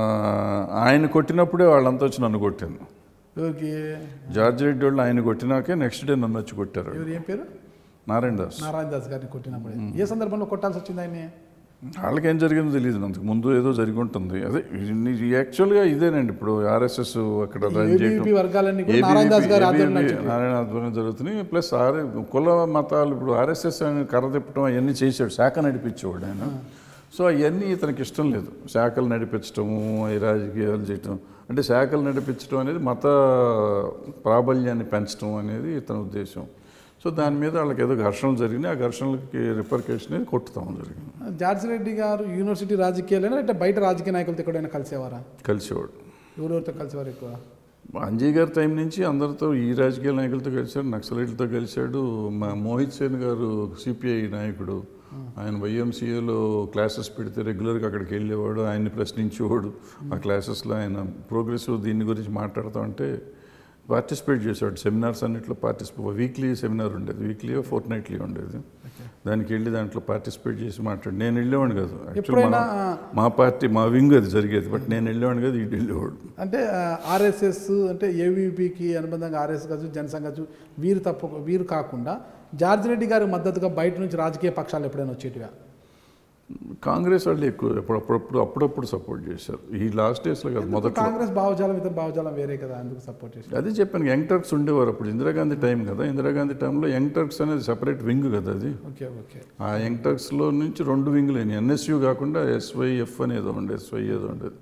ఆయన కొట్టినప్పుడే వాళ్ళంతా వచ్చి నన్ను కొట్టాను ఎవరికి జార్జ్ రెడ్డి వాళ్ళు ఆయన కొట్టినాకే నెక్స్ట్ డే నన్ను వచ్చి కొట్టారు ఎవరు ఏం పేరు నారాయణ దాస్ నారాయణ దాస్ గారిని కొట్టినప్పుడు ఏ సందర్భంలో కొట్టాల్సి వచ్చింది ఆయన్ని వాళ్ళకి ఏం జరిగిందో తెలియదు అంతకు ముందు ఏదో జరిగి ఉంటుంది అదే యాక్చువల్గా ఇదేనండి ఇప్పుడు ఆర్ఎస్ఎస్ అక్కడ రన్ చేయటం ఏబీపీ వర్గాలన్నీ కూడా నారాయణ దాస్ గారి ఆధ్వర్యంలో ABVP నారాయణ ఆధ్వర్యం జరుగుతున్నాయి ప్లస్ ఆర్ కుల మతాలు ఇప్పుడు ఆర్ఎస్ఎస్ అని కర్ర తిప్పడం అవన్నీ చేశాడు శాఖ నడిపించేవాడు ఆయన సో అవన్నీ ఇతనికి ఇష్టం లేదు శాఖలు నడిపించటము ఈ రాజకీయాలు చేయటం అంటే శాఖలు నడిపించడం అనేది మత ప్రాబల్యాన్ని పెంచడం అనేది ఇతని ఉద్దేశం సో దాని మీద వాళ్ళకి ఏదో ఘర్షణలు జరిగినాయి ఆ ఘర్షణలకి రిపర్కేషన్ అనేది కొట్టుతాం జరిగింది జార్జి రెడ్డి గారు యూనివర్సిటీ రాజకీయాలైనా అంటే బయట రాజకీయ నాయకులతో ఎక్కడైనా కలిసేవారా కలిసేవాడు ఎవరెవరితో కలిసేవారు ఎక్కువ అంజయ్ గారి టైం నుంచి అందరితో ఈ రాజకీయ నాయకులతో కలిశాడు నక్సలైట్లతో కలిశాడు మా మోహిత్ సేన్ గారు సిపిఐ నాయకుడు ఆయన వైఎంసీఏలో క్లాసెస్ పెడితే రెగ్యులర్గా అక్కడికి వెళ్ళేవాడు ఆయన్ని ప్రశ్నించేవాడు ఆ క్లాసెస్లో ఆయన ప్రోగ్రెసివ్ దీని గురించి మాట్లాడుతూ ఉంటే పార్టిసిపేట్ చేసేవాడు సెమినార్స్ అన్నింటిలో పార్టిసిపేట్ వీక్లీ సెమినార్ ఉండేది వీక్లీ ఫోర్ట్ నైట్లీ ఉండేది దానికి వెళ్ళి దాంట్లో పార్టిసిపేట్ చేసి మాట్లాడు నేను వెళ్ళేవాడిని కాదు యాక్చువల్ ఎప్పుడైనా మా పార్టీ మా వింగ్ అది జరిగేది బట్ నేను వెళ్ళేవాడిని కాదు వీడు వెళ్ళేవాడు అంటే ఆర్ఎస్ఎస్ అంటే ఏవీపీకి అనుబంధంగా ఆర్ఎస్ కావచ్చు జనసంఘ కావచ్చు వీరు తప్ప వీరు కాకుండా జార్జి రెడ్డి గారి మద్దతుగా బయట నుంచి రాజకీయ పక్షాలు ఎప్పుడైనా వచ్చేటివా కాంగ్రెస్ వాళ్ళు ఎక్కువ అప్పుడప్పుడు అప్పుడప్పుడు సపోర్ట్ చేశారు ఈ లాస్ట్ డేస్లో కాదు మొదట్లో కాంగ్రెస్ భావజాలం ఇతర భావజాలం వేరే కదా అందుకు సపోర్ట్ చేసి అదే చెప్పాను యంగ్ టర్క్స్ ఉండేవారు అప్పుడు ఇందిరాగాంధీ టైం కదా ఇందిరాగాంధీ టైంలో యంగ్ టర్క్స్ అనేది సెపరేట్ వింగ్ కదా అది ఓకే ఓకే ఆ యంగ్ టర్క్స్లో నుంచి రెండు వింగ్లు ఎన్ఎస్యు కాకుండా ఎస్వైఎఫ్ అనేది ఉండేది ఎస్వై ఏదో ఉండేది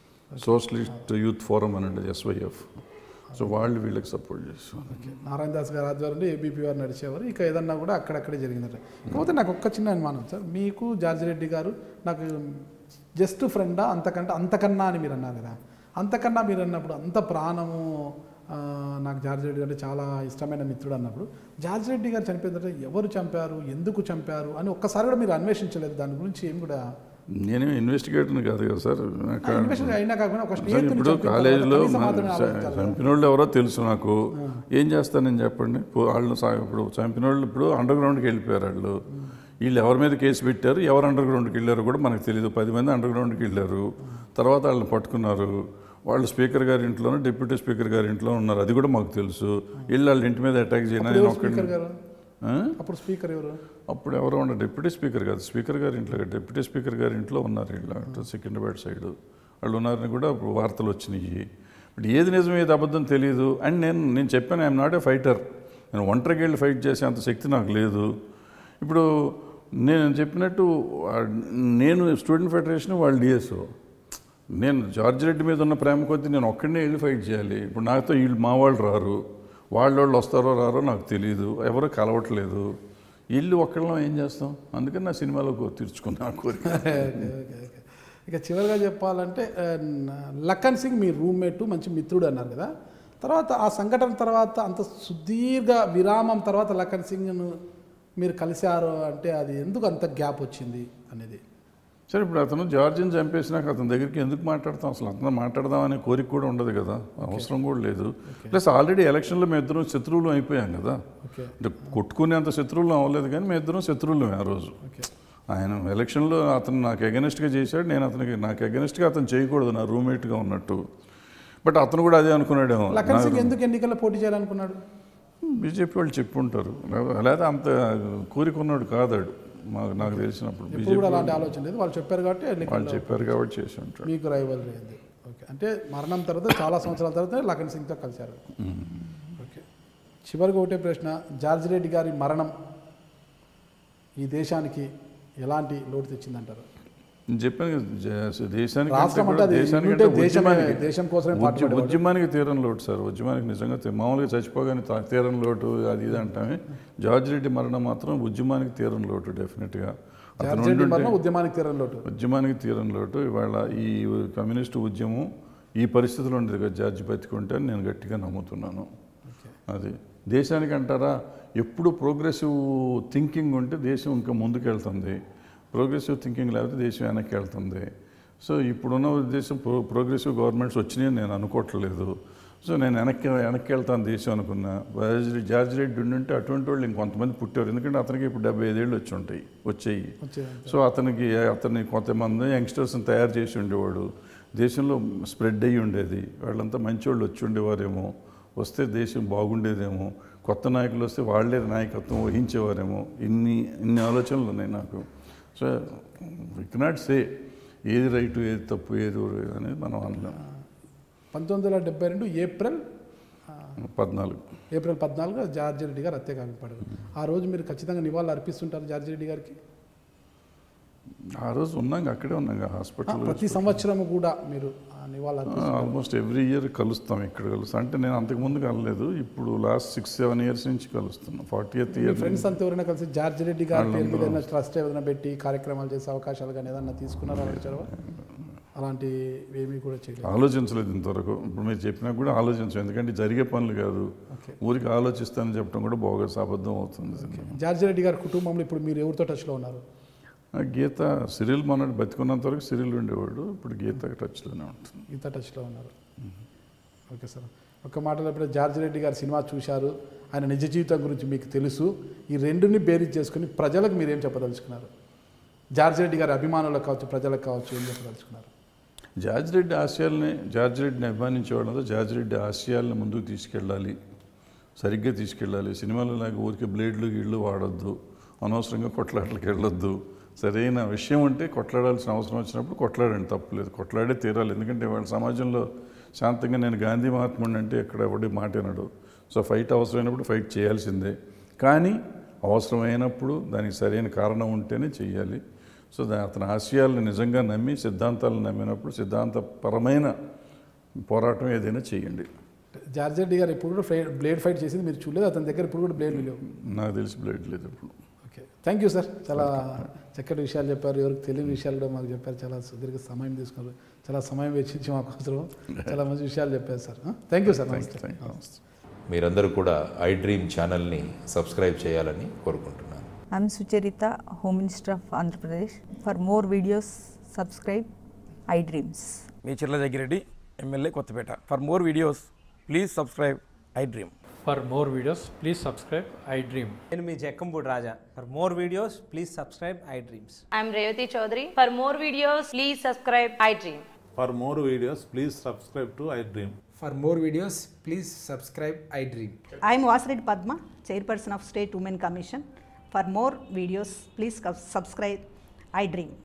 సోషలిస్ట్ యూత్ ఫోరం అని ఉండేది ఎస్వైఎఫ్ సో వాళ్ళు వీళ్ళకి సపోర్ట్ చేస్తారు నారాయణ దాస్ గారి ఆధ్వర్యంలో ఏబీపీ వారు నడిచేవారు ఇక ఏదన్నా కూడా అక్కడక్కడే జరిగిందట కాకపోతే నాకు ఒక్క చిన్న అనుమానం సార్ మీకు జార్జి రెడ్డి గారు నాకు జస్ట్ ఫ్రెండా అంతకంటే అంతకన్నా అని మీరు అన్నారు కదా అంతకన్నా మీరు అన్నప్పుడు అంత ప్రాణము ఆ, నాకు జార్జి రెడ్డి అంటే చాలా ఇష్టమైన మిత్రుడు అన్నప్పుడు జార్జి రెడ్డి గారు చనిపోయిన తర్వాత ఎవరు చంపారు ఎందుకు చంపారు అని ఒక్కసారి కూడా మీరు అన్వేషించలేదు దాని గురించి ఏం కూడా నేనేం ఇన్వెస్టిగేటర్ని కాదు కదా సార్ నాకు ఇన్వెస్టిగేషన్ అయినా కాకుండా ఒక అసలు స్నేహితుడిని ఇప్పుడు చంపిన తర్వాత కాలేజీలో కనీసం మాత్రమే ఆలోచించాలి కదా. చంపిన వాళ్ళు ఎవరో తెలుసు నాకు ఏం చేస్తానని చెప్పండి పో- వాళ్ళు సా- ఇప్పుడు చంపిన వాళ్ళు ఇప్పుడు అండర్ గ్రౌండ్కి వెళ్ళిపోయారు వాళ్ళు వీళ్ళు ఎవరి మీద కేసు పెట్టారు ఎవరు అండర్ గ్రౌండ్కి వెళ్ళారు కూడా మనకు తెలియదు పది మంది అండర్ గ్రౌండ్కి వెళ్ళారు తర్వాత వాళ్ళని పట్టుకున్నారు వాళ్ళు స్పీకర్ గారి ఇంట్లోనూ డిప్యూటీ స్పీకర్ గారి ఇంట్లో ఉన్నారు అది కూడా మాకు తెలుసు వీళ్ళు వాళ్ళ ఇంటి మీద అటాక్ చేయను అప్పుడు నేను ఎవరు స్పీకర్ ఒక్కడిని గారు ఆ? అప్పుడు స్పీకర్ ఎవరు అప్పుడు ఎవరో ఉండే డిప్యూటీ స్పీకర్ కాదు స్పీకర్ గారి ఇంట్లో కాదు, డిప్యూటీ స్పీకర్ గారి ఇంట్లో ఉన్నారు వీళ్ళు అటు సికింద్రాబాద్ సైడ్ వాళ్ళు ఉన్నారని కూడా అప్పుడు వార్తలు వచ్చినాయి బట్ ఏది నిజం ఏది అబద్ధం తెలియదు అండ్ నేను నేను చెప్పాను ఐఎమ్ నాట్ ఏ ఫైటర్ నేను ఒంటరికి వెళ్ళి ఫైట్ చేసే అంత శక్తి నాకు లేదు ఇప్పుడు నేను చెప్పినట్టు ఆ, నేను స్టూడెంట్ ఫెడరేషన్ వాళ్ళు డిఎస్ఓ నేను జార్జ్ రెడ్డి మీద ఉన్న ప్రేమ కొద్దీ నేను ఒక్కడనే వెళ్ళి ఫైట్ చేయాలి ఇప్పుడు నాతో వీళ్ళు మా వాళ్ళు రారు వాళ్ళ వాళ్ళు వస్తారో రారో నాకు తెలియదు ఎవరో కలవట్లేదు వీళ్ళు ఒక్కళ్ళం ఏం చేస్తాం అందుకని నా సినిమాలో కో- తీర్చుకున్నా ఆ కోరిక ఓకే, ఓకే, ఓకే. ఇక చివరిగా చెప్పాలంటే ఆ, న- లక్కన్ సింగ్ మీ రూమ్మేట్ మంచి మిత్రుడు అన్నారు కదా తర్వాత ఆ సంఘటన తర్వాత అంత సుదీర్ఘ విరామం తర్వాత లక్కన్ సింగ్ను మీరు కలిశారు అంటే అది ఎందుకు అంత గ్యాప్ వచ్చింది అనేది సరే ఇప్పుడు అతను జార్జిని చంపేసినాక అతని దగ్గరికి ఎందుకు మాట్లాడతాం అసలు అతను మాట్లాడదాం అనే కోరిక కూడా ఉండదు కదా అవసరం కూడా లేదు ప్లస్ ఆల్రెడీ ఎలక్షన్లో మేము ఇద్దరం శత్రువులు అయిపోయాం కదా ఓకే అంటే కొట్టుకునేంత శత్రువులు అవ్వలేదు కానీ మేము ఇద్దరం శత్రువులు ఆ రోజు ఓకే ఆయన ఎలక్షన్లో అతను నాకు ఎగనెస్ట్గా చేశాడు నేను అతనికి నాకు ఎగనెస్ట్గా అతను చేయకూడదు నా రూమ్మేట్గా ఉన్నట్టు బట్ అతను కూడా అదే అనుకున్నాడేమో లక్కన్ సింగ్ ఎందుకు ఎన్నికల్లో పోటీ చేయాలనుకున్నాడు బీజేపీ వాళ్ళు చెప్పుంటారు లేదా అంత కోరిక ఉన్నాడు కాదాడు మాకు నాకు తెలిసినప్పుడు ఇప్పుడు బీజేపీ కూడా అలాంటి ఆలోచన లేదు వాళ్ళు చెప్పారు కాబట్టి వాళ్ళు ఎన్నికల్లో చెప్పారు కాబట్టి చేసి ఉంటాడు మీకు రైవల్ అయింది ఓకే అంటే మరణం తర్వాత చాలా సంవత్సరాల తర్వాత లఖన్ సింగ్తో కలిశారు ఓకే చివరికి ఒకటే ప్రశ్న జార్జ్ రెడ్డి గారి మరణం ఈ దేశానికి ఎలాంటి లోటు తెచ్చిందంటారు నేను చెప్పాను కదా, జ- దేశానికి రాష్ట్రం అంటే అంటే అది దేశానికి ఉంటే అంటే దేశమే ఉద్యమానికి దేశం కోసమే ఉద్య- పాటుపడేవాడు. ఉద్యమానికి తీరం లోటు సార్ ఉద్యమానికి నిజంగా తీ- మామూలుగా చచ్చిపోగానే తా- తీరం లోటు అది ఇది అంటామే జార్జ్ రెడ్డి మరణం మాత్రం ఉద్యమానికి తీరం లోటు డెఫినెట్గా అతను జార్జ్ రెడ్డి ఉండుంటే- మరణం ఉద్యమానికి తీరం లోటు ఉద్యమానికి తీరం లోటు ఇవాళ ఈ కమ్యూనిస్టు ఉద్యమం ఈ పరిస్థితిలో ఉండేది కదా జార్జి బతికుంటే అని నేను గట్టిగా నమ్ముతున్నాను ఓకే అది దేశానికి అంటారా ఎప్పుడు ప్రోగ్రెసివ్ థింకింగ్ ఉంటే దేశం ఇంకా ముందుకు వెళ్తుంది ప్రోగ్రెసివ్ థింకింగ్ లేకపోతే దేశం వెనక్కి వెళ్తుంది సో ఇప్పుడున్న దేశం ప్రో ప్రోగ్రెసివ్ గవర్నమెంట్స్ వచ్చినాయని నేను అనుకోవట్లేదు సో నేను వెనక్కి వెనక్కి వెళ్తాను దేశం అనుకున్నా జార్జ్ రెడ్డి జార్జ్ రెడ్డి ఉండుంటే అటువంటి వాళ్ళు ఇంకొంతమంది పుట్టారు ఎందుకంటే అతనికి ఇప్పుడు డెబ్బై ఐదేళ్ళు వచ్చి ఉంటాయి వచ్చాయి వచ్చేది సో అతనికి అతన్ని కొంతమంది యంగ్స్టర్స్ని తయారు చేసి ఉండేవాడు దేశంలో స్ప్రెడ్ అయ్యి ఉండేది వాళ్ళంతా మంచివాళ్ళు వచ్చి ఉండేవారేమో వస్తే దేశం బాగుండేదేమో కొత్త నాయకులు వస్తే వాళ్ళే నాయకత్వం వహించేవారేమో ఇన్ని ఇన్ని ఆలోచనలు ఉన్నాయి నాకు సో ఇట్ నాట్ సే ఏది రైటు ఏది తప్పు ఏది అనేది మనం అనలేం పంతొమ్మిది వందల డెబ్బై రెండు ఏప్రిల్ ఆ, పద్నాలుగు ఏప్రిల్ పద్నాలుగు జార్జి రెడ్డి గారు హత్య కావింపడారు ఆ రోజు మీరు ఖచ్చితంగా నివాళులు అర్పిస్తుంటారు జార్జి రెడ్డి గారికి ఆ రోజు ఉన్నాం అక్కడే ఉన్నాం ఆ, హాస్పిటల్ ప్రతి సంవత్సరం కూడా మీరు ఆ నివాళులు అర్పిస్తారు ఆల్మోస్ట్ ఎవ్రీ ఇయర్ కలుస్తాం ఇక్కడ కలుస్తాం అంటే నేను అంతకుముందు కలలేదు ఇప్పుడు లాస్ట్ సిక్స్ సెవెన్ ఇయర్స్ నుంచి కలుస్తున్నాను ఫార్టీ ఎయిత్ మీ ఇయర్ ఫ్రెండ్స్ అంతా ఎవరైనా కలిసి జార్జి రెడ్డి గారి పేరు మీద వాళ్ళందరూ- ఏదైనా ట్రస్ట్ ఏదైనా పెట్టి కార్యక్రమాలు చేసే అవకాశాలు కానీ ఏదన్నా తీసుకున్నారా వచ్చారా అలాంటి ఏమీ కూడా చేయలేదు ఆలోచించలేదు ఇంతవరకు ఇప్పుడు మీరు చెప్పినా కూడా ఆలోచించం ఎందుకంటే జరిగే పనులు కాదు ఓకే ఊరికి ఆలోచిస్తానని చెప్పడం కూడా బోగస్ అబద్ధం అవుతుంది జార్జి రెడ్డి గారి కుటుంబంలో ఇప్పుడు మీరు ఎవరితో టచ్లో ఉన్నారు ఆ గీత సిరిల్ మొన్నటి బతికున్నంత వరకు సిరిల్ ఉండేవాడు ఇప్పుడు గీత టచ్లోనే ఉంటుంది ఇంత టచ్లో ఉన్నారు ఓకే సార్ ఒక మాటలో ఇప్పుడు జార్జి రెడ్డి గారి సినిమా చూశారు ఆయన నిజ జీవితం గురించి మీకు తెలుసు ఈ రెండుని బేరీజ్ చేసుకుని ప్రజలకు మీరు ఏం చెప్పదలుచుకున్నారు జార్జి రెడ్డి గారి అభిమానులకు కావచ్చు ప్రజలకు కావచ్చు ఏం చెప్పదలుచుకున్నారు జార్జ్ రెడ్డి ఆశయాల్ని జార్జ్ రెడ్డిని అభిమానించే వాళ్ళంతా జార్జ్ రెడ్డి ఆశయాల్ని ముందుకు తీసుకెళ్ళాలి సరిగ్గా తీసుకెళ్ళాలి సినిమాలో లాగా ఊరికే బ్లేడ్లు గిళ్ళు వాడొద్దు అనవసరంగా కొట్లాటలకు వెళ్ళొద్దు సరైన విషయం ఉంటే కొట్లాడాల్సిన అవసరం వచ్చినప్పుడు కొట్లాడండి తప్పులేదు కొట్లాడే తీరాలి ఎందుకంటే వాళ్ళ సమాజంలో శాంతంగా నేను గాంధీ మహాత్ముడిని అంటే ఎక్కడ ఎవడి మాట వినడు సో ఫైట్ అవసరమైనప్పుడు ఫైట్ చేయాల్సిందే కానీ అవసరమైనప్పుడు దానికి సరైన కారణం ఉంటేనే చేయాలి సో దా అతని ఆశయాలను నిజంగా నమ్మి సిద్ధాంతాలను నమ్మినప్పుడు సిద్ధాంతపరమైన పోరాటం ఏదైనా చేయండి జార్జి రెడ్డి గారు ఇప్పుడు కూడా ఫై- బ్లేడ్ ఫైట్ చేసింది మీరు చూడలేదు అతని దగ్గర ఇప్పుడు కూడా బ్లేడ్ లేవు నాకు తెలిసి బ్లేడ్ లేదు ఇప్పుడు ఓకే థ్యాంక్ యూ సార్ చాలా చక్కటి విషయాలు చెప్పారు ఎవరికి తెలియని విషయాలు కూడా మాకు చెప్పారు చాలా సుదీర్ఘ సమయం తీసుకున్నారు చాలా సమయం వెచ్చించి మాకు అవసరం చాలా మంచి విషయాలు చెప్పారు sir thank you sir thank నమస్తే యూ థ్యాంక్ యూ మీరందరూ కూడా ఐ డ్రీమ్ ఛానల్ని సబ్స్క్రైబ్ చేయాలని కోరుకుంటున్నాను I'm Sucharita, Home Minister of Andhra Pradesh. For more videos, subscribe iDreams. మీ Chirla Jaggireddy MLA Kothapeta for more videos please subscribe iDream For more videos, please subscribe I Dream. నేను మీ Jakkampudi Raja for more videos please subscribe iDreams I'm Revati Chaudhary. For more videos, please subscribe iDream. For more videos, please subscribe to iDream. For more videos please subscribe iDream I am Vasireddy Padma, Chairperson of State Women Commission. For more videos, please subscribe iDream.